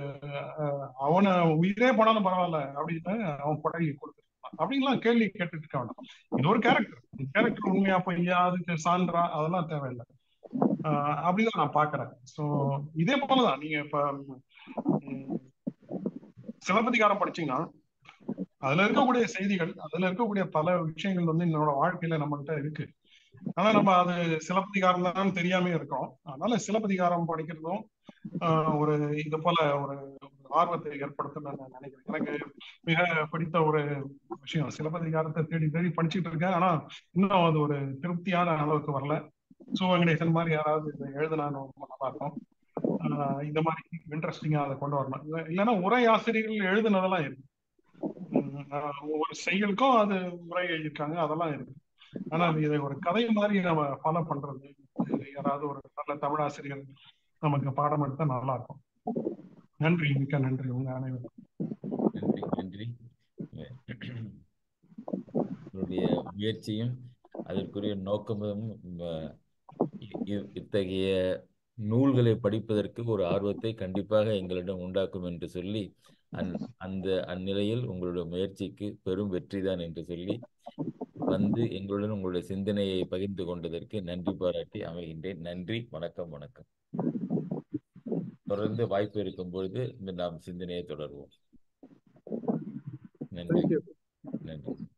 Speaker 3: அஹ், அவனை உயிரே போனாலும் பரவாயில்ல அப்படின்னு அவன் கொடை கொடுத்துருக்கான் அப்படின்லாம் கேள்வி கேட்டுட்டு இருக்க வேண்டாம் இது ஒரு கேரக்டர் கேரக்டர் உண்மையா பொய்யா அதுக்கு சான்றா அதெல்லாம் தேவையில்லை ஆஹ் அப்படிதான் நான் பாக்குறேன் சோ இதே போலதான் நீங்க இப்ப உம், சிலப்பதிகாரம் படிச்சீங்கன்னா அதுல இருக்கக்கூடிய செய்திகள் அதுல இருக்கக்கூடிய பல விஷயங்கள் வந்து என்னோட வாழ்க்கையில நம்மகிட்ட இருக்கு ஆனா நம்ம அது சிலப்பதிகாரம் தான் தெரியாம இருக்கோம் அதனால சிலப்பதிகாரம் படிக்கிறதும் ஆஹ் ஒரு இது போல ஒரு ஆர்வத்தை ஏற்படுத்தும் நான் நினைக்கிறேன் எனக்கு மிக பிடித்த ஒரு விஷயம் சிலப்பதிகாரத்தை தேடி தேடி படிச்சுட்டு இருக்கேன் ஆனா இன்னும் அது ஒரு திருப்தியான அளவுக்கு வரல சு வெங்கடேசன் மாதிரி யாராவது இதை எழுதினா ரொம்ப நல்லா இருக்கும் ஆஹ் இந்த மாதிரி இன்ட்ரெஸ்டிங்கா அதை கொண்டு வரணும் இல்ல- இல்லைன்னா உரை ஆசிரியர்கள் எழுதுனதெல்லாம் இருக்கு உம் ஆஹ் ஒவ்வொரு செயலுக்கும் அது உரை எழுதியிருக்காங்க அதெல்லாம் இருக்கு ஆனா அது இதை ஒரு கதை மாதிரி நம்ம ஃபாலோ பண்றது இது யாராவது ஒரு நல்ல தமிழாசிரியர் நமக்கு பாடம் எடுத்தா நல்லா இருக்கும் நன்றி மிக்க நன்றி உங்க அனைவருக்கும்
Speaker 1: நன்றி நன்றி உங்களுடைய முயற்சியும் அதற்குரிய நோக்கமும் ம- இ- இ- இத்தகைய நூல்களை படிப்பதற்கு ஒரு ஆர்வத்தை கண்டிப்பாக எங்களிடம் உண்டாக்கும் என்று சொல்லி அந் அந்த அந்நிலையில் உங்களுடைய முயற்சிக்கு பெரும் வெற்றிதான் என்று சொல்லி வந்து எங்களுடன் உங்களுடைய சிந்தனையை பகிர்ந்து கொண்டதற்கு நன்றி பாராட்டி அமைகின்றேன் நன்றி வணக்கம் வணக்கம் தொடர்ந்து வாய்ப்பு இருக்கும் பொழுது இந்த நாம் சிந்தனையை தொடர்வோம் நன்றி
Speaker 4: தேங்க்யூ
Speaker 1: நன்றி